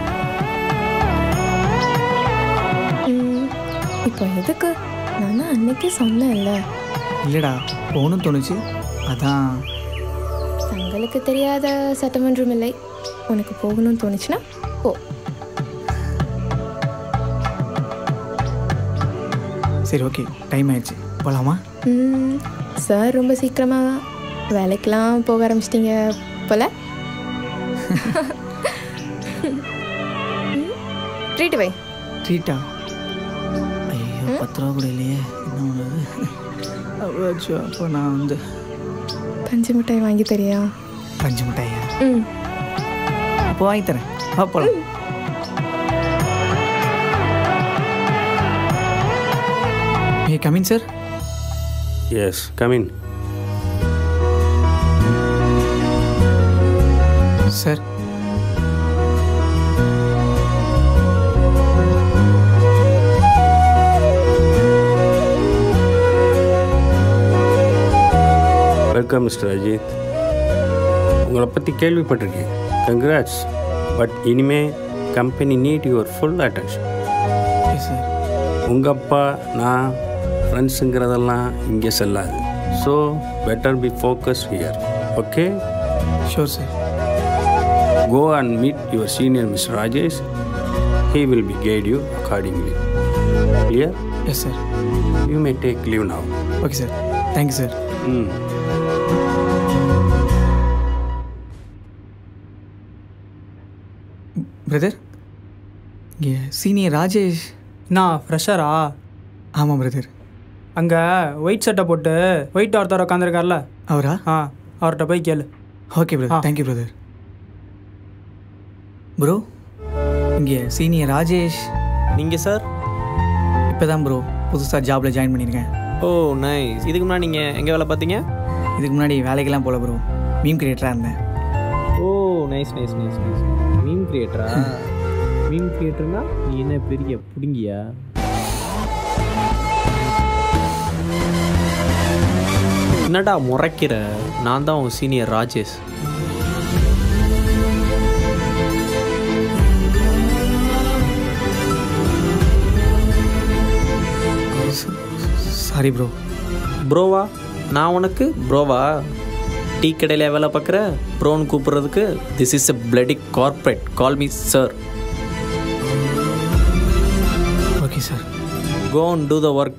[SPEAKER 15] ம் இப்போ எதுக்கு நான் தான் அன்னைக்கே சொன்னேன்ல
[SPEAKER 1] இல்லைடா போகணும்னு தோணுச்சு அதான்
[SPEAKER 15] தங்களுக்கு தெரியாத சட்டமன்றம் இல்லை உனக்கு போகணும்னு தோணுச்சுன்னா போ
[SPEAKER 1] சரி ஓகே டைம் ஆயிடுச்சு போகலாமா
[SPEAKER 15] ம் சார் ரொம்ப சீக்கிரமாக வேலைக்கெல்லாம் போக ஆரம்பிச்சிட்டிங்க போல ட்ரீட் வை
[SPEAKER 1] ட்ரீட்டா ஐயோ பத்து ரூபா கூட இல்லையே என்ன பண்ணுறது அவ்வளோச்சு அப்போ நான் வந்து
[SPEAKER 15] பஞ்சு மிட்டாய் வாங்கி தரியா
[SPEAKER 1] பஞ்சு மிட்டாயா
[SPEAKER 15] ம்
[SPEAKER 1] அப்போ வாங்கி தரேன் வா போகலாம் may come in sir
[SPEAKER 13] yes come in
[SPEAKER 1] sir
[SPEAKER 13] welcome mister Ajith உங்களை பற்றி கேள்விப்பட்டிருக்கேன் கங்க்ராட்ஸ் பட் இனிமே company need your full attention
[SPEAKER 1] sir
[SPEAKER 13] உங்கள் அப்பா நான் ஃப்ரெண்ட்ஸுங்கிறதெல்லாம் இங்கே செல்லாது so better be focus here okay
[SPEAKER 1] sure sir
[SPEAKER 13] go and meet your senior mister Rajesh he will be guide you accordingly clear
[SPEAKER 1] yes sir
[SPEAKER 13] you may take leave now
[SPEAKER 1] okay sir thank you sir
[SPEAKER 13] hmm
[SPEAKER 1] brother இங்கே senior Rajesh
[SPEAKER 17] நான் ஃப்ரெஷரா
[SPEAKER 1] ஆமாம் brother
[SPEAKER 17] அங்கே white சட்டை போட்டு white ஒருத்தர் உட்காந்துருக்கார்ல
[SPEAKER 1] அவரா
[SPEAKER 17] ஆ அவர்கிட்ட போய் கேளு
[SPEAKER 1] okay brother thank you brother bro இங்கே சீனியர் ராஜேஷ்
[SPEAKER 6] நீங்கள் சார்
[SPEAKER 1] இப்போ தான் ப்ரோ புதுசாக ஜாபில் ஜாயின் பண்ணியிருக்கேன்
[SPEAKER 6] ஓ நைஸ் இதுக்கு முன்னாடி நீங்கள் எங்கே வேலை பார்த்தீங்க
[SPEAKER 1] இதுக்கு முன்னாடி வேலைக்கெல்லாம் போகல ப்ரோ மீம் கிரியேட்டராக இருந்தேன்
[SPEAKER 6] oh nice nice nice nice meme கிரியேட்டரா மீம் கிரியேட்டர்னா நீ என்ன பெரிய புடுங்கியா என்னடா முறைக்கிற நான் தான் உன் சீனியர் ராஜேஷ்
[SPEAKER 1] சாரி ப்ரோ
[SPEAKER 6] ப்ரோவா நான் உனக்கு ப்ரோவா டீ கடையில் வேலை பார்க்குற ப்ரோன்னு கூப்பிட்றதுக்கு this is a bloody corporate call me sir
[SPEAKER 1] okay sir
[SPEAKER 6] go and do the work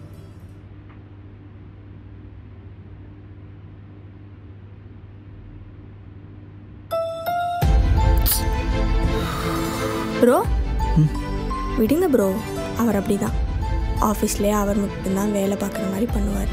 [SPEAKER 18] bro விடுங்க ப்ரோ அவர் அப்படிதான் ஆஃபீஸ்லேயே அவர் மட்டும்தான் வேலை பார்க்குற மாதிரி பண்ணுவார்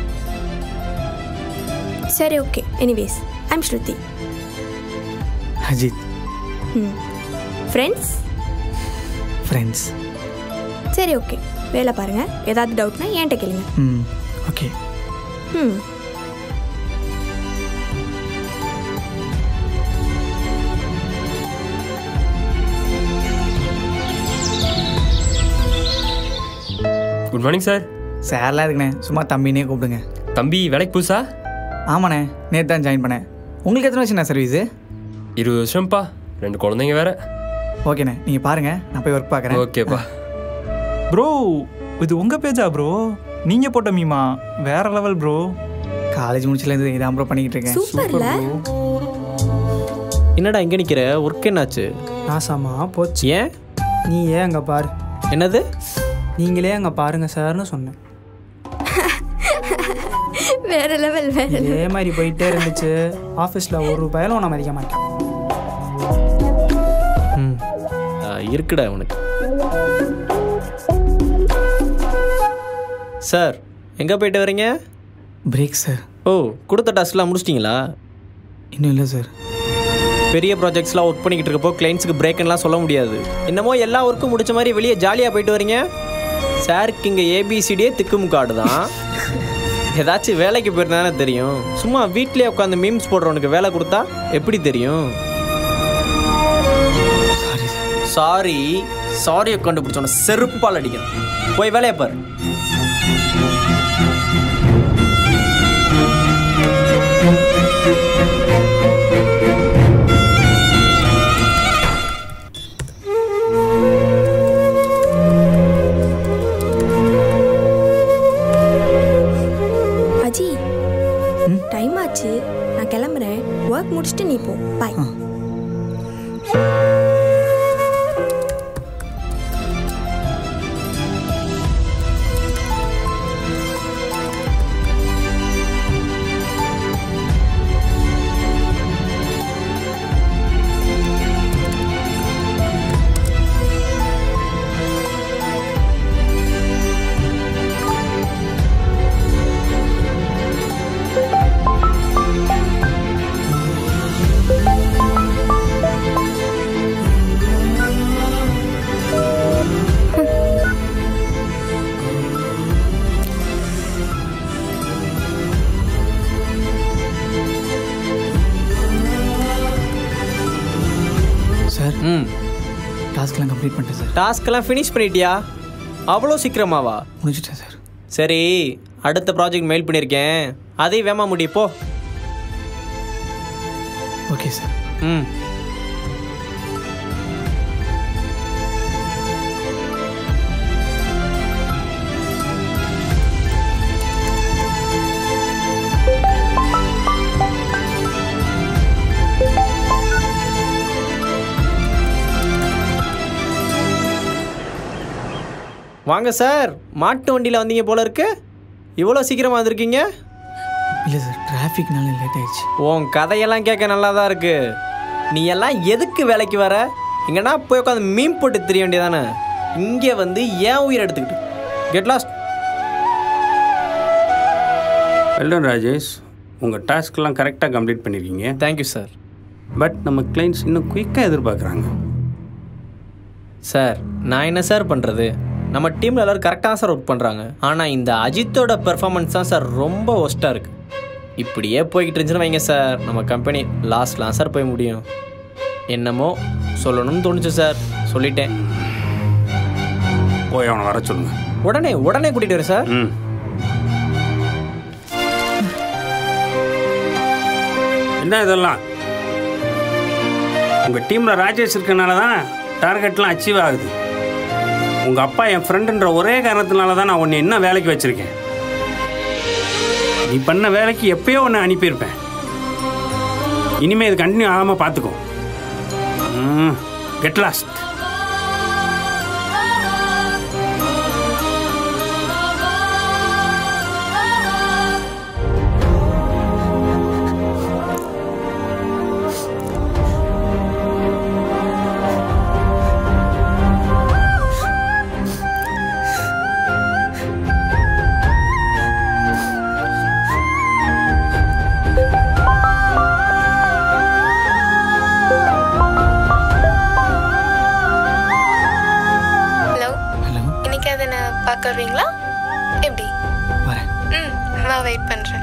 [SPEAKER 18] சரி okay anyways I'm Shruti
[SPEAKER 1] Ajith
[SPEAKER 18] ம் ஃப்ரெண்ட்ஸ்
[SPEAKER 1] ஃப்ரெண்ட்ஸ்
[SPEAKER 18] சரி ஓகே வேலை பாருங்கள் ஏதாவது டவுட்னா என்கிட்ட கேளுங்க
[SPEAKER 1] ம் ஓகே
[SPEAKER 18] ம்
[SPEAKER 19] குட் மார்னிங் சார்
[SPEAKER 17] சார்லாம் இருக்குண்ணே சும்மா தம்பினே கூப்பிடுங்க
[SPEAKER 19] தம்பி வேலைக்கு புதுசா
[SPEAKER 17] ஆமாண்ணே நேற்று தான் ஜாயின் பண்ணேன் உங்களுக்கு எத்தனை வருஷம் சர்வீஸு
[SPEAKER 19] இருபது வருஷம்ப்பா ரெண்டு குழந்தைங்க வேற
[SPEAKER 17] ஓகேண்ணே நீங்கள் பாருங்கள் நான் போய் ஒர்க் பார்க்குறேன்
[SPEAKER 19] ஓகேப்பா
[SPEAKER 20] ப்ரோ இது உங்கள் பேஜா ப்ரோ நீங்கள் போட்ட மீமா வேற லெவல் ப்ரோ
[SPEAKER 17] காலேஜ் முடிச்சுலேருந்து இதான் ப்ரோ பண்ணிக்கிட்டு இருக்கேன்
[SPEAKER 18] சூப்பர்ல
[SPEAKER 6] என்னடா இங்கே நிற்கிற ஒர்க் என்னாச்சு
[SPEAKER 17] நாசாமா போச்சு
[SPEAKER 6] ஏன்
[SPEAKER 17] நீ ஏன் அங்கே பாரு
[SPEAKER 6] என்னது
[SPEAKER 17] நீங்களே அங்கே பாருங்க சார்னு சொன்னேன்
[SPEAKER 18] வேற லெவல் வேற
[SPEAKER 17] இதே மாதிரி போயிட்டே இருந்துச்சு ஆஃபீஸில் ஒரு ரூபாயிலும் உன்னை மதிக்க மாட்டேன்
[SPEAKER 6] ம் ஆ, இருக்குடா உனக்கு சார் எங்கே போயிட்டு வரீங்க
[SPEAKER 17] பிரேக் சார்
[SPEAKER 6] ஓ கொடுத்த டாஸ்க்லாம் முடிச்சிட்டிங்களா
[SPEAKER 17] இன்னும் இல்லை சார்
[SPEAKER 6] பெரிய ப்ராஜெக்ட்ஸ்லாம் ஒர்க் பண்ணிக்கிட்டு இருக்கப்போ கிளைண்ட்ஸுக்கு பிரேக்லாம் சொல்ல முடியாது என்னமோ எல்லா ஒர்க்கும் முடிச்ச மாதிரி வெளியே ஜாலியாக போயிட்டு வரீங்க சாருக்கு இங்கே ஏபிசிடியே திக்குமுக்காடு தான் ஏதாச்சும் வேலைக்கு போயிருந்தானே தெரியும் சும்மா வீட்டிலே உட்காந்து மீம்ஸ் போடுறவனுக்கு வேலை கொடுத்தா எப்படி தெரியும் சாரி சாரியை கண்டுபிடிச்சோன்னு செருப்பால் அடிக்கணும் போய் வேலையை பாரு
[SPEAKER 18] அஜி டைம் ஆச்சு நான் கிளம்புறேன் ஒர்க் முடிச்சுட்டு நீ போ பாய்
[SPEAKER 17] சார்
[SPEAKER 6] ம்
[SPEAKER 17] டாஸ்க்லாம் கம்ப்ளீட் பண்ணிட்டேன் சார்
[SPEAKER 6] டாஸ்க்கெல்லாம் ஃபினிஷ் பண்ணிட்டியா அவ்வளோ சீக்கிரமாவா
[SPEAKER 17] முடிச்சிட்டேன் சார்
[SPEAKER 6] சரி அடுத்த ப்ராஜெக்ட் மெயில் பண்ணியிருக்கேன் அதையும் வேமா முடி போ
[SPEAKER 17] ஓகே சார்
[SPEAKER 6] ம் வாங்க சார் மாட்டு வண்டியில் வந்தீங்க போல இருக்கு இவ்வளோ சீக்கிரமாக வந்திருக்கீங்க
[SPEAKER 17] இல்லை சார் டிராஃபிக்னால லேட் ஆயிடுச்சு
[SPEAKER 6] உன் கதையெல்லாம் கேட்க நல்லா தான் இருக்கு நீ எல்லாம் எதுக்கு வேலைக்கு வர எங்கன்னா போய் உட்காந்து மீன் போட்டு தெரிய வேண்டியதானே இங்கே வந்து ஏன் உயிர் எடுத்துக்கிட்டு கெட் லாஸ்ட்
[SPEAKER 13] வெல்டன் ராஜேஷ் உங்கள் டாஸ்க்லாம் கரெக்டாக கம்ப்ளீட் பண்ணியிருக்கீங்க
[SPEAKER 6] தேங்க்யூ சார்
[SPEAKER 13] பட் நம்ம கிளைண்ட்ஸ் இன்னும் குயிக்காக எதிர்பார்க்குறாங்க
[SPEAKER 6] சார் நான் என்ன சார் பண்ணுறது நம்ம டீமில் எல்லோரும் கரெக்டாக சார் ஒர்க் பண்ணுறாங்க ஆனால் இந்த அஜித்தோட பெர்ஃபார்மன்ஸ் தான் சார் ரொம்ப ஒஸ்ட்டாக இருக்குது இப்படியே போய்கிட்டு இருந்துச்சுன்னு வைங்க சார் நம்ம கம்பெனி லாஸ்ட்லாம் சார் போய் முடியும் என்னமோ சொல்லணும்னு தோணுச்சு சார் சொல்லிட்டேன்
[SPEAKER 13] போய் அவனை வர சொல்லுங்க
[SPEAKER 6] உடனே உடனே கூட்டிகிட்டு வரேன் சார்
[SPEAKER 13] ம் என்ன இதெல்லாம் உங்கள் டீமில் ராஜேஷ் இருக்கனால தான் டார்கெட்லாம் அச்சீவ் ஆகுது உங்கள் அப்பா என் ஃப்ரெண்டுன்ற ஒரே காரணத்தினால தான் நான் உன்னை என்ன வேலைக்கு வச்சுருக்கேன் நீ பண்ண வேலைக்கு எப்பயோ ஒன்று அனுப்பியிருப்பேன் இனிமேல் இது கண்டினியூ ஆகாமல் பார்த்துக்கோ கெட் லாஸ்ட்
[SPEAKER 15] ஹலோ இன்னைக்கு அதை நான் பார்க்க வருவீங்களா எப்படி
[SPEAKER 17] வரேன்
[SPEAKER 15] ம் நான் வெயிட் பண்ணுறேன்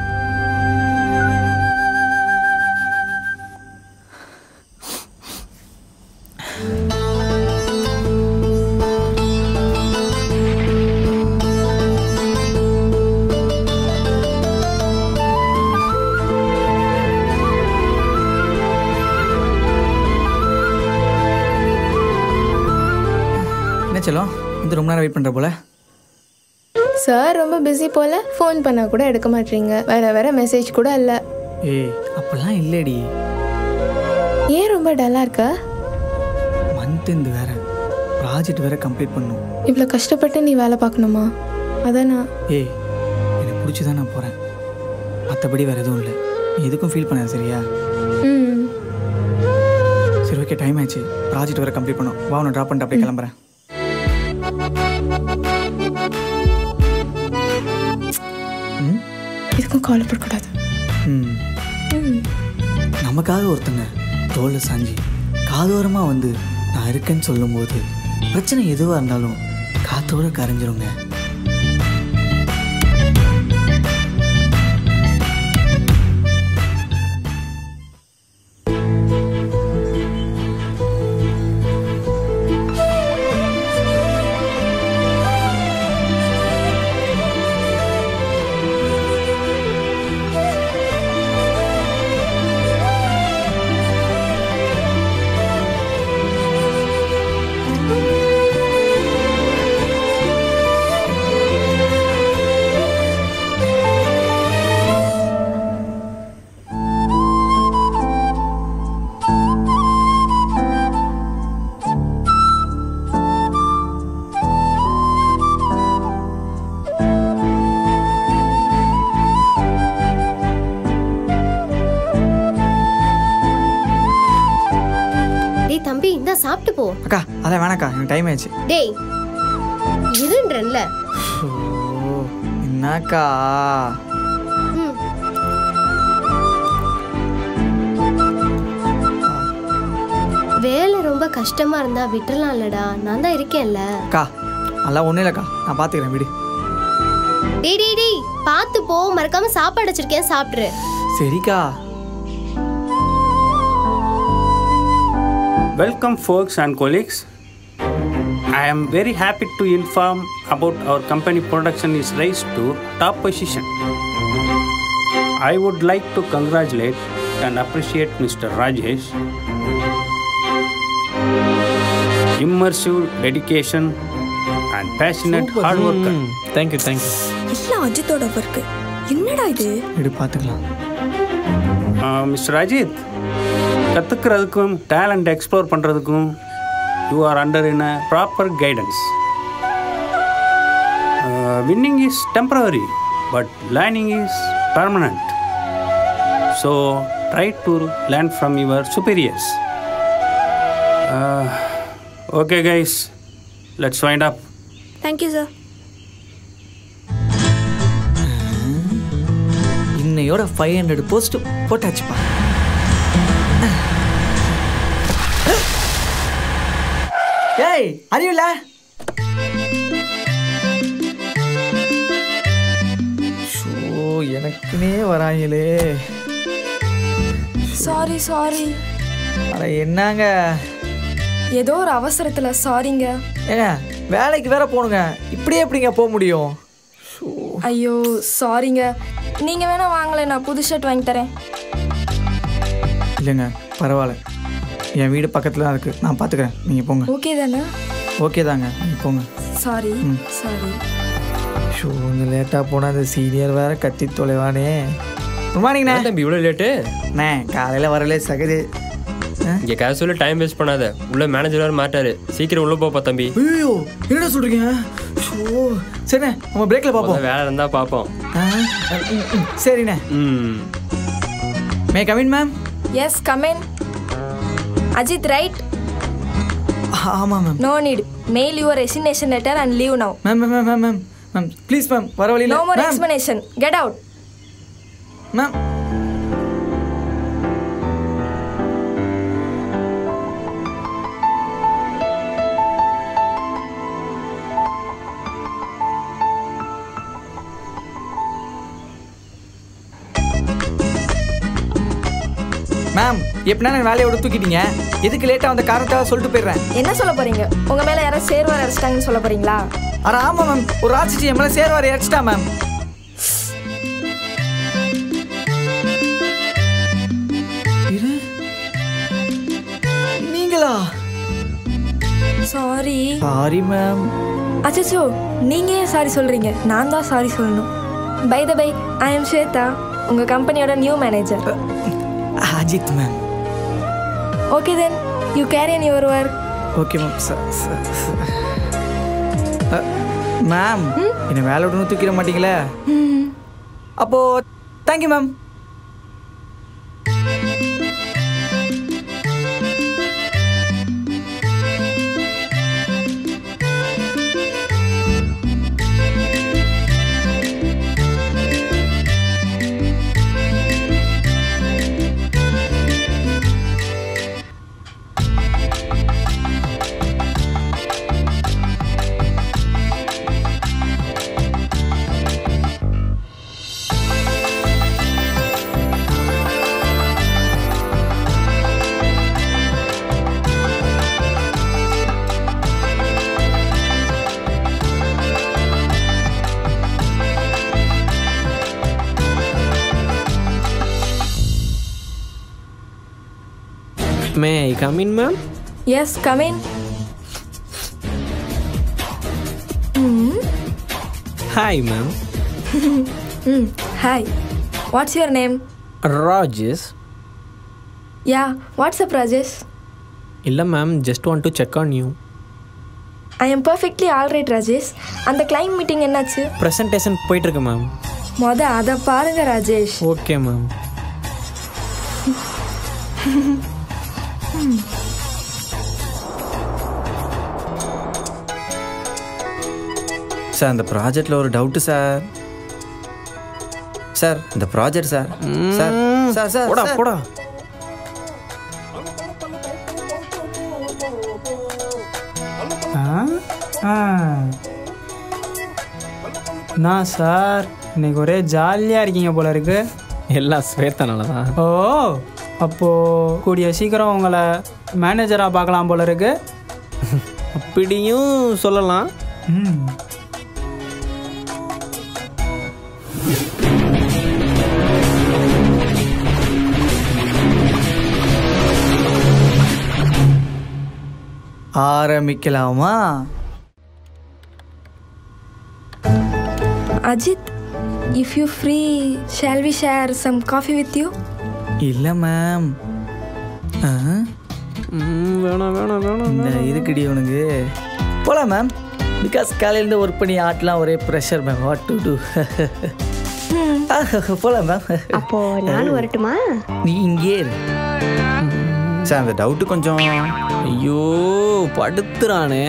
[SPEAKER 4] என்ன செல்லம் வந்து ரொம்ப நேரம் வெயிட் பண்ணுற போல
[SPEAKER 15] சார் ரொம்ப பிஸி போல ஃபோன் பண்ணால் கூட எடுக்க மாட்டீங்க வேற வேற மெசேஜ் கூட இல்லை
[SPEAKER 4] ஏய் அப்பெல்லாம் இல்லைடி
[SPEAKER 15] ஏன் ரொம்ப டல்லாக இருக்க
[SPEAKER 4] மந்த் இந்த வேற ப்ராஜெக்ட் வேற கம்ப்ளீட் பண்ணும்
[SPEAKER 15] இவ்வளோ கஷ்டப்பட்டு நீ வேலை பார்க்கணுமா அதானா
[SPEAKER 4] ஏய் எனக்கு பிடிச்சி தான் நான் போகிறேன் மற்றபடி வேறு எதுவும் இல்லை நீ எதுக்கும் ஃபீல் பண்ணாத சரியா
[SPEAKER 15] ம்
[SPEAKER 4] சரி ஓகே டைம் ஆயிடுச்சு ப்ராஜெக்ட் வேற கம்ப்ளீட் பண்ணும் வா உன்னை ட்ராப் பண்ணிட்டு அப்படியே கிளம்புறேன் ம்
[SPEAKER 15] எதுக்கும் கவலைப்படக்கூடாது
[SPEAKER 4] ம்
[SPEAKER 15] ம்
[SPEAKER 4] நமக்காக ஒருத்தங்க தோல்ல சாஞ்சி காதோரமாக வந்து நான் இருக்கேன்னு சொல்லும்போது பிரச்சனை எதுவாக இருந்தாலும் காத்தோட கரைஞ்சிருங்க
[SPEAKER 3] டேய் தம்பி இந்தா சாப்பிட்டு போ
[SPEAKER 4] அக்கா அதான் வேணாக்கா எனக்கு டைம் ஆயிடுச்சு
[SPEAKER 3] டேய் இருன்றல்ல
[SPEAKER 4] ஓ என்னக்கா
[SPEAKER 3] ம் வேலை ரொம்ப கஷ்டமா இருந்தா விட்டுறலாம்லடா நான் தான் இருக்கேன்ல
[SPEAKER 4] அக்கா அதெல்லாம் ஒன்றும் இல்லைக்கா நான் பார்த்துக்கிறேன் விடு
[SPEAKER 3] டேய் டேய் டேய் பார்த்து போ மறக்காம சாப்பாடு வச்சிருக்கேன் சாப்பிட்ரு
[SPEAKER 4] சரிக்கா
[SPEAKER 13] Welcome, folks and colleagues. I am very happy to inform about our company production is raised to top position. I would like to congratulate and appreciate Mr. Rajesh. Immersive dedication and passionate hard worker.
[SPEAKER 6] Thank you thank you
[SPEAKER 18] எல்லாம் அஜித்தோட work என்னடா இது
[SPEAKER 4] விடு பார்த்துக்கலாம்
[SPEAKER 13] mister Ajith கற்றுக்கிறதுக்கும் talent explore பண்ணுறதுக்கும் you are under in a proper guidance winning is temporary but learning is permanent so try to learn from your superiors okay guys let's find up
[SPEAKER 18] thank you sir
[SPEAKER 4] இன்னையோட five hundred post போட்டாச்சுப்பா ஏய் அறிவில்ல show எனக்குனே வராங்களே
[SPEAKER 21] sorry sorry
[SPEAKER 4] அட என்னங்க
[SPEAKER 21] ஏதோ ஒரு அவசரத்துல சாரிங்க
[SPEAKER 4] ஏங்க வேலைக்கு வேற போகணுங்க இப்படியே எப்படிங்க போக முடியும்
[SPEAKER 21] ஐயோ சாரிங்க நீங்க வேணா வாங்கல நான் புது ஷர்ட் வாங்கி தரேன்
[SPEAKER 4] இல்லைங்க பரவாயில்ல என் வீடு பக்கத்தில் தான் இருக்குது நான் பார்த்துக்கிறேன் நீங்கள் போங்க
[SPEAKER 21] ஓகே தானே
[SPEAKER 4] ஓகே தாங்க நீங்கள் போங்க
[SPEAKER 21] சாரி
[SPEAKER 4] ம்.
[SPEAKER 21] சாரி
[SPEAKER 4] ஷோ இந்த லேட்டாக போனால் அந்த சீனியர் வேற கத்தி தொலைவானே குட் மார்னிங்ண்ணே
[SPEAKER 19] தம்பி இவ்வளோ லேட்டு
[SPEAKER 4] அண்ணே காலையில் வரலே சகது
[SPEAKER 19] இங்கே கேஷுவலாக டைம் வேஸ்ட் பண்ணாத உள்ள மேனேஜர் வேறு மாட்டாரு சீக்கிரம் உள்ள போப்பா தம்பி
[SPEAKER 4] ஐயோ என்னடா சொல்கிறீங்க ஷோ சரிண்ணே நம்ம பிரேக்கில் பார்ப்போம்
[SPEAKER 19] முதல்ல வேலை இருந்தால் பார்ப்போம்
[SPEAKER 4] ஆ, ம், ம், சரிண்ணே
[SPEAKER 19] ம்
[SPEAKER 4] may come in ma'am
[SPEAKER 21] yes come in Ajith right
[SPEAKER 4] ஆமாம் ma'am
[SPEAKER 21] no need mail your resignation letter and leave now
[SPEAKER 4] ma'am ma'am ma'am ma'am ma'am ma'am please ma'am வர வழியில்
[SPEAKER 21] no more
[SPEAKER 4] ma'am
[SPEAKER 21] explanation get out
[SPEAKER 4] ma'am ma'am எப்படின்னா நான் வேலையை விட தூக்கிட்டீங்க எதுக்கு லேட்டாக வந்த காரணத்தை சொல்லிட்டு போயிடுறேன்
[SPEAKER 21] என்ன சொல்ல போறீங்க உங்க மேல யாராவது சேர்வார் அரைச்சிட்டாங்கன்னு சொல்ல போறீங்களா
[SPEAKER 4] அட ஆமாம் மேம் ஒரு ராட்சிச்சி என் மேலே சேர்வார் இறச்சிட்டா மேம் இரு நீங்களா
[SPEAKER 21] சாரி
[SPEAKER 7] சாரி மேம்
[SPEAKER 21] அச்சச்சோ நீங்க ஏன் சாரி சொல்றீங்க நான் தான் சாரி சொல்லணும் by the by I am Shweta உங்க கம்பெனியோட new manager
[SPEAKER 7] Ajith ma'am
[SPEAKER 21] okay then you carry on your work
[SPEAKER 7] okay ma'am ma'am என்னை வேலை விடணும் தூக்கிட மாட்டீங்களே அப்போ thank you ma'am
[SPEAKER 6] may I come in ma'am
[SPEAKER 21] yes come in
[SPEAKER 6] hi ma'am
[SPEAKER 21] hmm hi what's your name
[SPEAKER 6] Rajesh
[SPEAKER 21] yeah what's up Rajesh
[SPEAKER 6] இல்லை ma'am just want to check on you
[SPEAKER 21] I am perfectly alright Rajesh அந்த claim meeting என்னாச்சு
[SPEAKER 6] presentation போயிட்டுருக்கு ma'am
[SPEAKER 21] மொத அதை பாருங்க Rajesh
[SPEAKER 6] okay ma'am
[SPEAKER 7] sir இந்த ப்ராஜெக்டில் ஒரு டவுட்டு சார் சார் இந்த project sir sir sir sir
[SPEAKER 6] போடா
[SPEAKER 7] சார்.
[SPEAKER 6] போடா
[SPEAKER 17] ஆ ஆ நான் சார் இன்னைக்கு ஒரே ஜாலியாக இருக்கீங்க போல இருக்கு
[SPEAKER 6] எல்லாம் ஸ்வேத்தனால தான்
[SPEAKER 17] ஓ அப்போ கூடிய சீக்கிரம் உங்களை மேனேஜராக பார்க்கலாம் போல இருக்கு
[SPEAKER 6] அப்படியும் சொல்லலாம்
[SPEAKER 17] ம்
[SPEAKER 7] ஆரம்பிக்கலாமா
[SPEAKER 21] Ajith if you free shall we share some coffee with you
[SPEAKER 7] இல்லை மேம்
[SPEAKER 6] வேணாம் வேணாம் வேணாம்
[SPEAKER 7] இந்த இருக்குடி உனக்கு போகலாம் மேம் பிகாஸ் காலையிலேருந்து ஒர்க் பண்ணி ஆட்லாம் ஒரே pressure ma'am what to do போகலாம் மேம்
[SPEAKER 8] அப்போ நானும் வரட்டுமா
[SPEAKER 7] நீ இங்கே இரு சார் அந்த டவுட்டு கொஞ்சம்
[SPEAKER 6] ஐயோ படுத்துறானே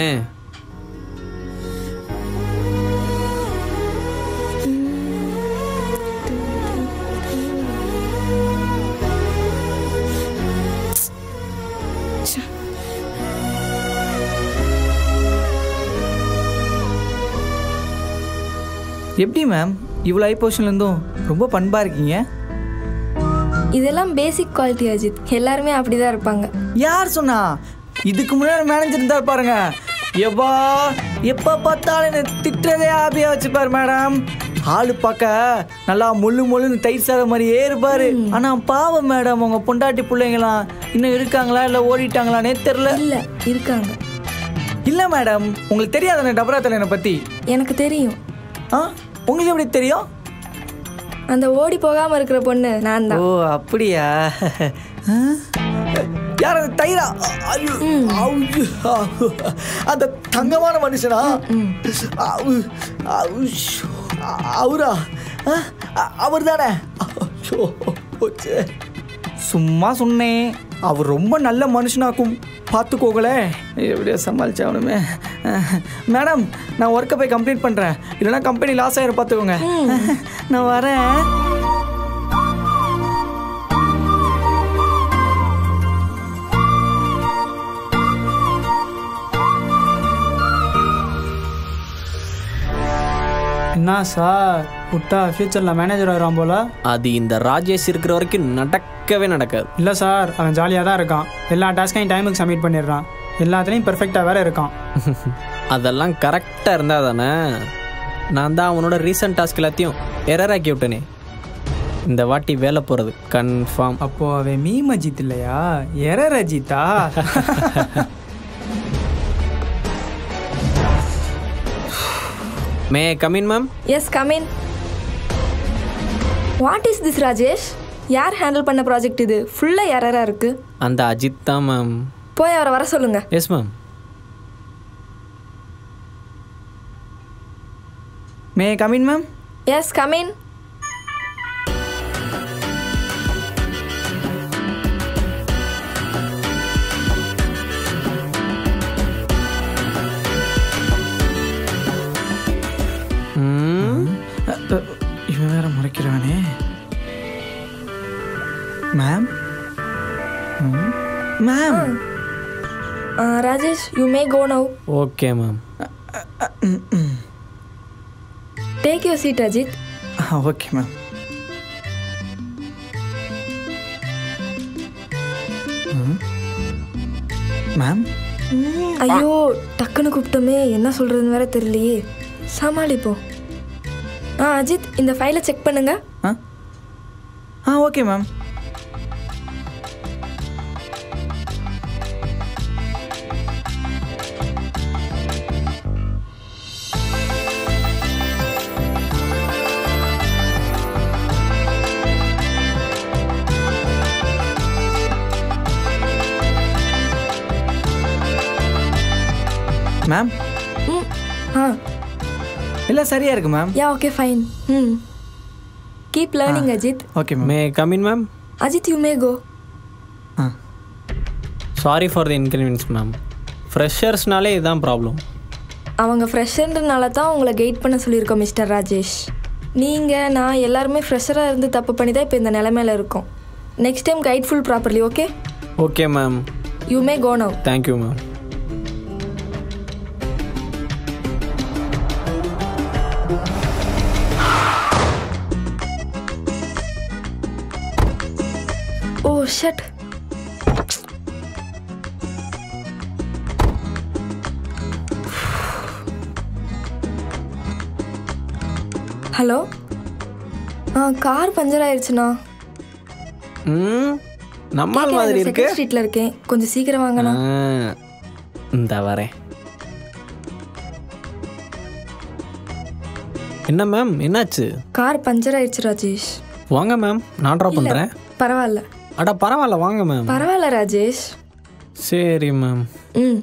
[SPEAKER 7] எப்படி மேம் இவ்வளோ ஹை பொசிஷன்லேருந்தும் ரொம்ப பண்பாக இருக்கீங்க
[SPEAKER 21] இதெல்லாம் பேசிக் குவாலிட்டி அஜித் எல்லாருமே அப்படிதான் இருப்பாங்க
[SPEAKER 7] யார் சொன்னா இதுக்கு முன்னாடி மேனேஜர் இருந்தா பாருங்க எவ்வா எப்ப பார்த்தாலும் என்ன திட்டுறதே ஆபியா வச்சுப்பாரு மேடம் ஆளு பார்க்க நல்லா முள்ளு முள்ளுன்னு தயிர் சாத மாதிரியே இருப்பாரு ஆனா பாவம் மேடம் உங்க பொண்டாட்டி பிள்ளைங்களாம் இன்னும் இருக்காங்களா இல்ல ஓடிட்டாங்களானே தெரியல
[SPEAKER 21] இல்ல இருக்காங்க
[SPEAKER 7] இல்ல மேடம் உங்களுக்கு தெரியாத டபரா தலைவனை பத்தி
[SPEAKER 21] எனக்கு தெரியும்
[SPEAKER 7] ஆ உங்களுக்கு எப்படி தெரியும்
[SPEAKER 21] அந்த ஓடி போகாம இருக்கிற பொண்ணு நான்
[SPEAKER 7] ஓ
[SPEAKER 21] தான்
[SPEAKER 7] அப்படியா ஆ? யார் அந்த தயிரா ஐயோ, ஐயோ, ஐயோ. அந்த தங்கமான மனுஷனா அவு, அவு, ஷோ, அவரா அவர் தானே சும்மா சொன்னேன் அவர் ரொம்ப நல்ல மனுஷனாக்கும் பார்த்துக்கோங்களே எப்படியோ சமாளிச்சாகணுமே மேடம் நான் ஒர்க்கை போய் கம்ப்ளீட் பண்ணுறேன் இல்லைன்னா கம்பெனி லாஸ் ஆயிரும் பார்த்துக்கோங்க நான் வரேன்
[SPEAKER 17] என்ன சார் விட்டா ஃப்யூச்சரில் மேனேஜர் ஆயிரும் போல
[SPEAKER 6] அது இந்த ராஜேஷ் இருக்கிற வரைக்கும் நடக்கவே நடக்காது
[SPEAKER 17] இல்லை சார் அவன் ஜாலியாக தான் இருக்கான் எல்லா டாஸ்கையும் டைமுக்கு சப்மிட் பண்ணிடுறான் எல்லாத்துலேயும் பெர்ஃபெக்டாக வேற இருக்கான்
[SPEAKER 6] அதெல்லாம் கரெக்டாக இருந்தால் தானே நான் தான் அவனோட ரீசன்ட் டாஸ்க் எல்லாத்தையும் எரர் ஆக்கி விட்டனே இந்த வாட்டி வேலை போகிறது கன்ஃபார்ம்
[SPEAKER 17] அப்போ அவன் மீம் அஜித் இல்லையா எரர் அஜித்தா
[SPEAKER 6] may come in ma'am
[SPEAKER 21] yes come in what is this Rajesh யார் ஹேண்டில் பண்ண ப்ராஜெக்ட் இது ஃபுல்லாக யாராரா இருக்கு
[SPEAKER 6] அந்த அஜித் தான் மேம்
[SPEAKER 21] போய் அவரை வர சொல்லுங்க
[SPEAKER 6] yes ma'am
[SPEAKER 7] may come in ma'am
[SPEAKER 21] yes come in
[SPEAKER 7] இவன் வேற முறைக்கிறானே ma'am ma'am
[SPEAKER 21] Rajesh you may go now
[SPEAKER 6] okay ma'am
[SPEAKER 21] take your seat Ajith
[SPEAKER 7] okay ma'am ma'am
[SPEAKER 21] ஐயோ டக்குன்னு கூப்பிட்டோமே என்ன சொல்றதுன்னு வேற தெரியலையே சமாளிப்போம் ஆ அஜித் இந்த ஃபைலை செக் பண்ணுங்க
[SPEAKER 7] ஆ ஓகே மேம் மேம்
[SPEAKER 21] ம் ஆ
[SPEAKER 7] எல்லாம் சரியா இருக்கு ma'am
[SPEAKER 21] yeah okay fine hmm keep learning Ajith
[SPEAKER 7] okay ma'am
[SPEAKER 6] may come in ma'am
[SPEAKER 21] Ajith you may go
[SPEAKER 6] sorry for the inconvenience ma'am ஃப்ரெஷர்ஸ்னாலே இதுதான் ப்ராப்ளம்
[SPEAKER 21] அவங்க ஃப்ரெஷ்ஷன்றனால தான் உங்களை கைட் பண்ண சொல்லியிருக்கோம் மிஸ்டர் ராஜேஷ் நீங்கள் நான் எல்லாருமே ஃப்ரெஷராக இருந்து தப்பு பண்ணி தான் இப்போ இந்த நிலமையில இருக்கோம் next time guide full properly okay
[SPEAKER 6] okay ma'am
[SPEAKER 21] you may go now
[SPEAKER 6] thank you ma'am
[SPEAKER 21] oh shut hello ah car puncture ஆயிடுச்சுண்ணா
[SPEAKER 6] ம் நம்மால் மாதிரி இருக்கு
[SPEAKER 21] செகண்ட் ஸ்ட்ரீட்ல இருக்கேன் கொஞ்சம் சீக்கிரம் வாங்கண்ணா
[SPEAKER 6] ஆ, இந்த வரேன் என்ன மேம் என்னாச்சு
[SPEAKER 21] கார் பஞ்சர் ஆயிடுச்சு ராஜேஷ்
[SPEAKER 6] வாங்க மேம் நான் ட்ராப்
[SPEAKER 21] இல்ல,
[SPEAKER 6] பண்ணுறேன்
[SPEAKER 21] பரவாயில்ல
[SPEAKER 6] அட பரவாயில்ல வாங்க மேம்
[SPEAKER 21] பரவாயில்ல ராஜேஷ்
[SPEAKER 6] சரி மேம்
[SPEAKER 21] ம்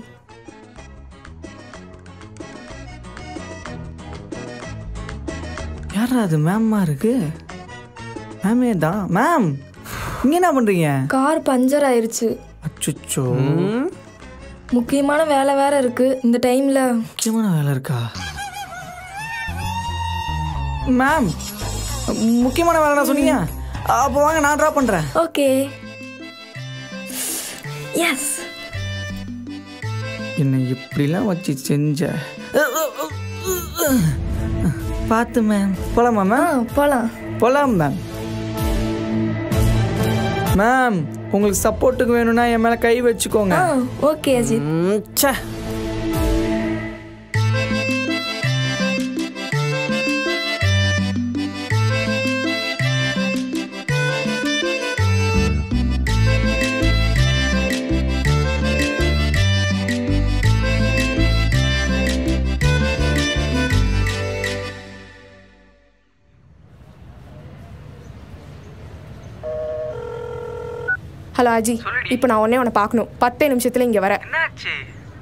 [SPEAKER 7] யாரா அது மேம்மா இருக்கு மேமே தான் மேம் இங்க என்ன பண்றீங்க
[SPEAKER 21] கார் பஞ்சர் ஆயிருச்சு
[SPEAKER 7] அச்சுச்சோ
[SPEAKER 21] முக்கியமான வேலை வேற இருக்கு இந்த டைம்ல
[SPEAKER 7] முக்கியமான வேலை இருக்கா மேம் முக்கியமான வேலைடா சொன்னீங்க அப்போ வாங்க நான் ட்ராப் பண்றேன்
[SPEAKER 21] ஓகே எஸ்
[SPEAKER 7] என்னை இப்படிலாம் வச்சு செஞ்ச பார்த்து மேம் போலாமா மேம்
[SPEAKER 21] போலாம்
[SPEAKER 7] போலாம் மேம் மேம் உங்களுக்கு சப்போர்ட்டுக்கு வேணும்னா என் மேல கை வச்சுக்கோங்க
[SPEAKER 21] ஓகே அஜித்
[SPEAKER 7] ச்சே
[SPEAKER 15] ஹலோ அஜி இப்போ நான் உடனே உன்னை பார்க்கணும் பத்தே நிமிஷத்துல இங்கே வரேன்
[SPEAKER 7] என்னாச்சு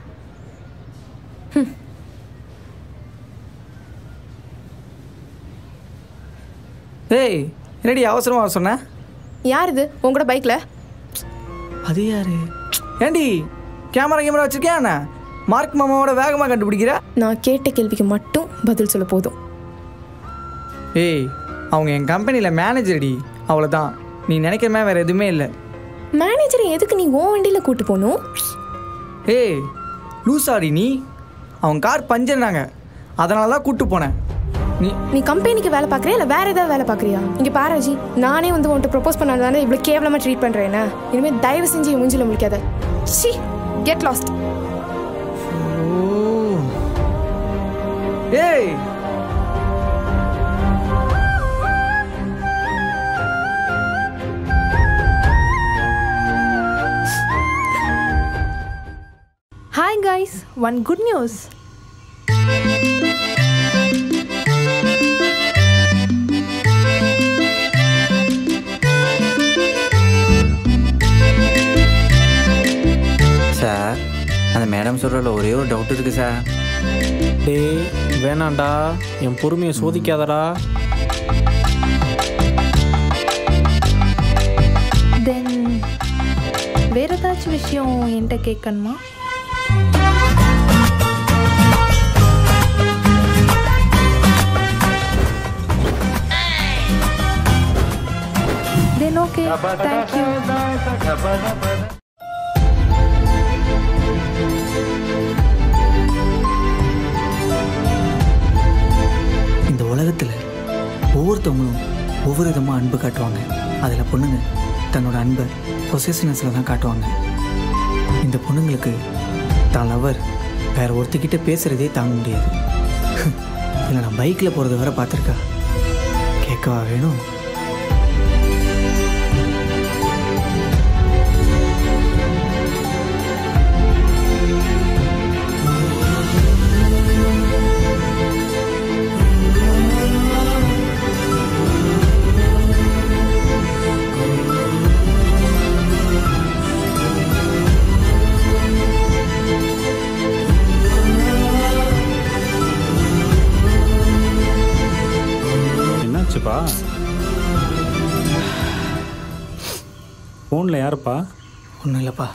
[SPEAKER 7] ஏய் என்னடி அவசரமா வர சொன்ன
[SPEAKER 15] யார் இது உங்களோட பைக்கில்
[SPEAKER 7] அது யாரு ஏண்டி கேமரா கேமரா வச்சிருக்கியா என்ன மார்க் மாமாவோட வேகமா கண்டுபிடிக்கிற
[SPEAKER 15] நான் கேட்ட கேள்விக்கு மட்டும் பதில் சொல்ல போதும்
[SPEAKER 7] ஏய் அவங்க என் கம்பெனியில் மேனேஜர்டி அவ்வளோதான் நீ நினைக்கிற மாதிரி வேற எதுவுமே இல்லை
[SPEAKER 15] மேனேஜரை எதுக்கு நீ உன் வண்டியில் கூட்டு போகணும்
[SPEAKER 7] ஏய் லூசாடி நீ அவங்க கார் பஞ்சர்னாங்க அதனால தான் கூட்டு போனேன் நீ
[SPEAKER 15] நீ கம்பெனிக்கு வேலை பார்க்குறியா இல்லை வேற ஏதாவது வேலை பார்க்குறியா இங்கே பாராஜி நானே வந்து உன்கிட்ட ப்ரொப்போஸ் பண்ணாதானே இவ்வளோ கேவலமாக ட்ரீட் பண்ணுறேன் இனிமேல் தயவு செஞ்சு என் மூஞ்சில முடிக்காத ஷி கெட் லாஸ்ட்
[SPEAKER 7] ஏய்
[SPEAKER 15] hi guys one good news
[SPEAKER 7] madam சொல்கிறல ஒரே ஒரு டவுட் இருக்கு சார்
[SPEAKER 6] டேய் வேணாண்டா என் பொறுமையை சோதிக்காதடா
[SPEAKER 9] தென் வேற ஏதாச்சும் விஷயம் என்கிட்ட கேட்கணுமா தென் ஓகே தேங்க்யூ
[SPEAKER 7] இந்த உலகத்தில் ஒவ்வொருத்தவங்களும் ஒவ்வொரு விதமாக அன்பு காட்டுவாங்க அதில் பொண்ணுங்க தன்னோட அன்பை பொசசிவ்னஸில் தான் காட்டுவாங்க இந்த பொண்ணுங்களுக்கு தான் லவர் வேற ஒருத்தக்கிட்ட பேசுகிறதே தாங்க முடியாது இதில் நான் பைக்கில் போகிறது வர பார்த்துருக்கா கேட்கவா வேணும்
[SPEAKER 12] என்னாச்சுப்பா ஃபோனில் யாருப்பா
[SPEAKER 7] ஒன்றும் இல்லைப்பா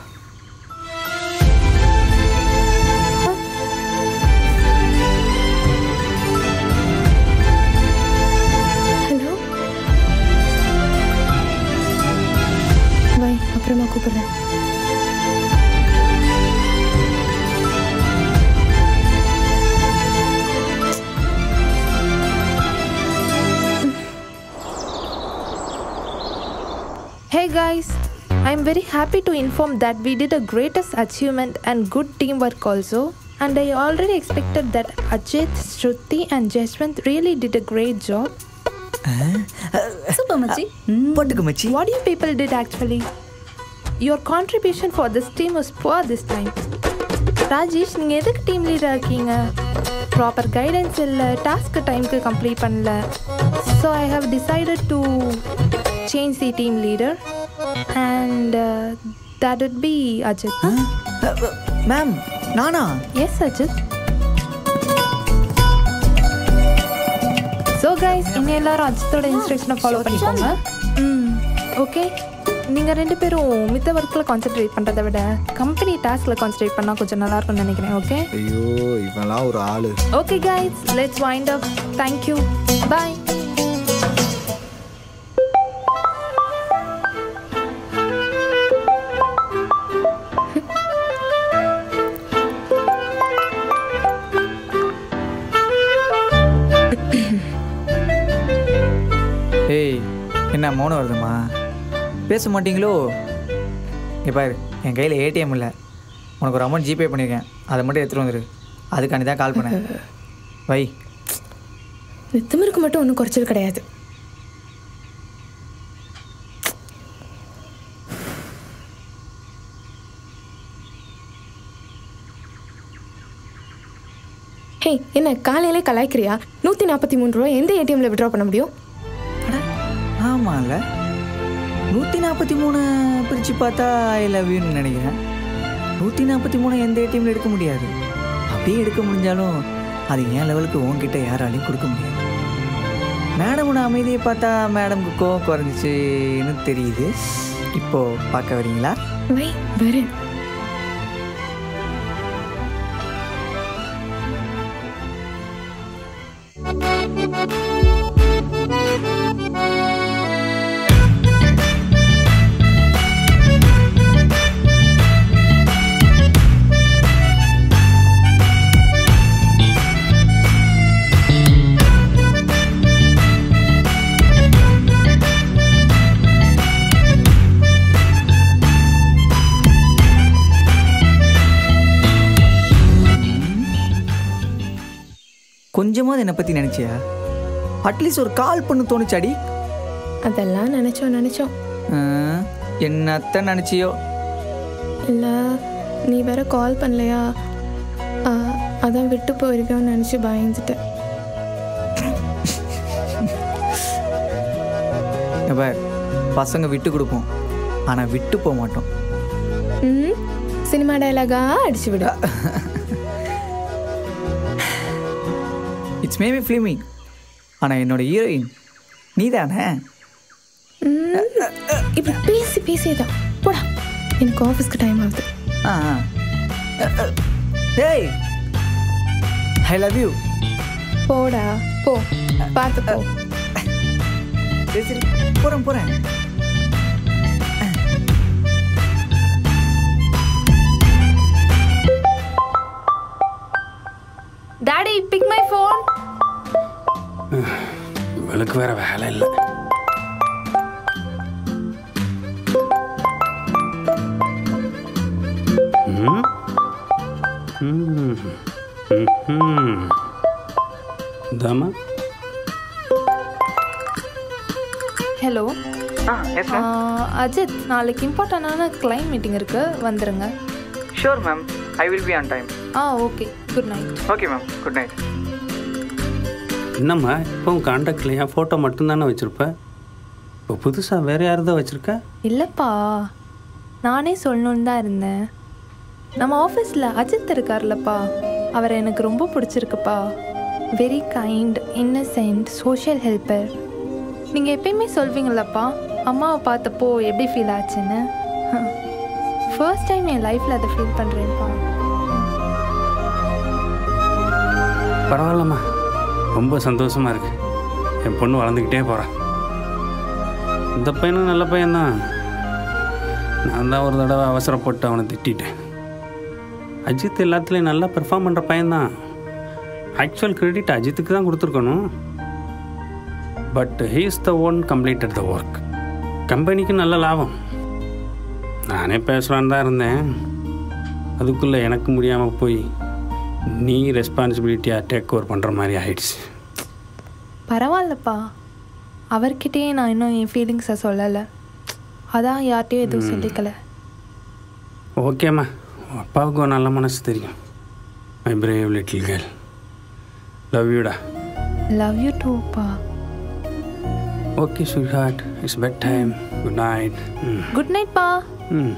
[SPEAKER 15] ஹலோ வை அப்புறமா கூப்பிடுறேன்
[SPEAKER 9] Hey guys, I'm very happy to inform that we did a greatest achievement and good teamwork also. And I already expected that Ajit, Shruti, and Jashwant really did a great job.
[SPEAKER 2] Super Machi.
[SPEAKER 7] போட்டுக்கு மச்சி
[SPEAKER 9] What you people did actually? Your contribution for this team was poor this time. Rajesh நீங்கள் எதுக்கு team லீடராக இருக்கீங்க proper guidance இல்லை டாஸ்க்கு டைமுக்கு complete பண்ணல so I have decided to change the team leader and that would be Ajith
[SPEAKER 7] ma'am நானா
[SPEAKER 9] yes Ajith so guys இன்னும் எல்லாரும் அஜித்தோட இன்ஸ்ட்ரக்ஷனை ஃபாலோ பண்ணிக்கோங்க ம் ஓகே நீங்கள் ரெண்டு பேரும் மித்த ஒர்க்கில் கான்சென்ட்ரேட் பண்ணுறதை விட கம்பெனி டாஸ்கில் கான்சென்ட்ரேட் பண்ணால் கொஞ்சம் நல்லா இருக்கும்னு நினைக்கிறேன் ஓகே
[SPEAKER 5] ஐயோ இவன்லாம் ஒரு ஆளு
[SPEAKER 9] okay guys let's wind up thank you bye
[SPEAKER 7] ஏய் என்ன மௌனம் வருதுமா பேச மாட்டீங்களோ இங்க பாரு என் கையில் ஏடிஎம் இல்லை உனக்கு ஒரு அமௌண்ட் ஜிபே பண்ணியிருக்கேன் அதை மட்டும் எடுத்துகிட்டு வந்துரு அதுக்காண்டி தான் கால் பண்ணேன் வை
[SPEAKER 15] திமிருக்கு மட்டும் ஒன்றும் குறைச்சல் கிடையாது ஹே என்ன காலையிலே கலாய்க்கிறியா நூற்றி நாற்பத்தி மூணு ரூபா எந்த ஏடிஎம்ல விட்ரா பண்ண முடியும்
[SPEAKER 7] ஆமாம்ல நூற்றி நாற்பத்தி மூணு பிரித்து பார்த்தா ஐ லவ் யூன்னு நினைக்கிறேன் நூற்றி நாற்பத்தி மூணு எந்த ஏடிஎம்ல எடுக்க முடியாது அப்படியே எடுக்க முடிஞ்சாலும் அது என் லெவலுக்கு உன்கிட்ட யாராலையும் கொடுக்க முடியாது மேடமோட அமைதியை பார்த்தா மேடம்க்கு கோவம் குறைஞ்சிச்சுன்னு தெரியுது இப்போ பார்க்க வரீங்களா
[SPEAKER 15] வை வரேன்
[SPEAKER 7] கொஞ்சமாவது என்னை பற்றி நினச்சியா அட்லீஸ்ட் ஒரு கால் பண்ணு தோணுச்சாடி
[SPEAKER 15] அதெல்லாம் நினச்சோம் நினச்சோம்
[SPEAKER 7] ஆ, என்னத்த நினச்சியோ
[SPEAKER 15] இல்லை நீ வேற கால் பண்ணலையா ஆ, அதான் விட்டு போயிருக்கோன்னு நினச்சி பயந்துட்டேன்
[SPEAKER 7] இங்க பார் பசங்க விட்டு கொடுப்போம் ஆனால் விட்டு போக மாட்டோம்
[SPEAKER 15] ம் சினிமா டயலாகா அடிச்சு விடு
[SPEAKER 7] இட்ஸ் மேபி ஃபிலிமி ஆனால் என்னோட ஹீரோயின் நீ தானே
[SPEAKER 15] ம், இப்படி பேசி பேசியதான் போடா எனக்கு ஆஃபீஸ்க்கு டைம் ஆகுது
[SPEAKER 7] ஆ டேய் ஐ லவ் யூ
[SPEAKER 15] போடா போ பார்த்து போ
[SPEAKER 7] சரி சரி போகிறேன் போகிறேன்
[SPEAKER 9] டாடி பிக் மை ஃபோன்
[SPEAKER 13] இவளுக்கு வேற வேலை இல்லை ம்? ம். ம்ஹும். இதாம்மா
[SPEAKER 9] hello
[SPEAKER 1] ah yes ma'am
[SPEAKER 9] Ajith நாளைக்கு இம்பார்ட்டண்டான கிளைம் மீட்டிங் இருக்கு வந்துருங்க
[SPEAKER 1] sure ma'am I will be on time
[SPEAKER 9] ah okay good night
[SPEAKER 1] okay ma'am good night
[SPEAKER 13] என்னம்மா இப்போ காண்டாக்டில் என் ஃபோட்டோ மட்டும்தானே வச்சுருப்ப இப்போ புதுசாக வேற யாரதோ வச்சுருக்க
[SPEAKER 9] இல்லைப்பா நானே சொல்லணுன்னு தான் இருந்தேன் நம்ம ஆஃபீஸில் அஜித் இருக்கார்லப்பா அவரை எனக்கு ரொம்ப பிடிச்சிருக்குப்பா very kind innocent social helper நீங்கள் எப்பயுமே சொல்வீங்களப்பா அம்மாவை பார்த்தப்போ எப்படி ஃபீல் ஆச்சுன்னு ஃபர்ஸ்ட் டைம் என் லைஃப்பில் அதை ஃபீல் பண்ணுறேன்ப்பா
[SPEAKER 13] பரவாயில்லம்மா ரொம்ப சந்தோஷமா இருக்கு என் பொண்ணு வளர்ந்துக்கிட்டே போகிறான் இந்த பையனும் நல்ல பையன்தான் நான் தான் ஒரு தடவை அவசரப்பட்டு அவனை திட்டிட்டேன் அஜித் எல்லாத்துலேயும் நல்லா பெர்ஃபார்ம் பண்ணுற பையன்தான் ஆக்சுவல் கிரெடிட் அஜித்துக்கு தான் கொடுத்துருக்கணும் but he is the one completed the work கம்பெனிக்கு நல்ல லாபம் நானே பேசலான்னு தான் இருந்தேன் அதுக்குள்ளே எனக்கு முடியாமல் போய் நீ ரெஸ்பான்சிபிலிட்டியாக டேக் ஓவர் பண்ணுற மாதிரி ஆயிடுச்சு
[SPEAKER 9] பரவாயில்லப்பா அவர்கிட்டயே நான் இன்னும் என் ஃபீலிங்ஸை சொல்லலை அதான் யார்கிட்டயும் எதுவும்
[SPEAKER 13] ம்.
[SPEAKER 9] சொல்லிக்கல
[SPEAKER 13] ஓகேம்மா உன் அப்பாவுக்கு ஒரு நல்ல மனசு தெரியும் my brave little girl love யூடா
[SPEAKER 9] லவ் யூ டூப்பா
[SPEAKER 13] okay sweetheart it's bed time good night hmm
[SPEAKER 9] good night பா
[SPEAKER 13] hmm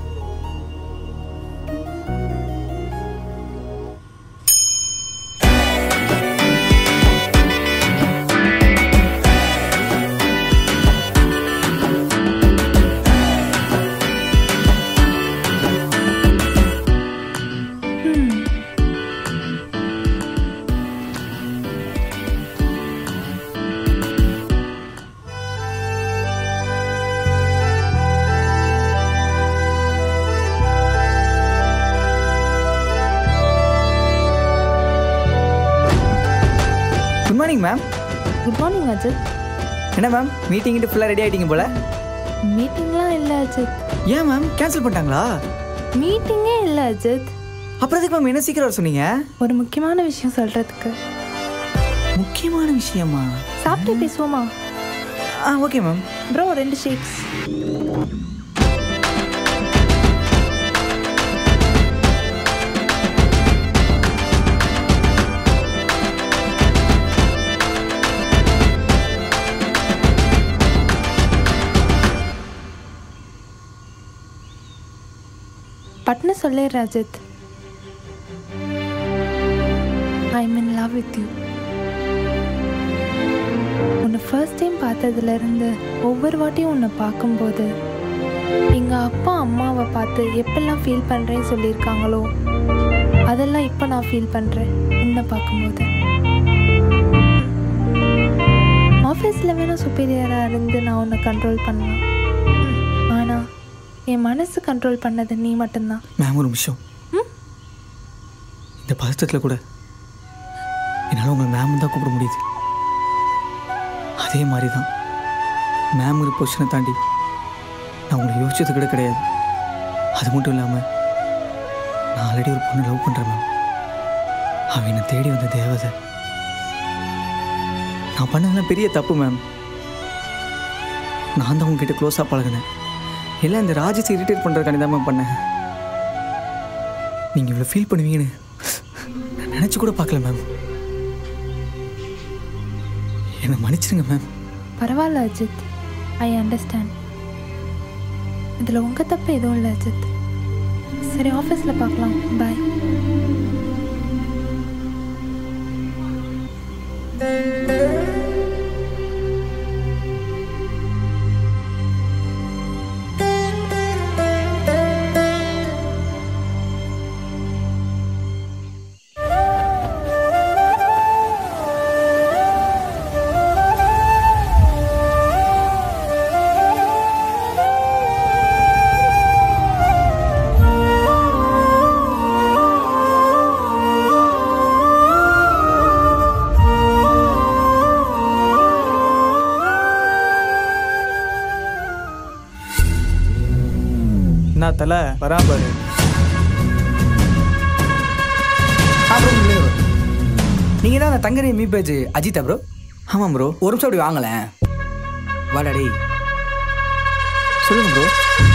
[SPEAKER 7] good morning ma'am
[SPEAKER 9] good morning Ajith
[SPEAKER 7] என்ன மேம் மீட்டிங்கிட்டு ஃபுல்லாக ரெடி ஆகிட்டீங்க போல
[SPEAKER 9] மீட்டிங்லாம் இல்லை அஜித்
[SPEAKER 7] ஏன் மேம் கேன்சல் பண்ணிட்டாங்களா
[SPEAKER 9] மீட்டிங்கே இல்லை அஜித்
[SPEAKER 7] அப்புறம் எதுக்கு மேம் என்ன சீக்கிரம் வர சொன்னீங்க
[SPEAKER 9] ஒரு முக்கியமான விஷயம் சொல்கிறதுக்கு
[SPEAKER 7] முக்கியமான விஷயமா
[SPEAKER 9] சாப்பிட்டு பேசுவோமா
[SPEAKER 7] ஆ ஓகே மேம்
[SPEAKER 9] ப்ரோ ரெண்டு ஷேக்ஸ் பட்னு சொல்லிடுற Ajith I in love with you உன்னை ஃபர்ஸ்ட் டைம் பார்த்ததுலேருந்து ஒவ்வொரு வாட்டியும் உன்னை பார்க்கும்போது எங்கள் அப்பா அம்மாவை பார்த்து எப்பெல்லாம் ஃபீல் பண்ணுறேன்னு சொல்லியிருக்காங்களோ அதெல்லாம் இப்போ நான் ஃபீல் பண்ணுறேன் உன்னை பார்க்கும்போது ஆஃபீஸில் வேணால் சுப்பீரியராக இருந்து நான் உன்னை கண்ட்ரோல் பண்ணலாம் ஆனால் என் மனசு கண்ட்ரோல் பண்ணது நீ மட்டும்தான்
[SPEAKER 7] மேம் ஒரு நிமிஷம் இந்த பதட்டத்தில் கூட என்னால் உங்களை மேம் தான் கூப்பிட முடியுது அதே மாதிரி தான் மேம் ஒரு பொசிஷனை தாண்டி நான் உங்களை யோசிச்சது கூட கிடையாது அது மட்டும் இல்லாமல் நான் ஆல்ரெடி ஒரு பொண்ணு லவ் பண்ணுறேன் மேம் அவன் என்னை தேடி வந்த தேவதை நான் பண்ணதெல்லாம் பெரிய தப்பு மேம் நான் தான் உங்ககிட்ட க்ளோஸாக பழகினேன் எல்லாம் இந்த ராஜேஷ் இரிட்டேட் பண்ணுறதுக்காண்டி தான் மேம் பண்ணேன் நீங்கள் இவ்வளோ ஃபீல் பண்ணுவீங்கன்னு நான் நினச்சி கூட பார்க்கல மேம் என்னை மன்னிச்சிருங்க மேம்
[SPEAKER 9] பரவாயில்ல அஜித் ஐ அண்டர்ஸ்டாண்ட் இதில் உங்கள் தப்பு எதுவும் இல்லை அஜித் சரி ஆஃபீஸில் பார்க்கலாம் பாய்
[SPEAKER 17] என்ன தலை வரான் பாரு
[SPEAKER 7] நீங்கள் தான் அந்த தங்கரை மீ பேஜ் அஜித்தா ப்ரோ ஆமாம் ப்ரோ ஒரு நிமிஷம் அப்படி வாங்கலேன் வாடா டேய் சொல்லுங்க ப்ரோ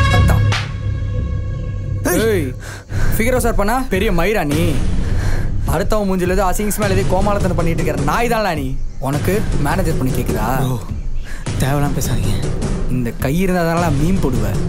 [SPEAKER 7] ஏய் ஃபிகரோ சார் பண்ணா பெரிய மயிரா நீ அடுத்தவன் மூஞ்சில ஏதோ அசிங்ஸ் மேலே எதோ கோமாளத்தனை பண்ணிட்டு இருக்கிற நாய் தான்டா நீ உனக்கு மேனேஜர் பண்ணி கேட்குதா தேவைலாம் பேசாதீங்க இந்த கை இருந்தால் மீன் போடுவேன்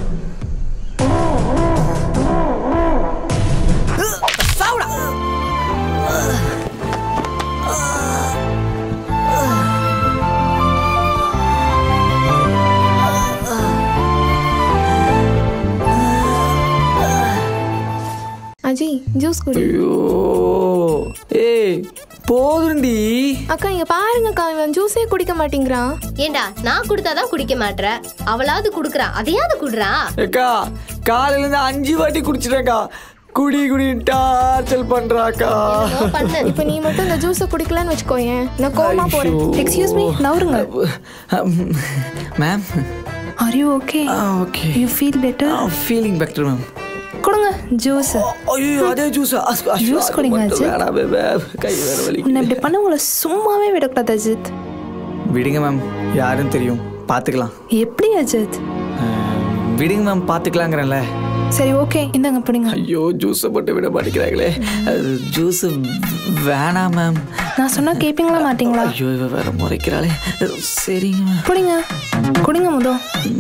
[SPEAKER 15] அஜி ஜூஸ் குடி
[SPEAKER 7] ஐயோ ஏய் போதுண்டி
[SPEAKER 15] அக்கா இங்க பாருங்கக்கா இவன் ஜூஸே குடிக்க மாட்டேங்கிறான்
[SPEAKER 3] ஏண்டா நான் கொடுத்தாதான் குடிக்க மாட்ற அவளாவது குடுக்குறா அதையாவது குடுறா
[SPEAKER 7] ஏக்கா காலையில இருந்து அஞ்சு வாட்டி குடிச்சிட்டேக்கா குடி குடி டார்ச்சல் பண்றாக்கா
[SPEAKER 15] இப்போ நீ மட்டும் இந்த ஜூஸை குடிக்கலன்னு வச்சுக்கோயேன் நான் கோமா போறேன் எக்ஸ்கியூஸ் மீ நவருங்க
[SPEAKER 7] ma'am
[SPEAKER 9] are you okay
[SPEAKER 7] okay
[SPEAKER 9] you feel better
[SPEAKER 7] feeling better ma'am
[SPEAKER 9] கொடுங்க ஜூஸ்
[SPEAKER 7] ஐயோ அதே ஜூஸ்
[SPEAKER 9] ஜூஸ் குடிங்க அஜித்
[SPEAKER 7] வேணாம் babe. கை வேற வலி
[SPEAKER 9] உன்னை இப்படி பண்ண உங்களை சும்மாவே விடக்கூடாது அஜித்
[SPEAKER 7] விடுங்க மேம் யாருன்னு தெரியும் பார்த்துக்கலாம்
[SPEAKER 9] எப்படி அஜித்
[SPEAKER 7] அஹ், விடுங்க மேம் பார்த்துக்கலாங்கிறேன்ல
[SPEAKER 9] சரி ஓகே இந்தாங்க பிடிங்க
[SPEAKER 7] ஐயோ ஜூஸை மட்டும் விட மாட்டேங்கிறாங்களே ஜூஸ் வேணாம் மேம்
[SPEAKER 9] நான் சொன்னா கேப்பீங்களா மாட்டீங்களா
[SPEAKER 7] ஐயோ இவ வேற முறைக்கிறாளே சரிங்க மேம்
[SPEAKER 9] குடிங்க குடிங்க முதோ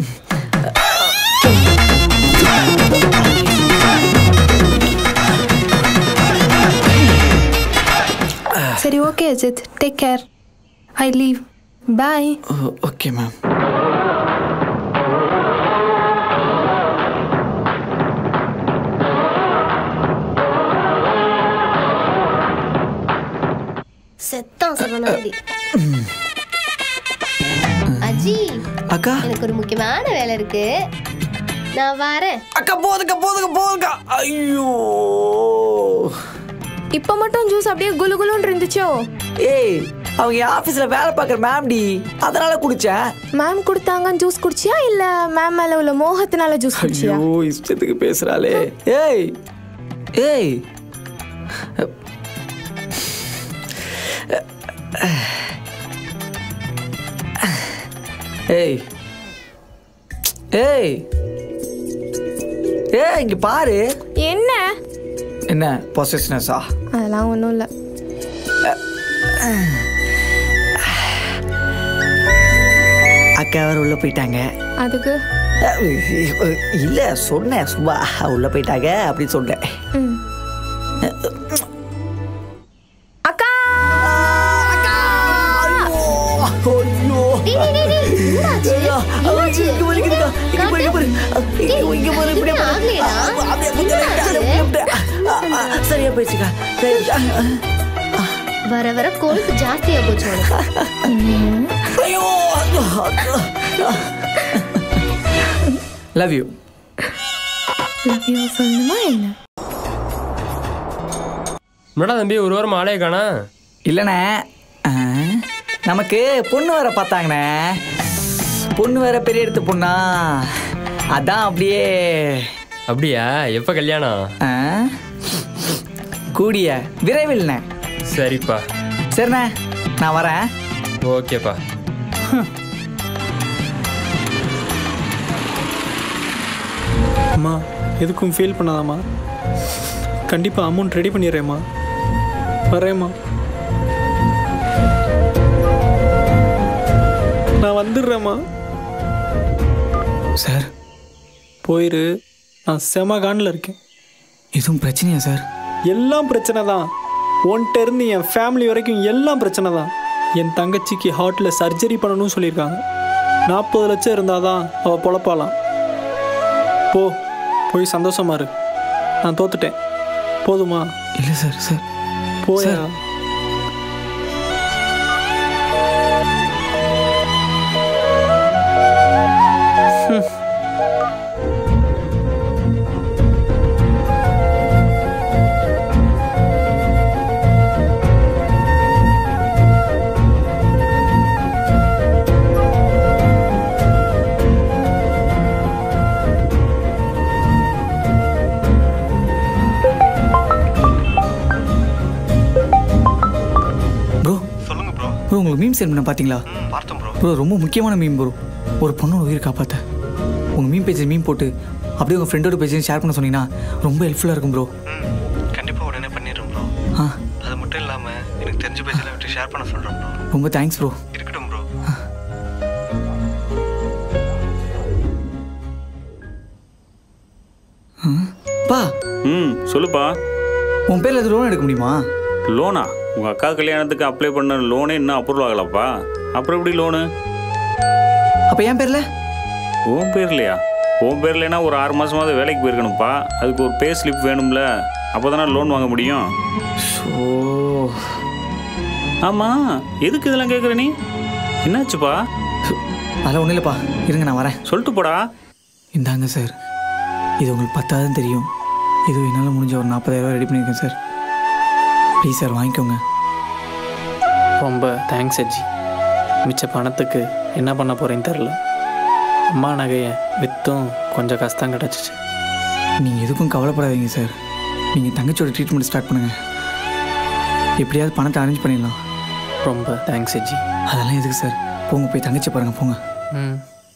[SPEAKER 9] சரி okay Ajith take care I leave bye
[SPEAKER 7] okay ma'am
[SPEAKER 3] செத்தான் சரவணாதி அஜி
[SPEAKER 7] அக்கா
[SPEAKER 3] எனக்கு ஒரு முக்கியமான வேலை இருக்கு நான் வரேன்
[SPEAKER 7] அக்கா போதுங்க போதுங்க போதுங்க ஐயோ
[SPEAKER 15] இப்போ மட்டும் ஜூஸ் அப்படியே குலு குலுன்னு இருந்துச்சோ
[SPEAKER 7] ஏய் அவங்க என் ஆஃபீஸில் வேலை பார்க்குற மேம்டி அதனால குடிச்சேன்
[SPEAKER 15] மேம் கொடுத்தாங்க ஜூஸ் குடிச்சியா இல்ல மேம் மேல உள்ள மோகத்தினால ஜூஸ் குடிச்சியா
[SPEAKER 7] ஐயோ இஷ்டத்துக்கு பேசுறாளே ஏய் ஏய் ஏய் ஏய் ஏய் இங்க பாரு
[SPEAKER 15] என்ன
[SPEAKER 7] என்ன பொசஸ்னஸா
[SPEAKER 15] அதெல்லாம் ஒன்றும் இல்லை
[SPEAKER 7] அக்கா அவர் உள்ள போயிட்டாங்க
[SPEAKER 15] அதுக்கு
[SPEAKER 7] இல்ல சொன்னேன் சும்மா உள்ள போயிட்டாங்க அப்படின்னு சொன்னேன்
[SPEAKER 15] ம். அக்கா
[SPEAKER 7] ஐயோ
[SPEAKER 3] டேய், டேய், டேய், டேய், என்னாச்சு? என்னாச்சு?
[SPEAKER 7] இங்க பாரு, இங்க பாரு, இங்க பாரு, இங்க பாரு.
[SPEAKER 3] டேய்,
[SPEAKER 7] இங்க பாரு, இப்படியே
[SPEAKER 3] எதுவுமே
[SPEAKER 7] பாரு.
[SPEAKER 3] ஆகலையேடா?
[SPEAKER 7] அப்படியே கொஞ்சம் லைட்டா, அப்படியே, அப்படியே. ஆ, ஆ, சரியா போயிடுச்சுக்கா சரியா
[SPEAKER 3] வர வர கொழுப்பு ஜாஸ்தியா போச்சு உனக்கு
[SPEAKER 7] ஐயோ லவ் யூ
[SPEAKER 15] லவ் யூ சொல்லணுமா என்ன
[SPEAKER 19] என்னடா தம்பி ஒரு வாரம் ஆளே காணா
[SPEAKER 7] இல்லைண்ணே ஆ, நமக்கு பொண்ணு வேற பார்த்தாங்கண்ணே பொண்ணு வேற பெரிய எடுத்து பொண்ணா அதான் அப்படியே
[SPEAKER 19] அப்படியா எப்போ கல்யாணம்
[SPEAKER 7] ஆ, கூடிய விரைவில்ண்ணே
[SPEAKER 19] சரிப்பா
[SPEAKER 7] சரிண்ணே நான் வரேன்
[SPEAKER 19] ஓகேப்பா
[SPEAKER 17] அம்மா எதுக்கும் ஃபீல் பண்ணாதாம்மா கண்டிப்பாக அமௌண்ட் ரெடி பண்ணிடுறேம்மா வரேம்மா நான் வந்துடுறேம்மா
[SPEAKER 7] சார்
[SPEAKER 17] போயிரு
[SPEAKER 20] நான் செம கானில் இருக்கேன்
[SPEAKER 7] எதுவும் பிரச்சனையா சார்
[SPEAKER 20] எல்லாம் பிரச்சனை தான் ஒன்ட்ட இருந்து என் ஃபேமிலி வரைக்கும் எல்லாம் பிரச்சனை தான் என் தங்கச்சிக்கு ஹார்ட்டில் சர்ஜரி பண்ணணும்னு சொல்லியிருக்காங்க நாற்பது லட்சம் இருந்தால் தான் அவள் பொழப்பாலாம் போ போய் சந்தோஷமா இரு நான் தோத்துட்டேன் போதுமா
[SPEAKER 7] இல்லை சார் சார்
[SPEAKER 20] போயா
[SPEAKER 7] ப்ரோ ப்ரோ உங்களுக்கு மீம் சென்ட் பண்ண பார்த்தீங்களா
[SPEAKER 10] பார்த்தேன் ப்ரோ
[SPEAKER 7] ப்ரோ ரொம்ப முக்கியமான மீம் ப்ரோ ஒரு பொண்ணோட உயிரை காப்பாற்ற உங்கள் மீம் பேஜ் மீம் போட்டு அப்படியே உங்கள் ஃப்ரெண்டோட பேஜையும் ஷேர் பண்ண சொன்னீங்கன்னா ரொம்ப ஹெல்ப்ஃபுல்லாக இருக்கும் ப்ரோ
[SPEAKER 10] கண்டிப்பாக உடனே பண்ணிடுறேன் ப்ரோ
[SPEAKER 7] ஆ
[SPEAKER 10] அது மட்டும் இல்லாமல் எனக்கு தெரிஞ்ச பேஜில் விட்டு ஷேர் பண்ண சொல்கிறேன் ப்ரோ
[SPEAKER 7] ரொம்ப தேங்க்ஸ் ப்ரோ
[SPEAKER 10] இருக்கட்டும் ப்ரோ
[SPEAKER 7] பா
[SPEAKER 12] ம் சொல்லுப்பா
[SPEAKER 7] உன் பேரில் எது லோன் எடுக்க முடியுமா
[SPEAKER 12] லோனா உங்கள் அக்கா கல்யாணத்துக்கு அப்ளை பண்ண லோனே இன்னும் அப்ரூவல் ஆகலப்பா அப்புறம் எப்படி லோனு
[SPEAKER 7] அப்போ என் பேரில்
[SPEAKER 12] உன் பேர்லையா உன் பேர்லனா ஒரு ஆறு மாதமாவது வேலைக்கு போயிருக்கணும்ப்பா அதுக்கு ஒரு பே ஸ்லிப் வேணும்ல அப்போ தானே லோன் வாங்க முடியும்
[SPEAKER 7] ஓ
[SPEAKER 12] ஆமாம் எதுக்கு இதெல்லாம் கேட்குற நீ என்னாச்சுப்பா
[SPEAKER 7] அதெல்லாம் ஒன்றும் இல்லைப்பா இருங்க நான் வரேன்
[SPEAKER 12] சொல்லிட்டு போடா
[SPEAKER 7] இந்தாங்க சார் இது உங்களுக்கு பத்தாதுன்னு தெரியும் இது என்னால் முடிஞ்ச ஒரு நாற்பதாயிரரூவா ரெடி பண்ணியிருக்கேன் சார் ப்ளீஸ் சார் வாங்கிக்கோங்க
[SPEAKER 20] ரொம்ப தேங்க்ஸ் அஜி மிச்ச பணத்துக்கு என்ன பண்ண போகிறேன்னு தெரில அம்மா நகையை விற்றும் கொஞ்சம் கஷ்டம் கிடச்சிச்சு
[SPEAKER 7] நீங்கள் எதுக்கும் கவலைப்படாதீங்க சார் நீங்கள் தங்கச்சியோட ட்ரீட்மெண்ட் ஸ்டார்ட் பண்ணுங்கள் எப்படியாவது பணத்தை அரேஞ்ச் பண்ணிடலாம்
[SPEAKER 20] ரொம்ப தேங்க்ஸ் அஜி
[SPEAKER 7] அதெல்லாம் எதுக்கு சார் போங்க போய் தங்கச்சி பாருங்கள் போங்க
[SPEAKER 20] ம்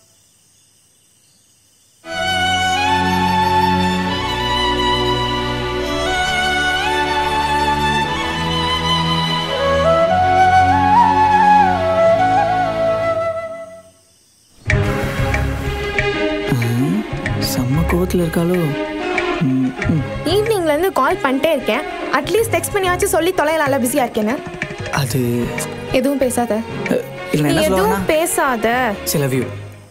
[SPEAKER 7] ம், செம்ம கோவத்தில் இருக்காளோ ம், ம்.
[SPEAKER 15] ஈவினிங்லேருந்து கால் பண்ணிட்டே இருக்கேன் அட்லீஸ்ட் டெக்ஸ்ட் பண்ணியாச்சும் சொல்லி தொலைலால பிஸியாக இருக்கேன்னு
[SPEAKER 7] அது
[SPEAKER 15] எதுவும் பேசாத
[SPEAKER 7] இல்லை
[SPEAKER 15] நீ
[SPEAKER 7] என்ன சொல்லுவாங்கன்னா
[SPEAKER 15] எதுவும் பேசாத
[SPEAKER 7] சில வியூ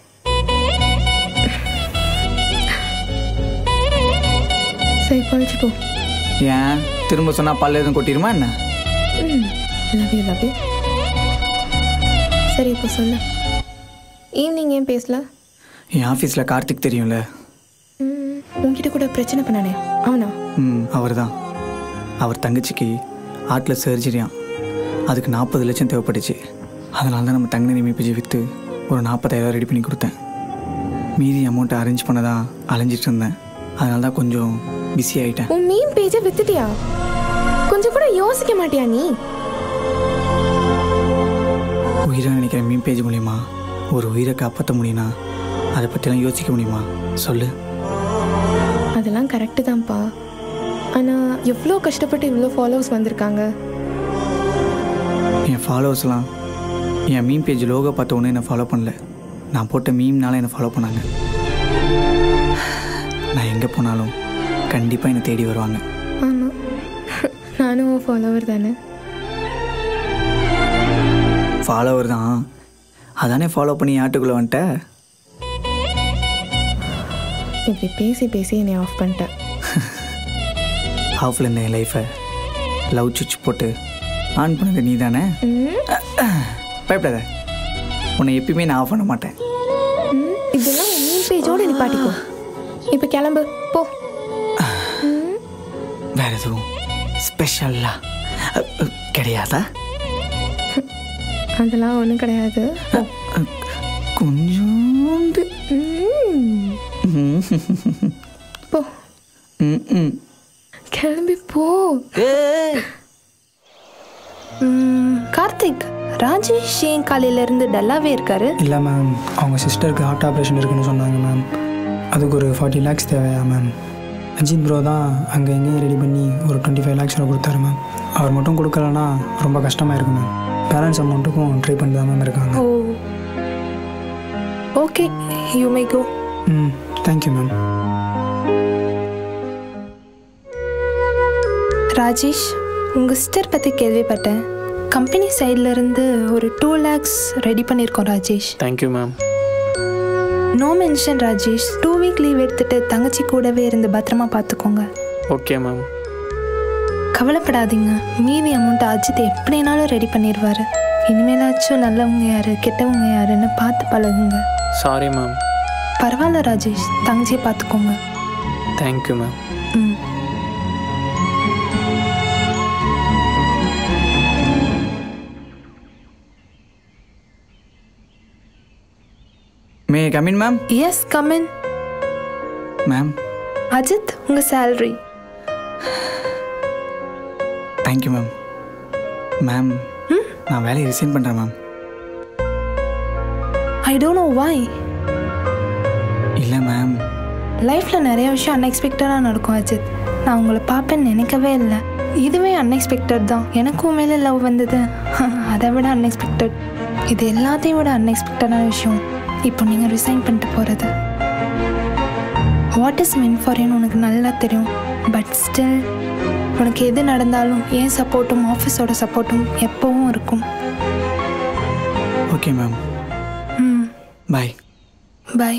[SPEAKER 15] சரி கழிச்சு போ
[SPEAKER 7] ஏன் திரும்ப சொன்னால் பல்ல எதுவும் கொட்டிடுமா என்ன
[SPEAKER 15] லவ் யூ லவ் யூ சரி இப்போ சொல்லு ஈவினிங் ஏன் பேசல
[SPEAKER 7] என் ஆஃபீஸில் கார்த்திக் தெரியும்ல
[SPEAKER 15] ம், உன்கிட்ட கூட பிரச்சனை பண்ணானே அவனா
[SPEAKER 7] ம் அவர் தான் அவர் தங்கச்சிக்கு ஆட்டில் சர்ஜரியாம் அதுக்கு நாற்பது லட்சம் தேவைப்பட்டுச்சு அதனால தான் நம்ம தங்க நிமிப்பிச்சு விற்று ஒரு நாற்பதாயிரம் ரெடி பண்ணி கொடுத்தேன் மீதி அமௌண்ட்டை அரேஞ்ச் பண்ண தான் அலைஞ்சிட்டு இருந்தேன் அதனால தான் கொஞ்சம் பிஸி ஆகிட்டேன்
[SPEAKER 15] உன் மீன் பேஜை வித்துட்டியா கொஞ்சம் கூட யோசிக்க மாட்டியா நீ
[SPEAKER 7] உயிராக நினைக்கிற மீன் பேஜ் மூலியமா ஒரு உயிரை காப்பாற்ற முடியும்னா அதை பற்றிலாம் யோசிக்க முடியுமா சொல்லு
[SPEAKER 15] அதெல்லாம் கரெக்டு தான்ப்பா ஆனால் எவ்வளோ கஷ்டப்பட்டு இவ்வளோ ஃபாலோவர்ஸ் வந்திருக்காங்க
[SPEAKER 7] என் ஃபாலோவர்ஸ்லாம் என் மீன் பேஜ் லோகோ பார்த்த உடனே என்னை ஃபாலோ பண்ணல நான் போட்ட மீம்னால என்னை ஃபாலோ பண்ணாங்க நான் எங்கே போனாலும் கண்டிப்பாக என்னை தேடி வருவாங்க
[SPEAKER 15] ஆமாம் நானும் ஃபாலோவர் தானே
[SPEAKER 7] ஃபாலோவர் தான் அதானே ஃபாலோ பண்ணி ஆட்டுக்குள்ளே வந்துட்ட
[SPEAKER 15] இப்படி பேசி பேசி என்னை ஆஃப் பண்ணிட்டேன்
[SPEAKER 7] ஆஃப்ல இருந்த என் லைஃப்பை லவ் சுவிட்ச் போட்டு ஆன் பண்ணது நீ தானே பயப்படாத உன்னை எப்பயுமே நான் ஆஃப் பண்ண மாட்டேன்
[SPEAKER 15] ம், இதெல்லாம் உன் மீன் பேஜோடு நிப்பாட்டிக்கோ இப்போ கிளம்பு போ
[SPEAKER 7] வேற எதுவும் ஸ்பெஷல்லா கிடையாதா
[SPEAKER 15] அதெல்லாம் ஒன்றும் கிடையாது
[SPEAKER 7] கொஞ்சோண்டு
[SPEAKER 15] ம், போ
[SPEAKER 7] ம், ம்.
[SPEAKER 15] கிளம்பி போ ம், கார்த்திக் ராஜேஷ் ஏன் காலையில இருந்து டல்லாவே இருக்காரு
[SPEAKER 17] இல்லை மேம் அவங்க சிஸ்டருக்கு ஹார்ட் ஆப்ரேஷன் இருக்குன்னு சொன்னாங்க மேம் அதுக்கு ஒரு ஃபார்ட்டி லேக்ஸ் தேவையா மேம் அஜித் ப்ரோ தான் அங்கே எங்கேயும் ரெடி பண்ணி ஒரு டுவெண்ட்டி ஃபைவ் லேக்ஸ் கொடுத்தாரு மேம் அவர் மட்டும் கொடுக்கலன்னா ரொம்ப கஷ்டமாக இருக்கும் மேம் பேரண்ட்ஸ் அமௌண்ட்டுக்கும் ட்ரை பண்ணி தான் மேம் இருக்காங்க
[SPEAKER 15] ஓ ஓகே யூ மே கோ
[SPEAKER 17] ம் தேங்க்யூ மேம்
[SPEAKER 9] ராஜேஷ் உங்கள் சிஸ்டர் பற்றி கேள்விப்பட்டேன் கம்பெனி இருந்து ஒரு டூ லேக்ஸ் ரெடி பண்ணியிருக்கோம் Rajesh
[SPEAKER 20] thank you ma'am
[SPEAKER 9] no mention Rajesh two week leave எடுத்துட்டு தங்கச்சி கூடவே இருந்து பத்திரமா பார்த்துக்கோங்க
[SPEAKER 20] ஓகே மேம்
[SPEAKER 9] கவலைப்படாதீங்க மீதி அமௌண்ட் அஜித் எப்படினாலும் ரெடி பண்ணிடுவாரு இனிமேலாச்சும் நல்லவங்க யாரு கெட்டவங்க யாருன்னு பார்த்து பழகுங்க
[SPEAKER 20] சாரி மேம்
[SPEAKER 9] பரவாயில்ல ராஜேஷ் தங்கச்சியை பார்த்துக்கோங்க
[SPEAKER 20] thank you ma'am
[SPEAKER 9] hmm
[SPEAKER 7] may come in ma'am
[SPEAKER 9] yes come in
[SPEAKER 7] ma'am
[SPEAKER 9] Ajith உங்கள் சேலரி
[SPEAKER 7] தேங்க்யூ மேம் மேம் நான் வேலையை ரிசைன் பண்ணுறேன் ma'am
[SPEAKER 9] I don't know why
[SPEAKER 7] இல்லை மேம்
[SPEAKER 9] லைஃப்பில் நிறைய விஷயம் அன்எக்ஸ்பெக்டடாக நடக்கும் அஜித் நான் உங்களை பார்ப்பேன்னு நினைக்கவே இல்லை இதுவே அன்எக்ஸ்பெக்டட் தான் எனக்கும் மேலே லவ் வந்தது அதை விட அன்எக்ஸ்பெக்டட் இது எல்லாத்தையும் விட அன்எக்ஸ்பெக்டடான விஷயம் இப்போ நீங்கள் ரிசைன் பண்ணிட்டு போகிறது வாட் இஸ் மென் ஃபார் உனக்கு நல்லா தெரியும் பட் ஸ்டில் உனக்கு எது நடந்தாலும் ஏன் சப்போர்ட்டும் ஆஃபீஸோட சப்போர்ட்டும் எப்போவும் இருக்கும்
[SPEAKER 7] okay ma'am
[SPEAKER 9] hmm
[SPEAKER 7] bye
[SPEAKER 9] bye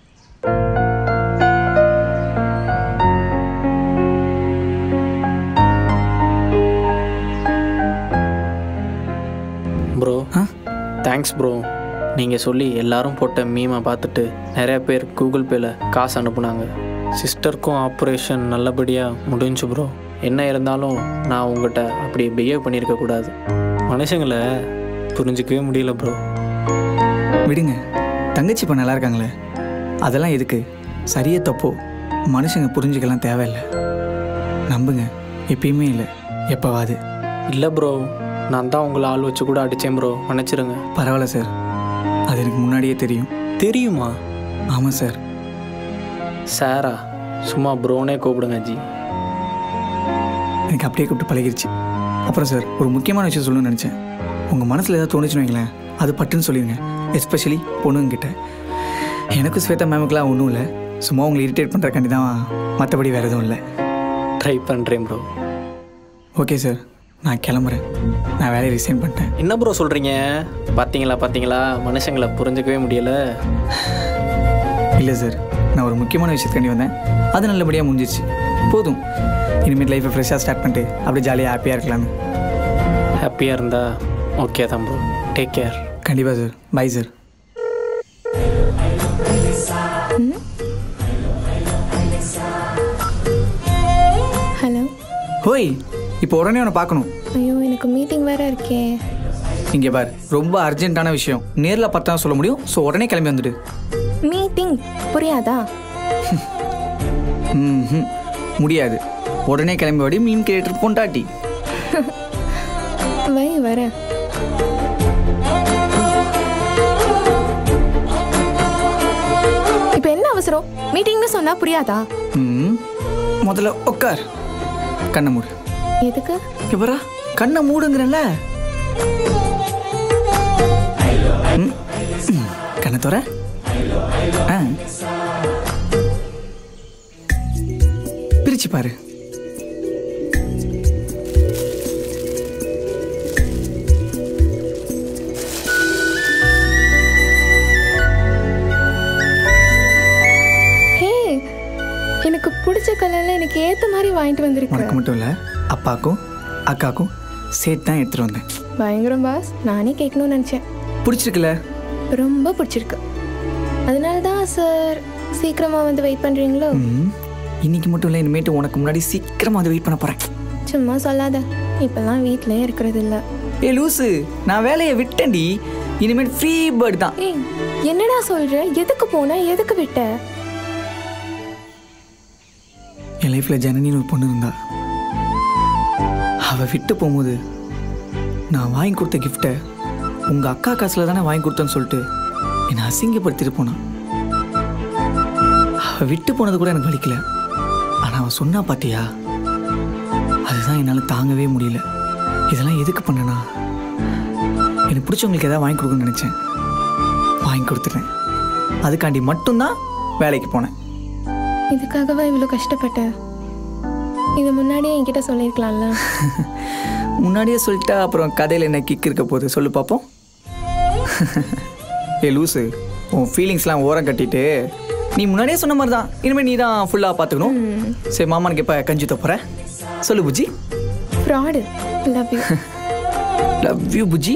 [SPEAKER 20] bro thanks bro நீங்கள் சொல்லி எல்லாரும் போட்ட மீமை பார்த்துட்டு நிறைய பேர் கூகுள் பேல காசு அனுப்புனாங்க சிஸ்டருக்கும் ஆப்ரேஷன் நல்லபடியாக முடிஞ்சு ப்ரோ என்ன இருந்தாலும் நான் உங்கள்கிட்ட அப்படி பிஹேவ் பண்ணியிருக்க கூடாது மனுஷங்களை புரிஞ்சிக்கவே முடியல ப்ரோ
[SPEAKER 7] விடுங்க தங்கச்சி இப்போ நல்லா இருக்காங்களே அதெல்லாம் எதுக்கு சரியே தப்போ மனுஷங்க புரிஞ்சுக்கலாம் தேவையில்லை நம்புங்க எப்பயுமே இல்லை எப்போவாது
[SPEAKER 20] இல்லை ப்ரோ நான் தான் உங்களை ஆள் வச்சு கூட அடித்தேன் ப்ரோ மன்னிச்சிருங்க
[SPEAKER 7] பரவாயில்ல சார் அது எனக்கு முன்னாடியே தெரியும்
[SPEAKER 20] தெரியுமா
[SPEAKER 7] ஆமாம் சார்
[SPEAKER 20] சாரா சும்மா ப்ரோனே கூப்பிடுங்க ஜி
[SPEAKER 7] எனக்கு அப்படியே கூப்பிட்டு பழகிருச்சு அப்புறம் சார் ஒரு முக்கியமான விஷயம் சொல்லணும்னு நினச்சேன் உங்கள் மனசில் ஏதாவது தோணுச்சுன்னு வைங்களேன் அது பட்டுன்னு சொல்லிடுங்க எஸ்பெஷலி பொண்ணுங்கிட்ட எனக்கும் ஸ்வேதா மேமுக்கெலாம் ஒன்றும் இல்லை சும்மா உங்களை இரிட்டேட் பண்ணுறக்காண்டி தான் மற்றபடி வேறு எதுவும் இல்லை
[SPEAKER 20] ட்ரை பண்ணுறேன் ப்ரோ
[SPEAKER 7] ஓகே சார் நான் கிளம்புறேன் நான் வேலையை ரிசைன் பண்ணிட்டேன்
[SPEAKER 20] என்ன ப்ரோ சொல்கிறீங்க பார்த்தீங்களா பார்த்தீங்களா மனுஷங்களை புரிஞ்சுக்கவே முடியல
[SPEAKER 7] இல்லை சார் நான் ஒரு முக்கியமான விஷயத்துக்காண்டி வந்தேன் அது நல்லபடியாக முடிஞ்சிச்சு போதும் இனிமேல் லைஃப்பை ஃப்ரெஷ்ஷாக ஸ்டார்ட் பண்ணிட்டு அப்படியே ஜாலியாக ஹாப்பியாக இருக்கலாம்னு
[SPEAKER 20] ஹாப்பியாக இருந்தா ஓகே தான் ப்ரோ டேக் கேர்
[SPEAKER 7] கண்டிப்பாக சார் பை சார்
[SPEAKER 15] ஹலோ
[SPEAKER 7] ஹோய் இப்போ உடனே உன்னை பார்க்கணும்
[SPEAKER 15] ஐயோ எனக்கு மீட்டிங் வேற இருக்கே
[SPEAKER 7] இங்கே பார் ரொம்ப அர்ஜென்ட்டான விஷயம் நேரில் பார்த்தா சொல்ல முடியும் ஸோ உடனே கிளம்பி வந்துடு
[SPEAKER 15] மீட்டிங் புரியாதா
[SPEAKER 7] ம் முடியாது உடனே கிளம்பி வாடி மீன் கிரியேட்டர் பொண்டாட்டி
[SPEAKER 15] வை வரேன் இப்போ என்ன அவசரம் மீட்டிங்னு சொன்னா புரியாதா
[SPEAKER 7] ம் முதல்ல உட்கார் கண்ணை மூடு
[SPEAKER 15] எதுக்கு
[SPEAKER 7] இவரா கண்ணை மூடுங்கிறல்ல ம், ம், கண்ணை தோற ஆ பிரிச்சு பாரு
[SPEAKER 15] ஹே எனக்கு பிடிச்ச கலர்ல எனக்கு ஏத்த மாதிரி வாங்கிட்டு வந்திருக்கு
[SPEAKER 7] உனக்கு மட்டும் இல்லை அப்பாக்கும் அக்காக்கும் சேர்த்து தான் எடுத்துகிட்டு வந்தேன்
[SPEAKER 15] பயங்கரம் பாஸ் நானே கேட்கணும்னு நினச்சேன்
[SPEAKER 7] பிடிச்சிருக்குல்ல
[SPEAKER 15] ரொம்ப பிடிச்சிருக்கு அதனால தான் சார் சீக்கிரமாக வந்து வெயிட் பண்ணுறீங்களோ
[SPEAKER 7] ம், இன்னைக்கு மட்டும் இல்லை இனிமேட்டு உனக்கு முன்னாடி சீக்கிரமாக வந்து வெயிட் பண்ண போகிறேன்
[SPEAKER 15] சும்மா சொல்லாத இப்போல்லாம் வீட்டிலே இருக்கிறது இல்லை
[SPEAKER 7] ஏ லூசு நான் வேலையை விட்டேன்டி இனிமேல் ஃப்ரீ பேர்டு தான்
[SPEAKER 15] ஏய் என்னடா சொல்ற எதுக்கு போன எதுக்கு விட்ட
[SPEAKER 7] என் லைஃப்பில் ஜனனின்னு ஒரு பொண்ணு இருந்தா அவள் விட்டு போகும்போது நான் வாங்கி கொடுத்த கிஃப்ட்டை உங்கள் அக்கா காசில் தானே வாங்கி கொடுத்தேன்னு சொல்லிட்டு என்னை அசிங்கப்படுத்திட்டு போனான் அவள் விட்டு போனது கூட எனக்கு வலிக்கல ஆனால் அவன் சொன்னா பாத்தியா அதுதான் என்னால் தாங்கவே முடியல இதெல்லாம் எதுக்கு பண்ணனா எனக்கு பிடிச்சவங்களுக்கு ஏதாவது வாங்கி கொடுக்கணும்னு நினச்சேன் வாங்கி கொடுத்துட்டேன் அதுக்காண்டி மட்டும்தான் வேலைக்கு போனேன்
[SPEAKER 15] இதுக்காகவா இவ்வளோ கஷ்டப்பட்ட இது முன்னாடியே என்கிட்ட சொல்லியிருக்கலாம்ல
[SPEAKER 4] முன்னாடியே சொல்லிட்டா அப்புறம் கதையில் என்ன கிக் இருக்க போகுது சொல்லு பார்ப்போம் ஏ லூசு உன் ஃபீலிங்ஸ்லாம் ஓரம் கட்டிட்டு நீ முன்னாடியே சொன்ன மாதிரி தான் இனிமேல் நீ தான் ஃபுல்லாக பார்த்துக்கணும் சரி மாமனுக்கு எப்போ கஞ்சி தப்புற சொல்லு புஜி
[SPEAKER 15] fraud love you
[SPEAKER 4] love you புஜி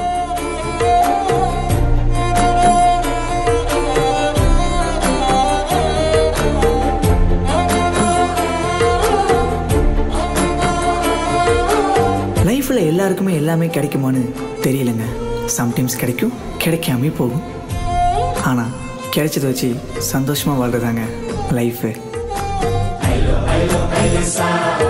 [SPEAKER 4] லைஃப்பில் எல்லாருக்குமே எல்லாமே கிடைக்குமான்னு தெரியலங்க சம்டைம்ஸ் கிடைக்கும் கிடைக்காமே போகும் ஆனால் கிடைச்சதை வச்சு சந்தோஷமாக வாழ்றதாங்க லைஃபு
[SPEAKER 11] Elisa.